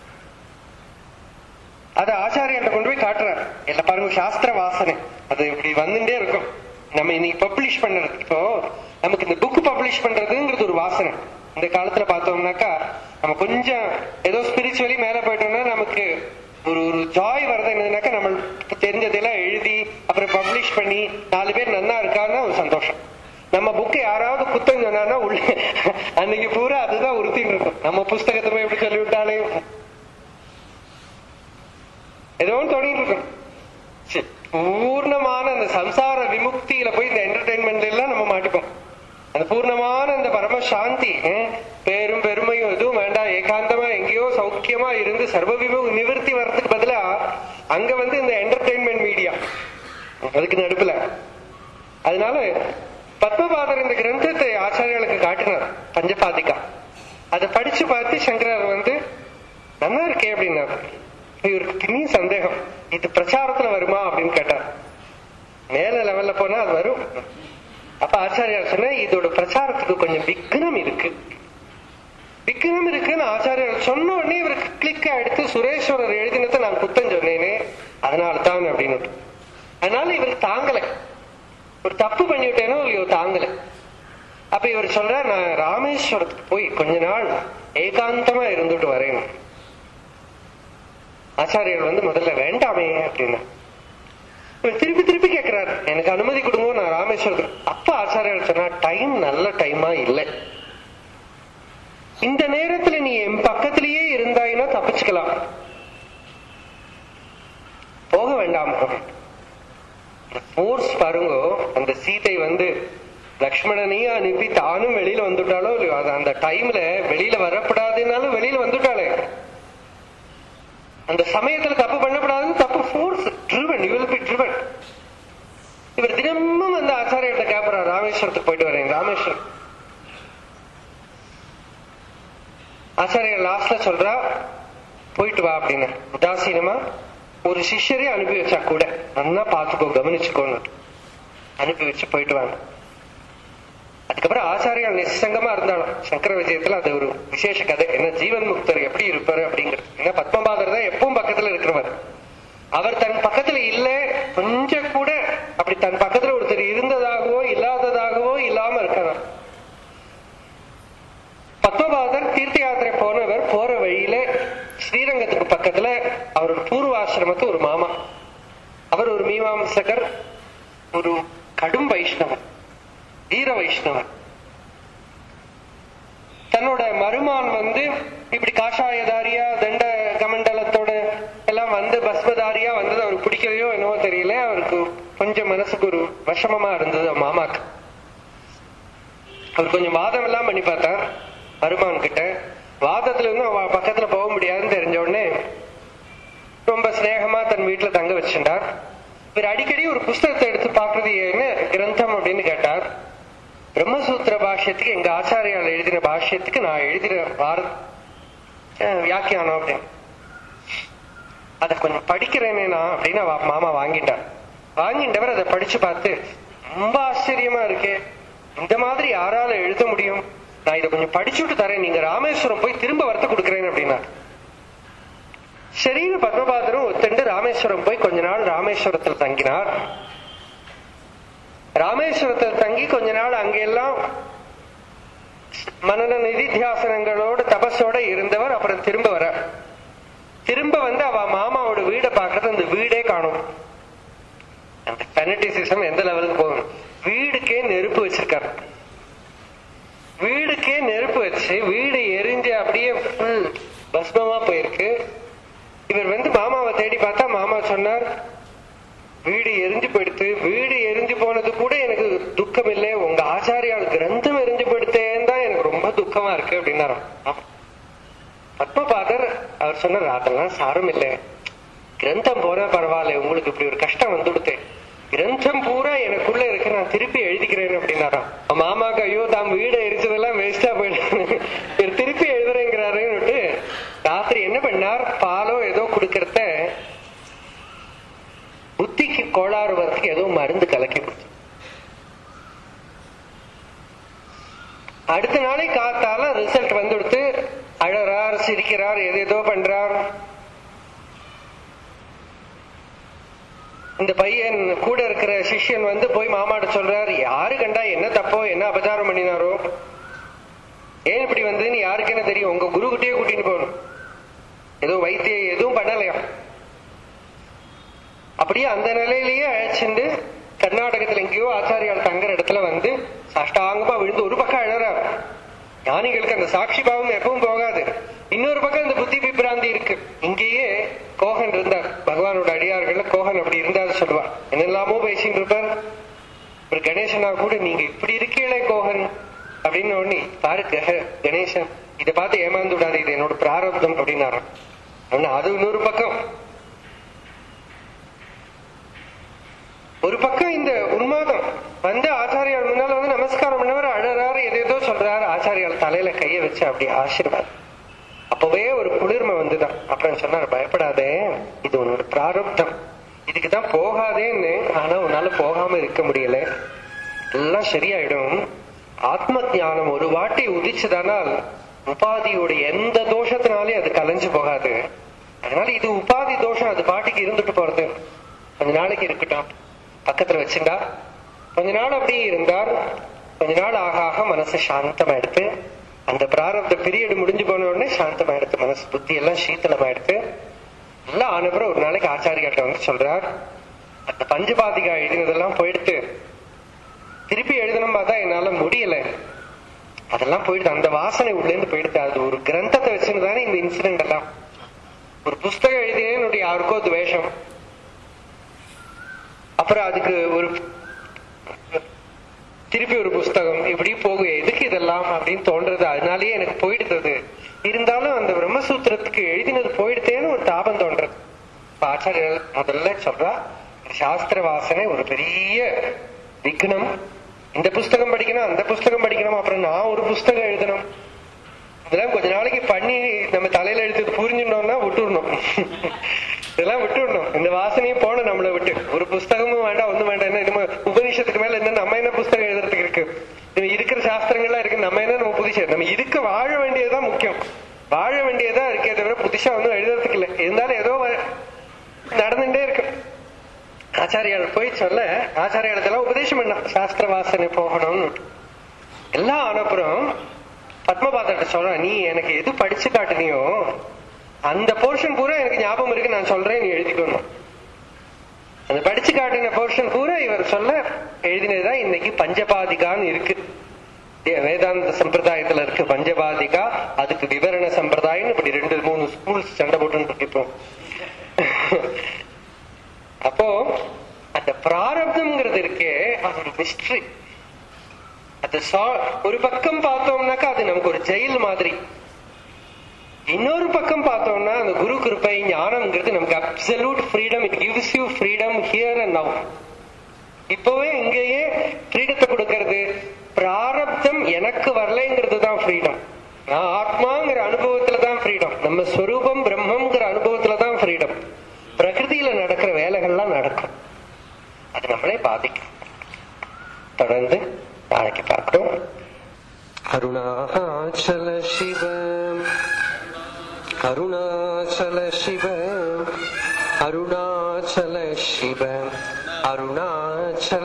அது ஆச்சாரியாட்ட கொண்டு போய் காட்டுறார் எல்லாம் பாருங்க சாஸ்திர வாசனை அது இப்படி வந்துட்டே இருக்கும் நம்ம இன்னைக்கு பப்ளிஷ் பண்றது இப்போ நமக்கு இந்த புக் பப்ளிஷ் பண்றதுங்கிறது ஒரு வாசனை இந்த காலத்துல பார்த்தோம்னாக்கா நம்ம கொஞ்சம் ஏதோ ஸ்பிரிச்சுவலி மேல போயிட்டோம்னா நமக்கு ஒரு ஒரு ஜாய் வருது என்னதுனாக்கா நம்ம தெரிஞ்சதெல்லாம் எழுதி அப்புறம் பப்ளிஷ் பண்ணி நாலு பேர் நன்னா இருக்கான்னா ஒரு சந்தோஷம் நம்ம புக்கு யாராவது புத்தகம் சொன்னா உள்ள அன்னைக்கு பூரா அதுதான் உறுத்தின்னு இருக்கும் நம்ம புஸ்தகத்தை போய் எப்படி சொல்லிவிட்டாலே ஏதோ ஒன்று தோணிட்டு இருக்கும் சரி, பூர்ணமான அந்த சம்சார விமுக்தியில போய் இந்த என்டர்டைன்மெண்ட்ல எல்லாம் நம்ம மாட்டிப்போம் அந்த பூர்ணமான அந்த பரம சாந்தி ஹம், பேரும் பெருமையும் எதுவும் வேண்டாம் ஏகாந்தமா எங்கேயோ சௌக்கியமா இருந்து சர்வ விமு நிவர்த்தி வர்றதுக்கு பதிலா அங்க வந்து இந்த என்டர்டைன்மெண்ட் மீடியா அதுக்கு நடுப்புல அதனால பத்மபாதர் இந்த கிரந்தத்தை ஆச்சாரியர்களுக்கு காட்டினார் பஞ்சபாதிகா அதை படிச்சு பார்த்து சங்கரர் வந்து நல்லா இருக்கே அப்படின்னாரு இவருக்கு திணி சந்தேகம் இது பிரச்சாரத்துல வருமா அப்படின்னு கேட்டார் மேல லெவல்ல போனா அது வரும் அப்ப ஆச்சாரியார் சொன்ன இதோட பிரச்சாரத்துக்கு கொஞ்சம் விக்னம் இருக்கு விக்னம் இருக்குன்னு ஆச்சாரியர் சொன்ன உடனே இவருக்கு கிளிக் எடுத்து சுரேஸ்வரர் எழுதினதை நான் குத்தம் சொன்னேனே அதனால தான் அப்படின்னு அதனால இவர் தாங்கல ஒரு தப்பு பண்ணிவிட்டேனோ இல்லையோ தாங்கல அப்ப இவர் சொல்றார் நான் ராமேஸ்வரத்துக்கு போய் கொஞ்ச நாள் ஏகாந்தமா இருந்துட்டு வரேன் ஆச்சாரியர் வந்து முதல்ல வேண்டாமே அப்படின்னா இவர் திருப்பி திருப்பி கேட்கிறார் எனக்கு அனுமதி கொடுங்க நான் ராமேஸ்வரத்துக்கு அப்ப ஆச்சாரியர் சொன்னா டைம் நல்ல டைமா இல்லை இந்த நேரத்துல நீ என் பக்கத்திலேயே இருந்தாயினா தப்பிச்சுக்கலாம் போக வேண்டாம் போர்ஸ் பாருங்க அந்த சீதை வந்து லக்ஷ்மணனையும் அனுப்பி தானும் வெளியில வந்துட்டாலோ இல்லையோ அது அந்த டைம்ல வெளியில வரப்படாதுனாலும் வெளியில வந்துட்டாளே அந்த சமயத்துல தப்பு பண்ணப்படாதுன்னு தப்பு force driven you will be driven இவர் தினமும் வந்து ஆச்சாரியர்கிட்ட கேட்பறார் ராமேஸ்வரத்துக்கு போயிட்டு வரேன் ராமேஸ்வரம் ஆச்சாரியர் லாஸ்ட்ல சொல்றா போயிட்டு வா அப்படின்னு உதாசீனமா ஒரு சிஷ்யரே அனுப்பி வச்சா கூட நல்லா பார்த்துக்கோ கவனிச்சுக்கோன்னு அனுப்பி வச்சு போயிட்டு வாங்க அதுக்கப்புறம் ஆச்சாரியால் நிசங்கமா இருந்தாலும் சங்கர விஜயத்துல அது ஒரு விசேஷ கதை என்ன ஜீவன் முக்தர் எப்படி இருப்பாரு அப்படிங்கிறது ஏன்னா பத்மபாதர் தான் எப்பவும் பக்கத்துல இருக்கிறவர் அவர் தன் பக்கத்துல இல்ல கொஞ்சம் கூட அப்படி தன் பக்கத்துல ஒருத்தர் இருந்ததாகவோ இல்லாததாகவோ இல்லாம இருக்கலாம் பத்மபாதர் தீர்த்த யாத்திரை போனவர் போற வழியில ஸ்ரீரங்கத்துக்கு பக்கத்துல அவரோட பூர்வாசிரமத்து ஒரு மாமா அவர் ஒரு மீமாம்சகர் ஒரு கடும் வைஷ்ணவர் வீர வைஷ்ணவர் தன்னோட மருமான் வந்து இப்படி காஷாயதாரியா தண்ட கமண்டலத்தோட எல்லாம் வந்து பஸ்மதாரியா வந்தது அவருக்கு பிடிக்கலையோ என்னவோ தெரியல அவருக்கு கொஞ்சம் மனசுக்கு ஒரு விஷமமா இருந்தது அவர் மாமாக்கு அவர் கொஞ்சம் வாதம் எல்லாம் பண்ணி பார்த்தார் மருமான் கிட்ட வாதத்துல இருந்து அவ பக்கத்துல போக முடியாதுன்னு தெரிஞ்ச உடனே ரொம்ப சிநேகமா தன் வீட்டுல தங்க வச்சுட்டார் இவர் அடிக்கடி ஒரு புஸ்தகத்தை எடுத்து பாக்குறது என்ன கிரந்தம் அப்படின்னு கேட்டார் பிரம்மசூத்திர பாஷ்யத்துக்கு எங்க ஆச்சாரியால் எழுதின பாஷ்யத்துக்கு நான் எழுதின பாரத் வியாக்கியானம் அப்படின்னு அதை கொஞ்சம் படிக்கிறேனே நான் அப்படின்னு அவ மாமா வாங்கிட்டார் வாங்கிட்டவர் அதை படிச்சு பார்த்து ரொம்ப ஆச்சரியமா இருக்கே இந்த மாதிரி யாரால எழுத முடியும் நான் இதை கொஞ்சம் படிச்சுட்டு தரேன் நீங்க ராமேஸ்வரம் போய் திரும்ப வரத்து கொடுக்குறேன் அப்படின்னா சரி பத்மபாதரும் ஒத்துண்டு ராமேஸ்வரம் போய் கொஞ்ச நாள் ராமேஸ்வரத்தில் தங்கினார் ராமேஸ்வரத்தில் தங்கி கொஞ்ச நாள் அங்கெல்லாம் மனன நிதித்தியாசனங்களோட தபஸோட இருந்தவர் அப்புறம் திரும்ப வர திரும்ப வந்து அவ மாமாவோட வீடை பார்க்கறது அந்த வீடே காணும் அந்த பெனட்டிசிசம் எந்த லெவலுக்கு போகும் வீடுக்கே நெருப்பு வச்சிருக்காரு வீடுக்கே நெருப்பு வச்சு வீடு எரிஞ்சு அப்படியே ஃபுல் பஸ்மமா போயிருக்கு இவர் வந்து மாமாவை தேடி பார்த்தா மாமா சொன்னார் வீடு எரிஞ்சு போயிடுத்து வீடு எரிஞ்சு போனது கூட எனக்கு துக்கம் இல்லை உங்க ஆச்சாரியால் கிரந்தம் எரிஞ்சு போயிடுத்தேன்னு தான் எனக்கு ரொம்ப துக்கமா இருக்கு அப்படின்னாராம் பத்மபாதர் அவர் சொன்னார் அதெல்லாம் சாரம் இல்லை கிரந்தம் போனா பரவாயில்ல உங்களுக்கு இப்படி ஒரு கஷ்டம் வந்துடுத்து கிரந்தம் பூரா எனக்குள்ள இருக்கு நான் திருப்பி எழுதிக்கிறேன் அப்படின்னாராம் மாமாக்கு ஐயோ தாம் வீடு எரிச்சதெல்லாம் வேஸ்டா போயிடு திருப்பி எழுதுறேங்கிறாருன்னு ராத்திரி என்ன பண்ணார் பாலோ ஏதோ கொடுக்கறத புத்திக்கு கோளாறு வரதுக்கு ஏதோ மருந்து கலக்கி கொடுத்து அடுத்த நாளை காத்தால ரிசல்ட் வந்துடுத்து அழறார் சிரிக்கிறார் எது ஏதோ பண்றார் இந்த பையன் கூட இருக்கிற சிஷ்யன் வந்து போய் மாமாட்ட சொல்றாரு யாரு கண்டா என்ன தப்போ என்ன அபச்சாரம் பண்ணினாரோ ஏன் இப்படி வந்ததுன்னு யாருக்கு என்ன தெரியும் உங்க குரு கிட்டே கூட்டிட்டு போகணும் ஏதோ வைத்தியம் எதுவும் பண்ணலையா அப்படியே அந்த நிலையிலேயே அழைச்சிண்டு கர்நாடகத்துல எங்கேயோ ஆச்சாரியால் தங்குற இடத்துல வந்து சாஷ்டாங்கமா விழுந்து ஒரு பக்கம் அழறார் ஞானிகளுக்கு அந்த சாட்சி பாவம் எப்பவும் போகாது இன்னொரு பக்கம் அந்த புத்தி விபிராந்தி இருக்கு இங்கேயே கோகன் இருந்தார் பகவானோட அடியார்கள்ல கோகன் அப்படி இருந்தாரு சொல்லுவார் என்னெல்லாமோ பேசிட்டு இருப்பார் ஒரு கணேசனா கூட நீங்க இப்படி இருக்கீங்களே கோகன் அப்படின்னு ஒண்ணு பாரு கணேசன் இதை பார்த்து ஏமாந்து விடாது இது என்னோட பிராரப்தம் அப்படின்னாரு அது இன்னொரு பக்கம் ஒரு பக்கம் இந்த உன்மாதம் வந்து ஆச்சாரியால் முன்னால வந்து நமஸ்காரம் பண்ணவர் அழறாரு எதேதோ சொல்றாரு ஆச்சாரியால் தலையில கைய வச்சு அப்படி ஆசீர்வாதம் அப்பவே ஒரு குளிர்மை வந்துதான் அப்புறம் சொன்னார் பயப்படாதே இது உன்னோட பிராரப்தம் இதுக்குதான் போகாதேன்னு ஆனா உன்னால போகாம இருக்க முடியல எல்லாம் சரியாயிடும் ஆத்ம ஞானம் ஒரு வாட்டி உதிச்சதானால் உபாதியோட எந்த தோஷத்தினாலே அது கலைஞ்சு போகாது அதனால இது உபாதி தோஷம் அது பாட்டிக்கு இருந்துட்டு போறது கொஞ்ச நாளைக்கு இருக்கட்டும் பக்கத்துல வச்சுண்டா கொஞ்ச நாள் அப்படியே இருந்தார் கொஞ்ச நாள் ஆக ஆக மனசு சாந்தமாயிடுத்து அந்த பிராரப்த பீரியட் முடிஞ்சு போன உடனே சாந்தமாயிடுத்து மனசு புத்தி எல்லாம் சீத்தளமாயிடுத்து எல்லாம் ஆனப்புறம் ஒரு நாளைக்கு ஆச்சாரியாட்ட வந்து சொல்றார் அந்த பஞ்சபாதிகா எழுதினதெல்லாம் போயிடுத்து திருப்பி எழுதணும் பார்த்தா என்னால முடியல அதெல்லாம் போயிடுது அந்த வாசனை உள்ள இருந்து போயிடுது அது ஒரு கிரந்தத்தை வச்சுன்னு தானே இந்த இன்சிடென்ட் எல்லாம் ஒரு புஸ்தகம் எழுதினேன்னு யாருக்கோ துவேஷம் அப்புறம் அதுக்கு ஒரு திருப்பி ஒரு புஸ்தகம் இப்படி போகும் எதுக்கு இதெல்லாம் அப்படின்னு தோன்றது அதனாலயே எனக்கு போயிடுது இருந்தாலும் அந்த பிரம்மசூத்திரத்துக்கு எழுதினது போயிடுதேன்னு ஒரு தாபம் தோன்றது இப்ப ஆச்சாரியர் முதல்ல சொல்றா சாஸ்திர வாசனை ஒரு பெரிய விக்னம் இந்த புஸ்தகம் படிக்கணும் அந்த புஸ்தகம் படிக்கணும் அப்புறம் நான் ஒரு புஸ்தகம் எழுதணும் இதெல்லாம் கொஞ்ச நாளைக்கு பண்ணி நம்ம தலையில எடுத்து புரிஞ்சுட்டோம்னா விட்டுடணும் இதெல்லாம் விட்டுடணும் இந்த வாசனையும் போன நம்மளை விட்டு ஒரு புஸ்தகமும் வேண்டாம் ஒண்ணும் வேண்டாம் என்ன இனிமே உபநிஷத்துக்கு மேல என்ன நம்ம என்ன புஸ்தகம் எழுதுறதுக்கு இருக்கு இது இருக்கிற சாஸ்திரங்கள்லாம் இருக்கு நம்ம என்ன நம்ம புதுசா நம்ம இதுக்கு வாழ வேண்டியதுதான் முக்கியம் வாழ வேண்டியதா இருக்கே தவிர புதுசா ஒன்றும் எழுதுறதுக்கு இல்லை இருந்தாலும் ஏதோ வ- நடந்துட்டே இருக்கு ஆச்சாரியால் போய் சொல்ல ஆச்சாரியாலத்தெல்லாம் உபதேசம் பண்ண சாஸ்திர வாசனை போகணும்னு எல்லாம் ஆனப்புறம் பத்மபாதர்கிட்ட சொல்றேன் நீ எனக்கு எது படிச்சு காட்டுனியோ அந்த போர்ஷன் பூரா எனக்கு ஞாபகம் இருக்கு நான் சொல்றேன் நீ எழுதிக்கணும் அந்த படிச்சு காட்டின போர்ஷன் பூரா இவர் சொல்ல எழுதினதுதான் இன்னைக்கு பஞ்சபாதிகான்னு இருக்கு ஏ, வேதாந்த சம்பிரதாயத்துல இருக்கு பஞ்சபாதிகா அதுக்கு விவரண சம்பிரதாயம் இப்படி ரெண்டு மூணு ஸ்கூல்ஸ் சண்டை போட்டு இருக்கு இப்போ அப்போ அந்த பிராரப்தம்ங்கிறது இருக்கே அது ஒரு மிஸ்ட்ரி அது சா- ஒரு பக்கம் பார்த்தோம்னாக்கா அது நமக்கு ஒரு ஜெயில் மாதிரி இன்னொரு பக்கம் பார்த்தோம்னா அந்த குரு கிருப்பை ஞானம்ங்கிறது நமக்கு absolute freedom it gives you freedom here and now இப்பவே இங்கேயே ஃப்ரீடத்தை கொடுக்கறது பிராரப்தம் எனக்கு வரலைங்கிறது தான் ஃப்ரீடம் நான் ஆத்மாங்கிற அனுபவத்துல தான் ஃப்ரீடம் நம்ம ஸ்வரூபம் பிரம்மங்கிற அனுபவத்துல தான் ஃப்ரீடம் பிரகிருதியில நடக்கிற வேலைகள்லாம் நடக்கும் அது நம்மளே பாதிக்கும் தொடர்ந்து நாளைக்கு பார்க்கிறோம் அருணாச்சல சிவ அருணாச்சல சிவ அருணாச்சல சிவ அருணாச்சல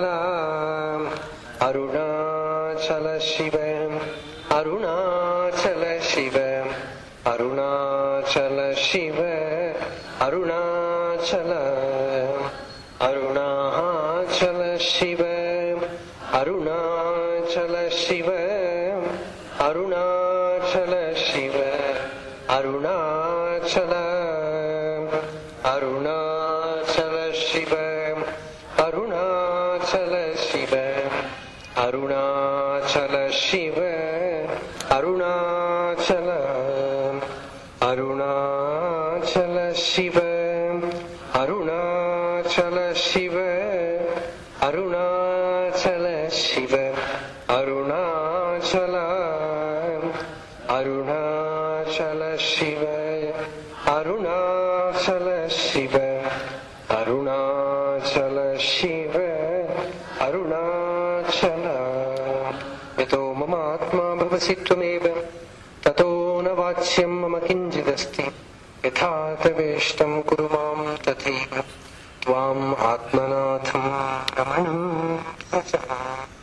அருணாச்சல சிவ அருணாச்சல சிவ அருணாச்சல சிவ அருணாச்சல அருணாச்சல சிவ அருணாச்சல சிவ அருணாச்சல சிவ அருணாச்சல அருணாச்சல சிவ அருணாச்சல சிவ அருணாச்சல சிவ அருணாச்சல அருணாச்சல சிவ அருணாச்சல சிவ அருணாச்சல சிவ அருணாச்சல அருணாச்சல சிவ அருணாச்சல சிவ அருணாச்சல சிவ அருணாச்சல यतो मम आत्मा भवसि त्वमेव ततो न वाच्यं मम किञ्चिदस्ति यथा तवेष्टं कुरु मां तथैव त्वाम् आत्मनाथं रमणं वचः